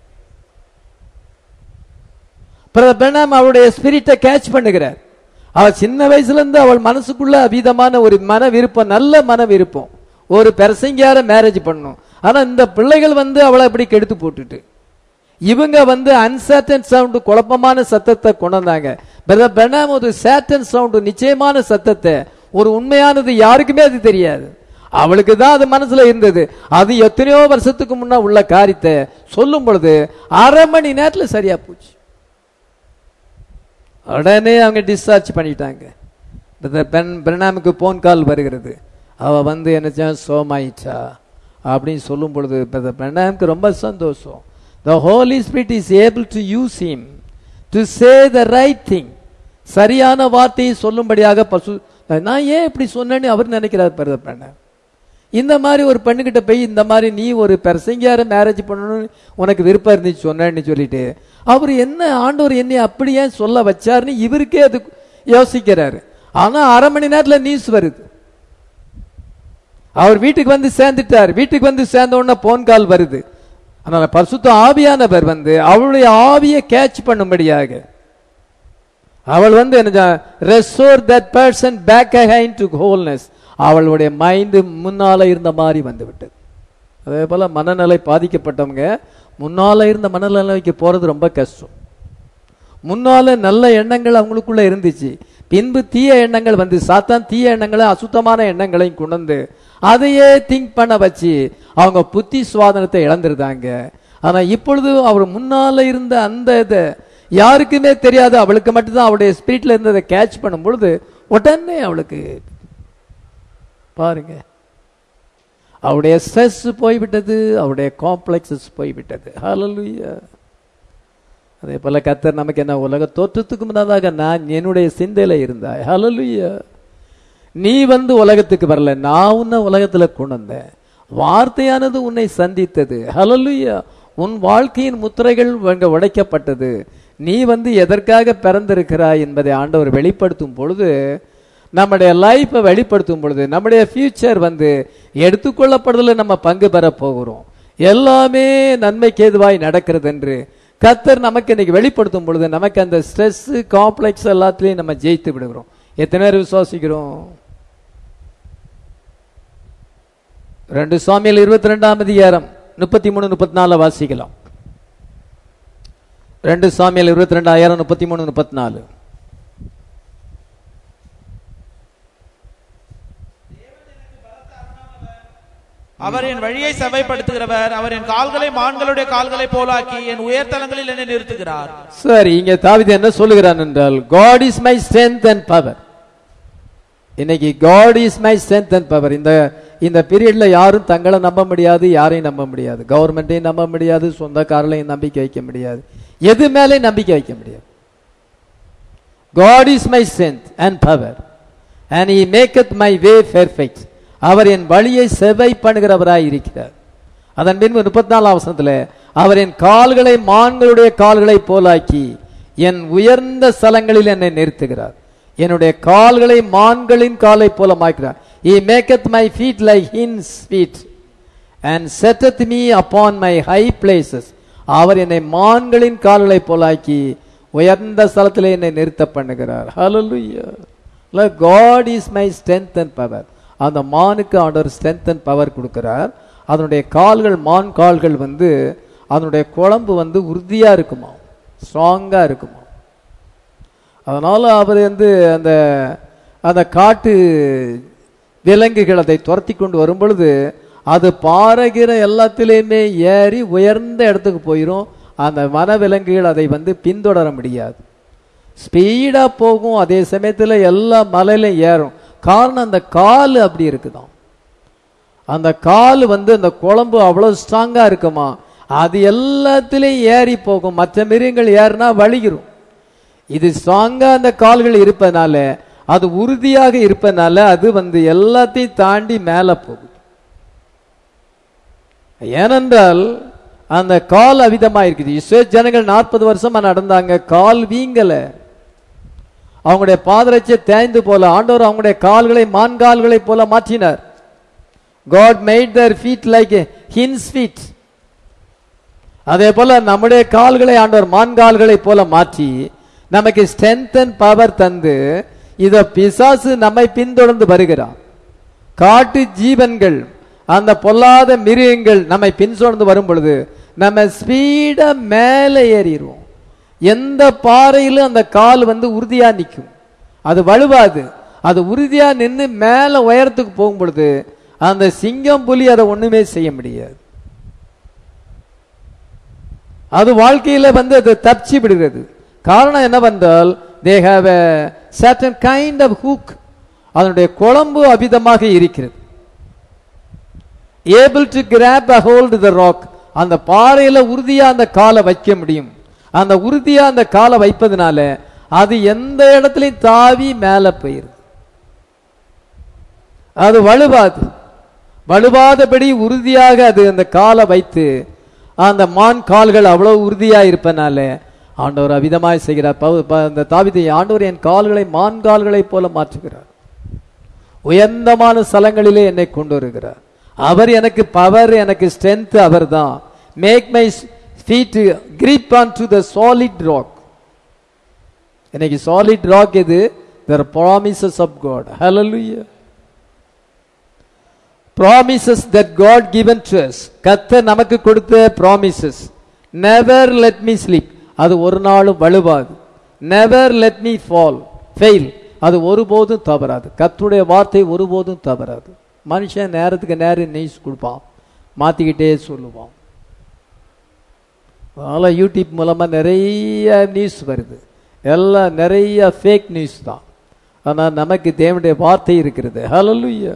பெனாம் அவளுடைய ஸ்பிரிட்டை கேட்ச் பண்ணுகிறார் அவள் சின்ன வயசுல இருந்து அவள் மனசுக்குள்ள அதீதமான ஒரு மன விருப்பம் நல்ல மன விருப்பம் ஒரு பெரசங்கியார மேரேஜ் பண்ணும் ஆனா இந்த பிள்ளைகள் வந்து அவளை அப்படி கெடுத்து போட்டுட்டு இவங்க வந்து அன்சர்டன் சவுண்ட் குழப்பமான சத்தத்தை கொண்டாந்தாங்க பெனாம் ஒரு சேட்டன் சவுண்ட் நிச்சயமான சத்தத்தை ஒரு உண்மையானது யாருக்குமே அது தெரியாது அவளுக்கு தான் அது மனசுல இருந்தது அது எத்தனையோ வருஷத்துக்கு முன்னா உள்ள காரியத்தை சொல்லும் பொழுது அரை மணி நேரத்துல சரியா போச்சு உடனே அவங்க டிஸ்சார்ஜ் பண்ணிட்டாங்க பெண் பிரணாமுக்கு போன் கால் வருகிறது அவ வந்து என்ன சோமாயிச்சா அப்படின்னு சொல்லும் பொழுது பிரணாமுக்கு ரொம்ப சந்தோஷம் the Holy Spirit is able to use him to say the right thing சரியான வார்த்தையை சொல்லும்படியாக பசு நான் ஏன் இப்படி சொன்னேன்னு அவர் நினைக்கிறார் பரத பண்ண இந்த மாதிரி ஒரு பெண்ணுகிட்ட போய் இந்த மாதிரி நீ ஒரு பெருசங்கியார மேரேஜ் பண்ணணும்னு உனக்கு விருப்பம் இருந்துச்சு சொன்னேன்னு சொல்லிட்டு அவர் என்ன ஆண்டவர் என்னை அப்படி ஏன் சொல்ல வச்சாருன்னு இவருக்கே அது யோசிக்கிறாரு ஆனா அரை மணி நேரத்தில் நியூஸ் வருது அவர் வீட்டுக்கு வந்து சேர்ந்துட்டார் வீட்டுக்கு வந்து சேர்ந்த உடனே போன் கால் வருது அதனால பரிசுத்த ஆவியானவர் வந்து அவளுடைய ஆவியை கேட்ச் பண்ணும்படியாக அவள் வந்து என்ன restore that person back again to wholeness அவளுடைய மைண்டு முன்னால இருந்த மாதிரி வந்து விட்டது அதே போல மனநிலை பாதிக்கப்பட்டவங்க முன்னால இருந்த மனநிலைக்கு போறது ரொம்ப கஷ்டம் முன்னால நல்ல எண்ணங்கள் அவங்களுக்குள்ள இருந்துச்சு பின்பு தீய எண்ணங்கள் வந்து சாத்தான் தீய எண்ணங்களை அசுத்தமான எண்ணங்களையும் கொண்டு அதையே திங்க் பண்ண வச்சு அவங்க புத்தி சுவாதனத்தை இழந்துருந்தாங்க ஆனா இப்பொழுது அவர் முன்னால இருந்த அந்த இதை யாருக்குமே தெரியாது அவளுக்கு மட்டும்தான் அவளுடைய ஸ்பிரிட்ல இருந்ததை கேட்ச் பண்ணும் பொழுது உடனே அவளுக்கு பாருங்க அவருடைய ஸ்ட்ரெஸ் போய்விட்டது அவருடைய காம்ப்ளெக்ஸஸ் போய்விட்டது ஹalleluya அதே போல கத்தர் நமக்கு என்ன உலக தோற்றத்துக்கு முன்னதாக நான் என்னுடைய சிந்தையில இருந்தாய் ஹalleluya நீ வந்து உலகத்துக்கு வரல நான் உன்னை உலகத்துல கொண்டு வந்தேன் வார்த்தையானது உன்னை சந்தித்தது ஹalleluya உன் வாழ்க்கையின் முத்திரைகள் அங்க உடைக்கப்பட்டது நீ வந்து எதற்காக பிறந்திருக்கிறாய் என்பதை ஆண்டவர் வெளிப்படுத்தும் பொழுது நம்முடைய லைஃப்பை வெளிப்படுத்தும் பொழுது நம்முடைய ஃபியூச்சர் வந்து எடுத்துக்கொள்ளப்படுதல நம்ம பங்கு பெற போகிறோம் எல்லாமே நன்மைக்கு ஏதுவாய் நடக்கிறது என்று கத்தர் நமக்கு இன்னைக்கு வெளிப்படுத்தும் பொழுது நமக்கு அந்த ஸ்ட்ரெஸ் காம்ப்ளெக்ஸ் எல்லாத்துலயும் நம்ம ஜெயித்து விடுகிறோம் எத்தனை பேர் விசுவாசிக்கிறோம் ரெண்டு சுவாமியில் இருபத்தி ரெண்டாம் அதிகாரம் முப்பத்தி மூணு முப்பத்தி நாலு வாசிக்கலாம் ரெண்டு சாமியல் இருபத்தி ரெண்டாயிரம் முப்பத்தி மூணு முப்பத்தி நாலு அவர் என் வழியை செவைப்படுத்துகிறவர் அவர் என் கால்களை மான்களுடைய கால்களை போலாக்கி என் உயர்தலங்களில் என்னை நிறுத்துகிறார் சரி இங்க தாவிது என்ன சொல்லுகிறான் என்றால் God is my strength and power இன்னைக்கு God is my strength and power இந்த இந்த பீரியட்ல யாரும் தங்களை நம்ப முடியாது யாரையும் நம்ப முடியாது கவர்மெண்ட்டையும் நம்ப முடியாது சொந்தக்காரர்களையும் நம்பிக்கை வைக்க முடியாது எது மேலே நம்பிக்கை வைக்க முடியாது God is my strength and power and he maketh my way perfect அவர் என் வழியை செவை பண்ணுகிறவராய் இருக்கிறார் அதன் பின்பு முப்பத்தி நாலாம் வசனத்துல அவர் என் கால்களை மான்களுடைய கால்களை போலாக்கி என் உயர்ந்த ஸ்தலங்களில் என்னை நிறுத்துகிறார் என்னுடைய கால்களை மான்களின் காலை போல மாய்க்கிறார் he maketh my feet like hin's feet and setteth me upon my high places அவர் என்னை மான்களின் கால்களை போலாக்கி உயர்ந்த ஸ்தலத்திலே என்னை நிறுத்த பண்ணுகிறார் hallelujah God is my strength and power அந்த மானுக்கு ஆண்டவர் ஸ்ட்ரென்த் அண்ட் பவர் கொடுக்கிறார் அதனுடைய கால்கள் மான் கால்கள் வந்து அதனுடைய குழம்பு வந்து உறுதியா இருக்குமா ஸ்ட்ராங்கா இருக்குமா அதனால அவர் வந்து அந்த அந்த காட்டு விலங்குகள் அதை துரத்தி கொண்டு வரும் பொழுது அது பாறைகிற எல்லாத்திலையுமே ஏறி உயர்ந்த இடத்துக்கு போயிடும் அந்த வனவிலங்குகள் அதை வந்து பின்தொடர முடியாது ஸ்பீடா போகும் அதே சமயத்துல எல்லா மலையிலும் ஏறும் காரணம் அந்த கால் அப்படி இருக்குதாம் அந்த கால் வந்து அந்த குழம்பு அவ்வளவு ஸ்ட்ராங்கா இருக்குமா அது எல்லாத்திலையும் ஏறி போகும் மற்ற மிருகங்கள் ஏறினா வலிக்கிறோம் இது ஸ்ட்ராங்கா அந்த கால்கள் இருப்பதனால அது உறுதியாக இருப்பதனால அது வந்து எல்லாத்தையும் தாண்டி மேல போகுது ஏனென்றால் அந்த கால் அவிதமா இருக்குது இஸ்ரேல் ஜனங்கள் நாற்பது வருஷமா நடந்தாங்க கால் வீங்கல அவங்களுடைய பாதரட்சியை தேய்ந்து போல ஆண்டவர் அவங்களுடைய கால்களை மான்கால்களை போல மாற்றினார் God made their feet like hinds feet அதே போல நம்முடைய கால்களை ஆண்டவர் மான்கால்களை போல மாற்றி நமக்கு ஸ்ட்ரென்த் அண்ட் பவர் தந்து இத பிசாசு நம்மை பின்தொடர்ந்து வருகிறான் காட்டு ஜீவன்கள் அந்த பொல்லாத மிருகங்கள் நம்மை பின்தொடர்ந்து வரும் பொழுது நம்ம ஸ்பீடா மேலே ஏறிடுவோம் எந்த பாறையிலும் அந்த கால் வந்து உறுதியா நிற்கும் அது வலுவாது அது உறுதியா நின்று மேல உயரத்துக்கு போகும் பொழுது அந்த சிங்கம் புலி அதை ஒண்ணுமே செய்ய முடியாது அது வாழ்க்கையில வந்து அது தப்பிச்சு விடுகிறது காரணம் என்னவென்றால் they have a certain kind of hook அதனுடைய குழம்பு அபிதமாக இருக்கிறது able to grab a hold the rock அந்த பாறையில உறுதியா அந்த காலை வைக்க முடியும் அந்த உறுதியா அந்த காலை வைப்பதனால அது எந்த இடத்துலயும் தாவி மேல போயிருது அது வலுவாது வலுவாதபடி உறுதியாக அது அந்த காலை வைத்து அந்த மான் கால்கள் அவ்வளவு உறுதியா இருப்பனால ஆண்டவர் அவிதமாய் செய்கிறார் பவு- ப- அந்த தாவிதை ஆண்டவர் என் கால்களை மான் கால்களைப் போல மாற்றுகிறார் உயர்ந்தமான ஸ்தலங்களிலே என்னை கொண்டு வருகிறார் அவர் எனக்கு பவர் எனக்கு ஸ்ட்ரென்த் அவர் தான் make my feet grip on to the solid rock இன்னைக்கு சாலிட் ராக் எது தர் ப்ராமிசஸ் ஆஃப் காட் ஹalleluya promises that God given to us கர்த்தர் நமக்கு கொடுத்த promises never let me sleep அது ஒரு நாளும் வலுவாது never let me fall fail அது ஒருபோதும் தவறாது கர்த்தருடைய வார்த்தை ஒருபோதும் தவறாது மனுஷன் நேரத்துக்கு நேரம் நியூஸ் கொடுப்பான் மாத்திக்கிட்டே சொல்லுவான் அதனால் யூடியூப் மூலமாக நிறைய நியூஸ் வருது எல்லாம் நிறைய ஃபேக் நியூஸ் தான் ஆனால் நமக்கு தேவனுடைய வார்த்தை இருக்கிறது ஹalleluya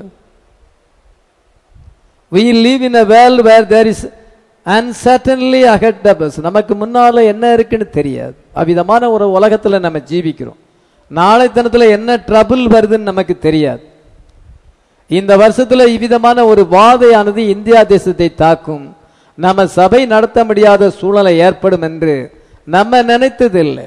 we live in a world where there is uncertainly ahead of us நமக்கு முன்னால என்ன இருக்குன்னு தெரியாது அவ்விதமான ஒரு உலகத்துல நம்ம ஜீவிக்கிறோம் நாளை தினத்துல என்ன ட்ரபிள் வருதுன்னு நமக்கு தெரியாது இந்த வருஷத்துல இவ்விதமான ஒரு வாதையானது இந்தியா தேசத்தை தாக்கும் நம்ம சபை நடத்த முடியாத சூழ்நிலை ஏற்படும் என்று நம்ம நினைத்ததில்லை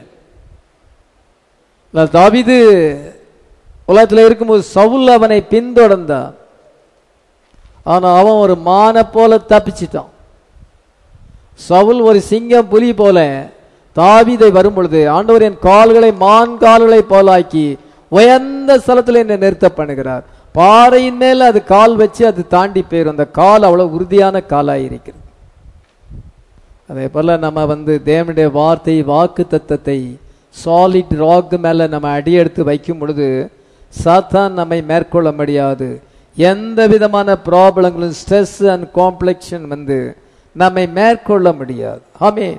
தாவிது உலகத்தில் இருக்கும்போது சவுல் அவனை பின்தொடர்ந்தான் ஆனா அவன் ஒரு மானை போல தப்பிச்சிட்டான் சவுல் ஒரு சிங்கம் புலி போல தாவீதை வரும் பொழுது ஆண்டவர் என் கால்களை மான் கால்களை போலாக்கி உயர்ந்த ஸ்தலத்தில் என்னை நிறுத்த பண்ணுகிறார் பாறையின் மேல அது கால் வச்சு அது தாண்டி போயிடும் அந்த கால் அவ்வளவு உறுதியான காலாய் இருக்கிறது அதே போல நம்ம வந்து தேவனுடைய வார்த்தை வாக்கு தத்தத்தை சாலிட் ராக் மேல நம்ம அடியெடுத்து வைக்கும் பொழுது சாத்தான் நம்மை மேற்கொள்ள முடியாது எந்த விதமான ப்ராப்ளங்களும் ஸ்ட்ரெஸ் அண்ட் காம்ப்ளெக்ஷன் வந்து நம்மை மேற்கொள்ள முடியாது ஆமீன்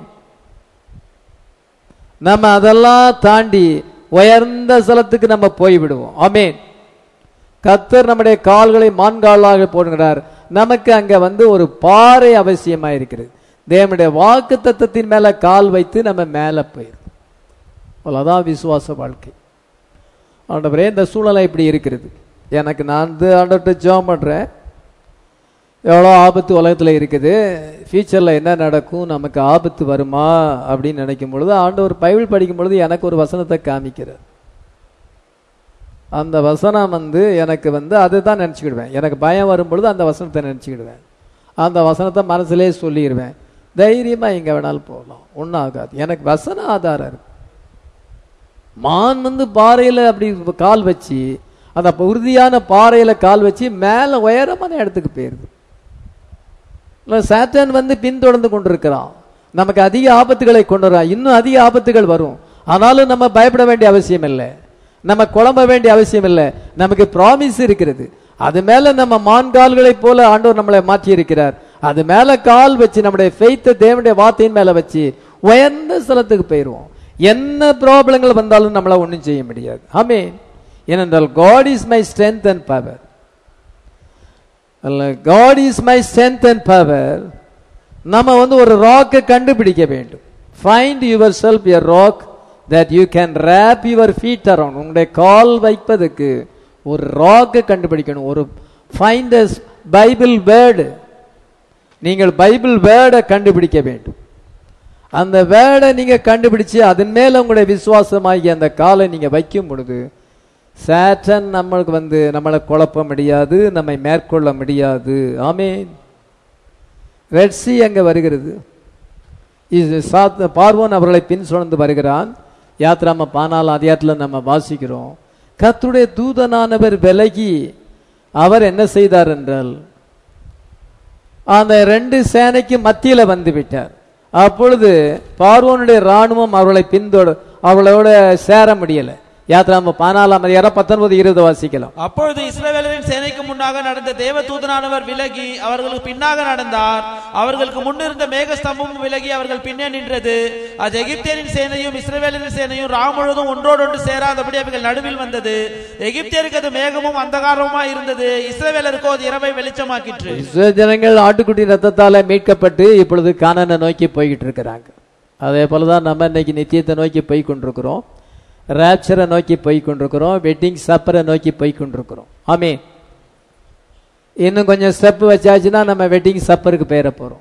நம்ம அதெல்லாம் தாண்டி உயர்ந்த ஸ்தலத்துக்கு நம்ம போய்விடுவோம் ஆமீன் கத்தர் நம்முடைய கால்களை மான்காலாக போடுகிறார் நமக்கு அங்க வந்து ஒரு பாறை அவசியமா இருக்கிறது தேவனுடைய வாக்கு தத்தத்தின் மேல கால் வைத்து நம்ம மேல போயிடும் அவ்வளவுதான் விசுவாச வாழ்க்கை ஆண்டவரே இந்த சூழ்நிலை இப்படி இருக்கிறது எனக்கு நான் வந்து ஆண்டவர்கிட்ட ஜெபம் பண்றேன் எவ்வளோ ஆபத்து உலகத்தில் இருக்குது ஃபியூச்சரில் என்ன நடக்கும் நமக்கு ஆபத்து வருமா அப்படின்னு நினைக்கும் பொழுது ஆண்டவர் பைபிள் படிக்கும் பொழுது எனக்கு ஒரு வசனத்தை காமிக்கிறார் அந்த வசனம் வந்து எனக்கு வந்து அதை தான் நினச்சிக்கிடுவேன் எனக்கு பயம் வரும் பொழுது அந்த வசனத்தை நினச்சிக்கிடுவேன் அந்த வசனத்தை மனசுலேயே சொல்லிடுவேன் தைரியமாக எங்கே வேணாலும் போகலாம் ஒன்றும் ஆகாது எனக்கு வசன ஆதாரம் இருக்கு மான் வந்து பாறையில் அப்படி கால் வச்சு அந்த உறுதியான பாறையில் கால் வச்சு மேலே உயரமான இடத்துக்கு போயிருது இல்லை சாத்தான் வந்து பின்தொடர்ந்து கொண்டிருக்கிறான் நமக்கு அதிக ஆபத்துகளை கொண்டு வரான் இன்னும் அதிக ஆபத்துகள் வரும் ஆனாலும் நம்ம பயப்பட வேண்டிய அவசியம் இல்லை நம்ம குழம்ப வேண்டிய அவசியம் இல்லை நமக்கு ப்ராமிஸ் இருக்கிறது அது மேல நம்ம மான்கால்களை போல ஆண்டவர் நம்மளை மாற்றி இருக்கிறார் அது மேல கால் வச்சு நம்முடைய ஃபெய்த்தை தேவனுடைய வார்த்தையின் மேல வச்சு உயர்ந்த ஸ்தலத்துக்கு போயிடுவோம் என்ன ப்ராப்ளங்கள் வந்தாலும் நம்மள ஒன்றும் செய்ய முடியாது ஆமே ஏனென்றால் God is my strength and power அல்ல God is my strength and power நம்ம வந்து ஒரு ராக்கை கண்டுபிடிக்க வேண்டும் find yourself a rock that you can wrap your feet around உங்களுடைய கால் வைப்பதற்கு ஒரு ராக்கை கண்டுபிடிக்கணும் ஒரு ஃபைண்ட் பைபிள் வேர்டு நீங்கள் பைபிள் வேர்டை கண்டுபிடிக்க வேண்டும் அந்த வேர்டை நீங்க கண்டுபிடிச்சு அதன் மேல உங்களுடைய விசுவாசமாகி அந்த காலை நீங்க வைக்கும் பொழுது சேட்டன் நம்மளுக்கு வந்து நம்மளை குழப்ப முடியாது நம்மை மேற்கொள்ள முடியாது ஆமேன் ரெட்சி அங்க வருகிறது இது சாத் பார்வோன் அவர்களை பின் சுழந்து வருகிறான் யாத்ராம பானால் அதிகாரத்தில் நம்ம வாசிக்கிறோம் கத்துடைய தூதனானவர் விலகி அவர் என்ன செய்தார் என்றால் அந்த ரெண்டு சேனைக்கு மத்தியில வந்து விட்டார் அப்பொழுது பார்வோனுடைய ராணுவம் அவர்களை பின்தொட அவளோட சேர முடியல யாத்ராம பானாலாம் அதிகாரம் பத்தொன்பது இருபது வாசிக்கலாம் அப்பொழுது இஸ்ரவேலரின் சேனைக்கு முன்னாக நடந்த தேவ தூதனானவர் விலகி அவர்களுக்கு பின்னாக நடந்தார் அவர்களுக்கு முன்னிருந்த மேகஸ்தம்பமும் விலகி அவர்கள் பின்னே நின்றது அது எகிப்தியரின் சேனையும் இஸ்ரவேலரின் சேனையும் ராம் முழுவதும் ஒன்றோடொன்று சேராதபடி அவர்கள் நடுவில் வந்தது எகிப்தியருக்கு அது மேகமும் அந்தகாரமுமா இருந்தது இஸ்ரவேலருக்கோ அது இரவை வெளிச்சமாக்கிற்று இஸ்ரேல் ஜனங்கள் ஆட்டுக்குட்டி ரத்தத்தால மீட்கப்பட்டு இப்பொழுது கானானை நோக்கி போய்கிட்டு இருக்கிறாங்க அதே போலதான் நம்ம இன்னைக்கு நித்தியத்தை நோக்கி போய் கொண்டிருக்கிறோம் ரேப்சரை நோக்கி போய் கொண்டிருக்கிறோம் வெட்டிங் சப்பரை நோக்கி போய் கொண்டிருக்கிறோம் ஆமே இன்னும் கொஞ்சம் ஸ்டெப் வச்சாச்சுன்னா நம்ம வெட்டிங் சப்பருக்கு போயிட போறோம்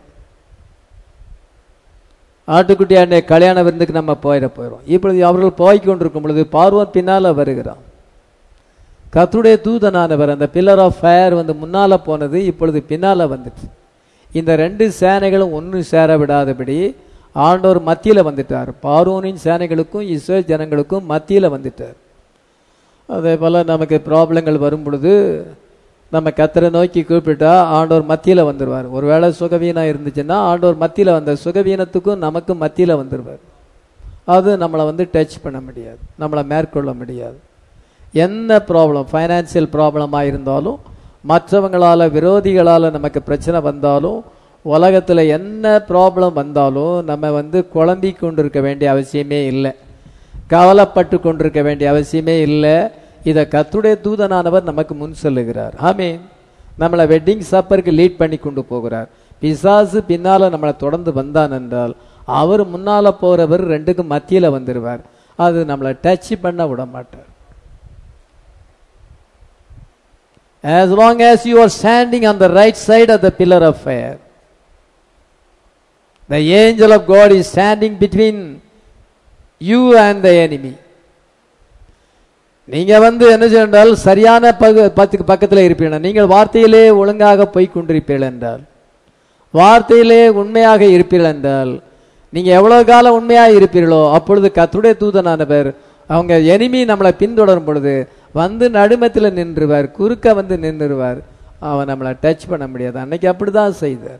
ஆட்டுக்குட்டி ஆண்டை கல்யாண விருந்துக்கு நம்ம போயிட போயிடும் இப்பொழுது அவர்கள் போய் கொண்டிருக்கும் பொழுது பார்வன் பின்னால வருகிறான் கர்த்தருடைய தூதனானவர் அந்த பில்லர் ஆஃப் ஃபயர் வந்து முன்னால போனது இப்பொழுது பின்னால வந்துச்சு இந்த ரெண்டு சேனைகளும் ஒன்று சேர விடாதபடி ஆண்டவர் மத்தியில வந்துட்டார் பார்வோனின் சேனைகளுக்கும் இஸ்ரேல் ஜனங்களுக்கும் மத்தியில வந்துட்டார் அதே போல நமக்கு ப்ராப்ளங்கள் வரும் பொழுது நம்ம கத்தரை நோக்கி கூப்பிட்டா ஆண்டவர் மத்தியில வந்துருவார் ஒருவேளை சுகவீனம் இருந்துச்சுன்னா ஆண்டவர் மத்தியில வந்த சுகவீனத்துக்கும் நமக்கு மத்தியில வந்துருவார் அது நம்மளை வந்து டச் பண்ண முடியாது நம்மளை மேற்கொள்ள முடியாது என்ன ப்ராப்ளம் ஃபைனான்சியல் ப்ராப்ளமாக இருந்தாலும் மற்றவங்களால விரோதிகளால் நமக்கு பிரச்சனை வந்தாலும் உலகத்தில் என்ன ப்ராப்ளம் வந்தாலும் நம்ம வந்து குழம்பி கொண்டிருக்க வேண்டிய அவசியமே இல்லை கவலைப்பட்டு கொண்டிருக்க வேண்டிய அவசியமே இல்லை இதை கத்துடைய தூதனானவர் நமக்கு முன் சொல்லுகிறார் ஆமீன் நம்மளை வெட்டிங் சப்பருக்கு லீட் பண்ணி கொண்டு போகிறார் பிசாசு பின்னால நம்மளை தொடர்ந்து வந்தான் என்றால் அவர் முன்னால போறவர் ரெண்டுக்கும் மத்தியில வந்துருவார் அது நம்மளை டச் பண்ண விட மாட்டார் as long as you are standing on the right side of the pillar of fire the angel of god is standing between you and the enemy நீங்க வந்து என்ன செய்தால் சரியான பகு- பத்துக்கு பக்கத்தில் இருப்பீர்கள் நீங்கள் வார்த்தையிலே ஒழுங்காக போய் கொண்டிருப்பீர்கள் என்றால் வார்த்தையிலே உண்மையாக இருப்பீர்கள் என்றால் நீங்க எவ்வளவு காலம் உண்மையாக இருப்பீர்களோ அப்பொழுது கத்துடைய தூதனானவர் அவங்க எனிமி நம்மளை பின்தொடரும் பொழுது வந்து நடுமத்தில் நின்றுவார் குறுக்க வந்து நின்றுவார் அவன் நம்மளை டச் பண்ண முடியாது அன்னைக்கு அப்படிதான் செய்தார்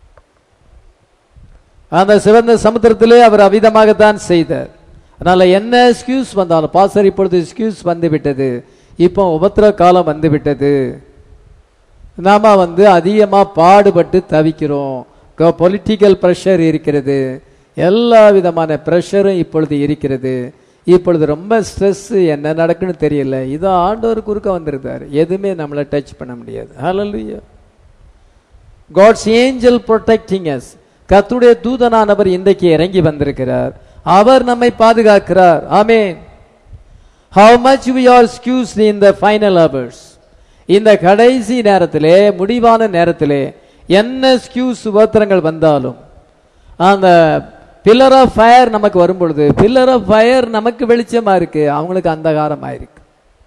அந்த சிவந்த சமுத்திரத்திலே அவர் அவிதமாகத்தான் செய்தார் அதனால என்ன எக்ஸ்கியூஸ் வந்தாலும் பாசர் இப்பொழுது எக்ஸ்கியூஸ் வந்து விட்டது இப்போ உபத்திர காலம் வந்து விட்டது நாம வந்து அதிகமா பாடுபட்டு தவிக்கிறோம் பொலிட்டிக்கல் ப்ரெஷர் இருக்கிறது எல்லா விதமான ப்ரெஷரும் இப்பொழுது இருக்கிறது இப்பொழுது ரொம்ப ஸ்ட்ரெஸ் என்ன நடக்குன்னு தெரியல இது ஆண்டவர் குறுக்க வந்திருக்காரு எதுவுமே நம்மளை டச் பண்ண முடியாது ஹalleluya காட்ஸ் ஏஞ்சல் ப்ரொடெக்டிங் அஸ் கத்துடைய தூதனானவர் இன்றைக்கு இறங்கி வந்திருக்கிறார் அவர் நம்மை பாதுகாக்கிறார் ஆமென் how much we are squeezed in the final hours இந்த கடைசி நேரத்திலே முடிவான நேரத்திலே என்ன ஸ்கியூஸ் உபத்திரங்கள் வந்தாலும் அந்த பில்லர் ஆஃப் ஃபயர் நமக்கு வரும் பொழுது பில்லர் ஆஃப் ஃபயர் நமக்கு வெளிச்சமா இருக்கு அவங்களுக்கு அந்தகாரமா இருக்கு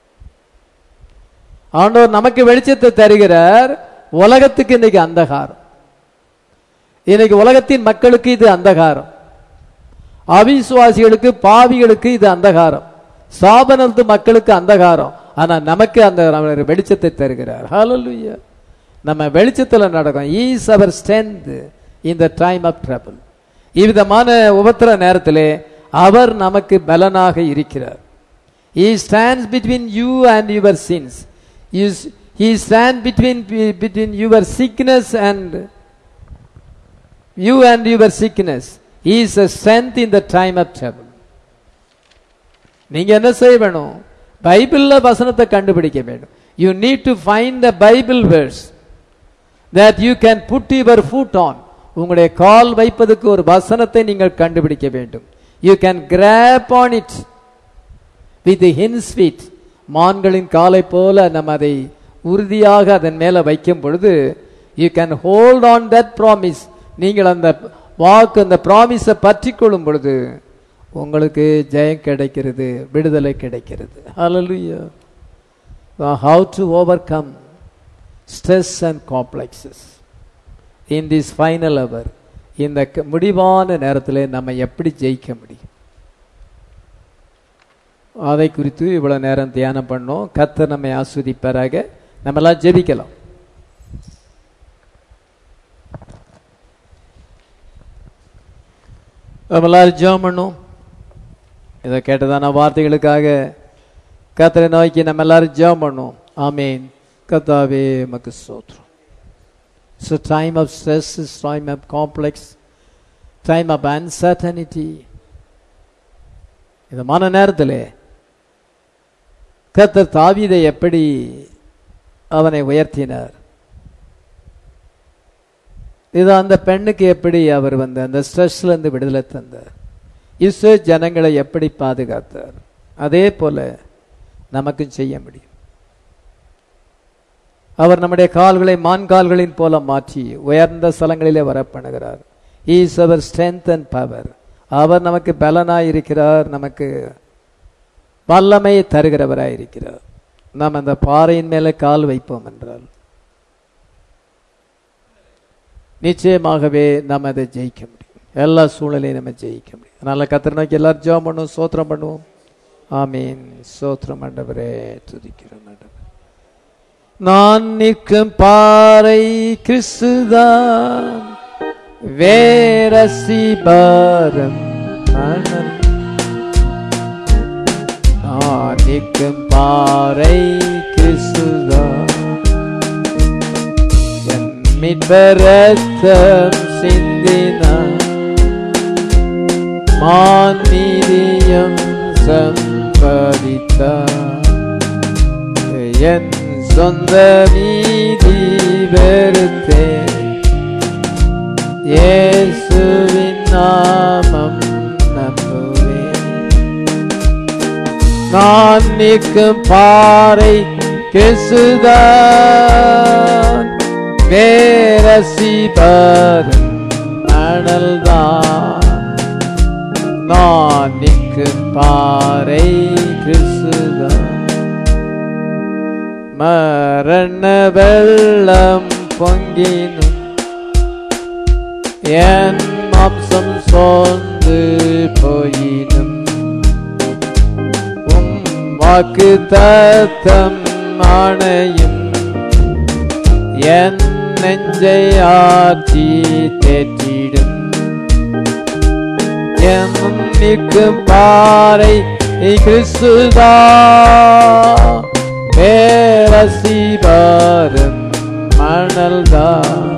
ஆண்டவர் நமக்கு வெளிச்சத்தை தருகிறார் உலகத்துக்கு இன்னைக்கு அந்தகாரம் இன்னைக்கு உலகத்தின் மக்களுக்கு இது அந்தகாரம் அவிசுவாசிகளுக்கு பாவிகளுக்கு இது அந்தகாரம் சாபனத்து மக்களுக்கு அந்தகாரம் ஆனா நமக்கு அந்த அவர் வெளிச்சத்தை தருகிறார் ஹalleluya நம்ம வெளிச்சத்துல நடக்கும் is our strength in the time of trouble இவ்விதமான உபத்திர நேரத்திலே அவர் நமக்கு பலனாக இருக்கிறார் he stands between you and your sins He- he stands between between your sickness and you and your sickness he is a strength in the time of trouble நீங்க என்ன செய்ய வேணும் பைபிள்ல வசனத்தை கண்டுபிடிக்க வேண்டும் you need to find the Bible verse that you can put your foot on உங்களுடைய கால் வைப்பதற்கு ஒரு வசனத்தை நீங்கள் கண்டுபிடிக்க வேண்டும் you can grab on it with hinds feet மான்களின் காலை போல நம்ம அதை உறுதியாக அதன் மேல வைக்கும் பொழுது you can hold on that promise நீங்கள் அந்த வாக்கு அந்த ப்ராமிஸை பற்றி கொள்ளும் பொழுது உங்களுக்கு ஜெயம் கிடைக்கிறது விடுதலை கிடைக்கிறது ஹalleluya how to overcome stress and complexes in this final hour இந்த க- முடிவான நேரத்தில் நம்ம எப்படி ஜெயிக்க முடியும் அதை குறித்து இவ்வளவு நேரம் தியானம் பண்ணோம் கர்த்தர் நம்மை ஆஸ்வதிப்பாராக நம்ம எல்லாம் ஜெபிக்கலாம் நம்ம எல்லாரும் ஜெபம் பண்ணோம் இதை கேட்டதான வார்த்தைகளுக்காக கர்த்தரை நோக்கி நம்ம எல்லாரும் ஜெபம் பண்ணோம் ஆமீன் கர்த்தாவே மக்கு சோத்ரம் It's a time of stress, it's time of complex, time of uncertainty. இந்த மன நேரத்திலே கர்த்தர் தாவீதை எப்படி அவனை உயர்த்தினார் இது அந்த பெண்ணுக்கு எப்படி அவர் வந்து அந்த ஸ்ட்ரெஸ்ல இருந்து விடுதலை தந்தார் இஸ்ரோ ஜனங்களை எப்படி பாதுகாத்தார் அதே போல நமக்கும் செய்ய முடியும் அவர் நம்முடைய கால்களை மான் கால்களின் போல மாற்றி உயர்ந்த ஸ்தலங்களிலே வரப்பண்ணுகிறார் is our strength and power அவர் நமக்கு பலனாய் இருக்கிறார் நமக்கு வல்லமையை தருகிறவராய் இருக்கிறார் நாம் அந்த பாறையின் மேலே கால் வைப்போம் என்றால் நிச்சயமாகவே நாம் அதை ஜெயிக்க முடியும் எல்லா சூழ்நிலையும் நம்ம ஜெயிக்க முடியும் அதனால கத்திர நோக்கி எல்லாரும் ஜெபம் பண்ணுவோம் சோத்திரம் பண்ணுவோம் ஆமீன் சோத்திரம் ஆண்டவரே துதிக்கிறோம் ஆண்டவரே நான் நிற்கும் பாறை கிறிஸ்துதான் வேரசி பாரம் மணல் நான் நிற்கும் பாறை கிறிஸ்துதான் என் மீட்பரத்தம் சிந்தினான் மாநீதியம் சம்பதித்தார் என் சொந்த நீதி வெறுத்தேன் இயேசுவின் நாமம் நம்புவேன் நான் நிற்கும் பாறை கிறிஸ்துதான் வேரசி பாரும் மணல்தான் நான் நிற்கும் பாறை கிறிஸ்துதான் மரண வெள்ளம் பொங்கினும் என் மாம்சம் சோர்ந்து போயினும் உம் வாக்கு தத்தம் ஆணையும் என் நெஞ்சை ஆற்றி தேற்றிடும் என் நிற்கும் பாறை கிறிஸ்துதா பேரசி பாரும் மணல்தான்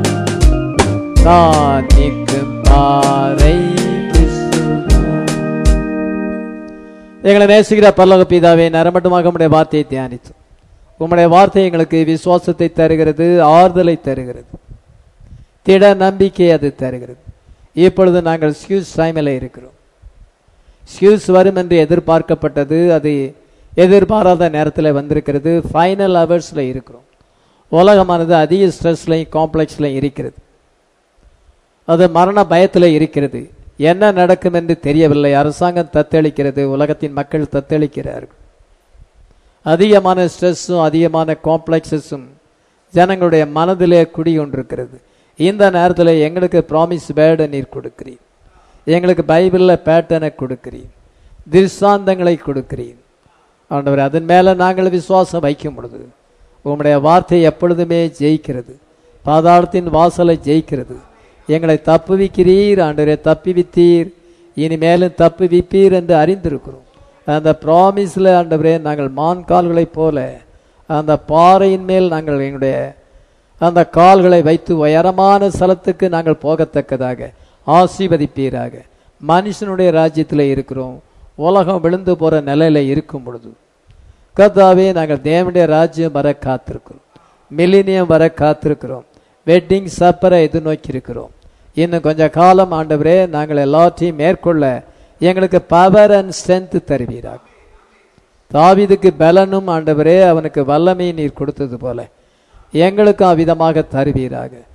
நான் நிற்கும் பாறை கிறிஸ்துதான் எங்களை நேசிக்கிற பல்லவ பிதாவே நரமட்டமாக உம்முடைய வார்த்தையை தியானித்து உம்முடைய வார்த்தை எங்களுக்கு விசுவாசத்தை தருகிறது ஆறுதலை தருகிறது திட நம்பிக்கை அது தருகிறது இப்பொழுது நாங்கள் ஸ்கியூஸ் டைமில் இருக்கிறோம் ஸ்கியூஸ் வரும் என்று எதிர்பார்க்கப்பட்டது அது எதிர்பாராத நேரத்தில் வந்திருக்கிறது ஃபைனல் ஹவர்ஸில் இருக்கிறோம் உலகமானது அதிக ஸ்ட்ரெஸ்லையும் காம்ப்ளெக்ஸ்லையும் இருக்கிறது அது மரண பயத்தில் இருக்கிறது என்ன நடக்கும் என்று தெரியவில்லை அரசாங்கம் தத்தளிக்கிறது உலகத்தின் மக்கள் தத்தளிக்கிறார்கள் அதிகமான ஸ்ட்ரெஸ்ஸும் அதிகமான காம்ப்ளெக்ஸஸும் ஜனங்களுடைய மனதிலே குடிகொண்டிருக்கிறது இந்த நேரத்தில் எங்களுக்கு ப்ராமிஸ் வேர்டை நீர் கொடுக்கிறீர் எங்களுக்கு பைபிளில் பேட்டனை கொடுக்கிறீர் திருசாந்தங்களை கொடுக்கிறீர் ஆண்டவர் அதன் மேலே நாங்கள் விசுவாசம் வைக்கும் பொழுது உம்முடைய வார்த்தை எப்பொழுதுமே ஜெயிக்கிறது பாதாளத்தின் வாசலை ஜெயிக்கிறது எங்களை தப்புவிக்கிறீர் ஆண்டவரை தப்பிவித்தீர் இனிமேலும் தப்புவிப்பீர் என்று அறிந்திருக்கிறோம் அந்த ப்ராமிஸில் ஆண்டவரே நாங்கள் மான் கால்களைப் போல அந்த பாறையின் மேல் நாங்கள் எங்களுடைய அந்த கால்களை வைத்து உயரமான ஸ்தலத்துக்கு நாங்கள் போகத்தக்கதாக ஆசீர்வதிப்பீராக மனுஷனுடைய ராஜ்யத்தில் இருக்கிறோம் உலகம் விழுந்து போகிற நிலையில இருக்கும் பொழுது கர்த்தாவே நாங்கள் தேவனுடைய ராஜ்யம் வர காத்திருக்கிறோம் மில்லினியம் வர காத்திருக்கிறோம் வெட்டிங் சப்பரை எதிர்நோக்கி இருக்கிறோம் இன்னும் கொஞ்ச காலம் ஆண்டவரே நாங்கள் எல்லாத்தையும் மேற்கொள்ள எங்களுக்கு பவர் அண்ட் ஸ்ட்ரென்த் தருவீராக தாவீதுக்கு பலனும் ஆண்டவரே அவனுக்கு வல்லமையை நீர் கொடுத்தது போல எங்களுக்கும் அவ்விதமாக தருவீராக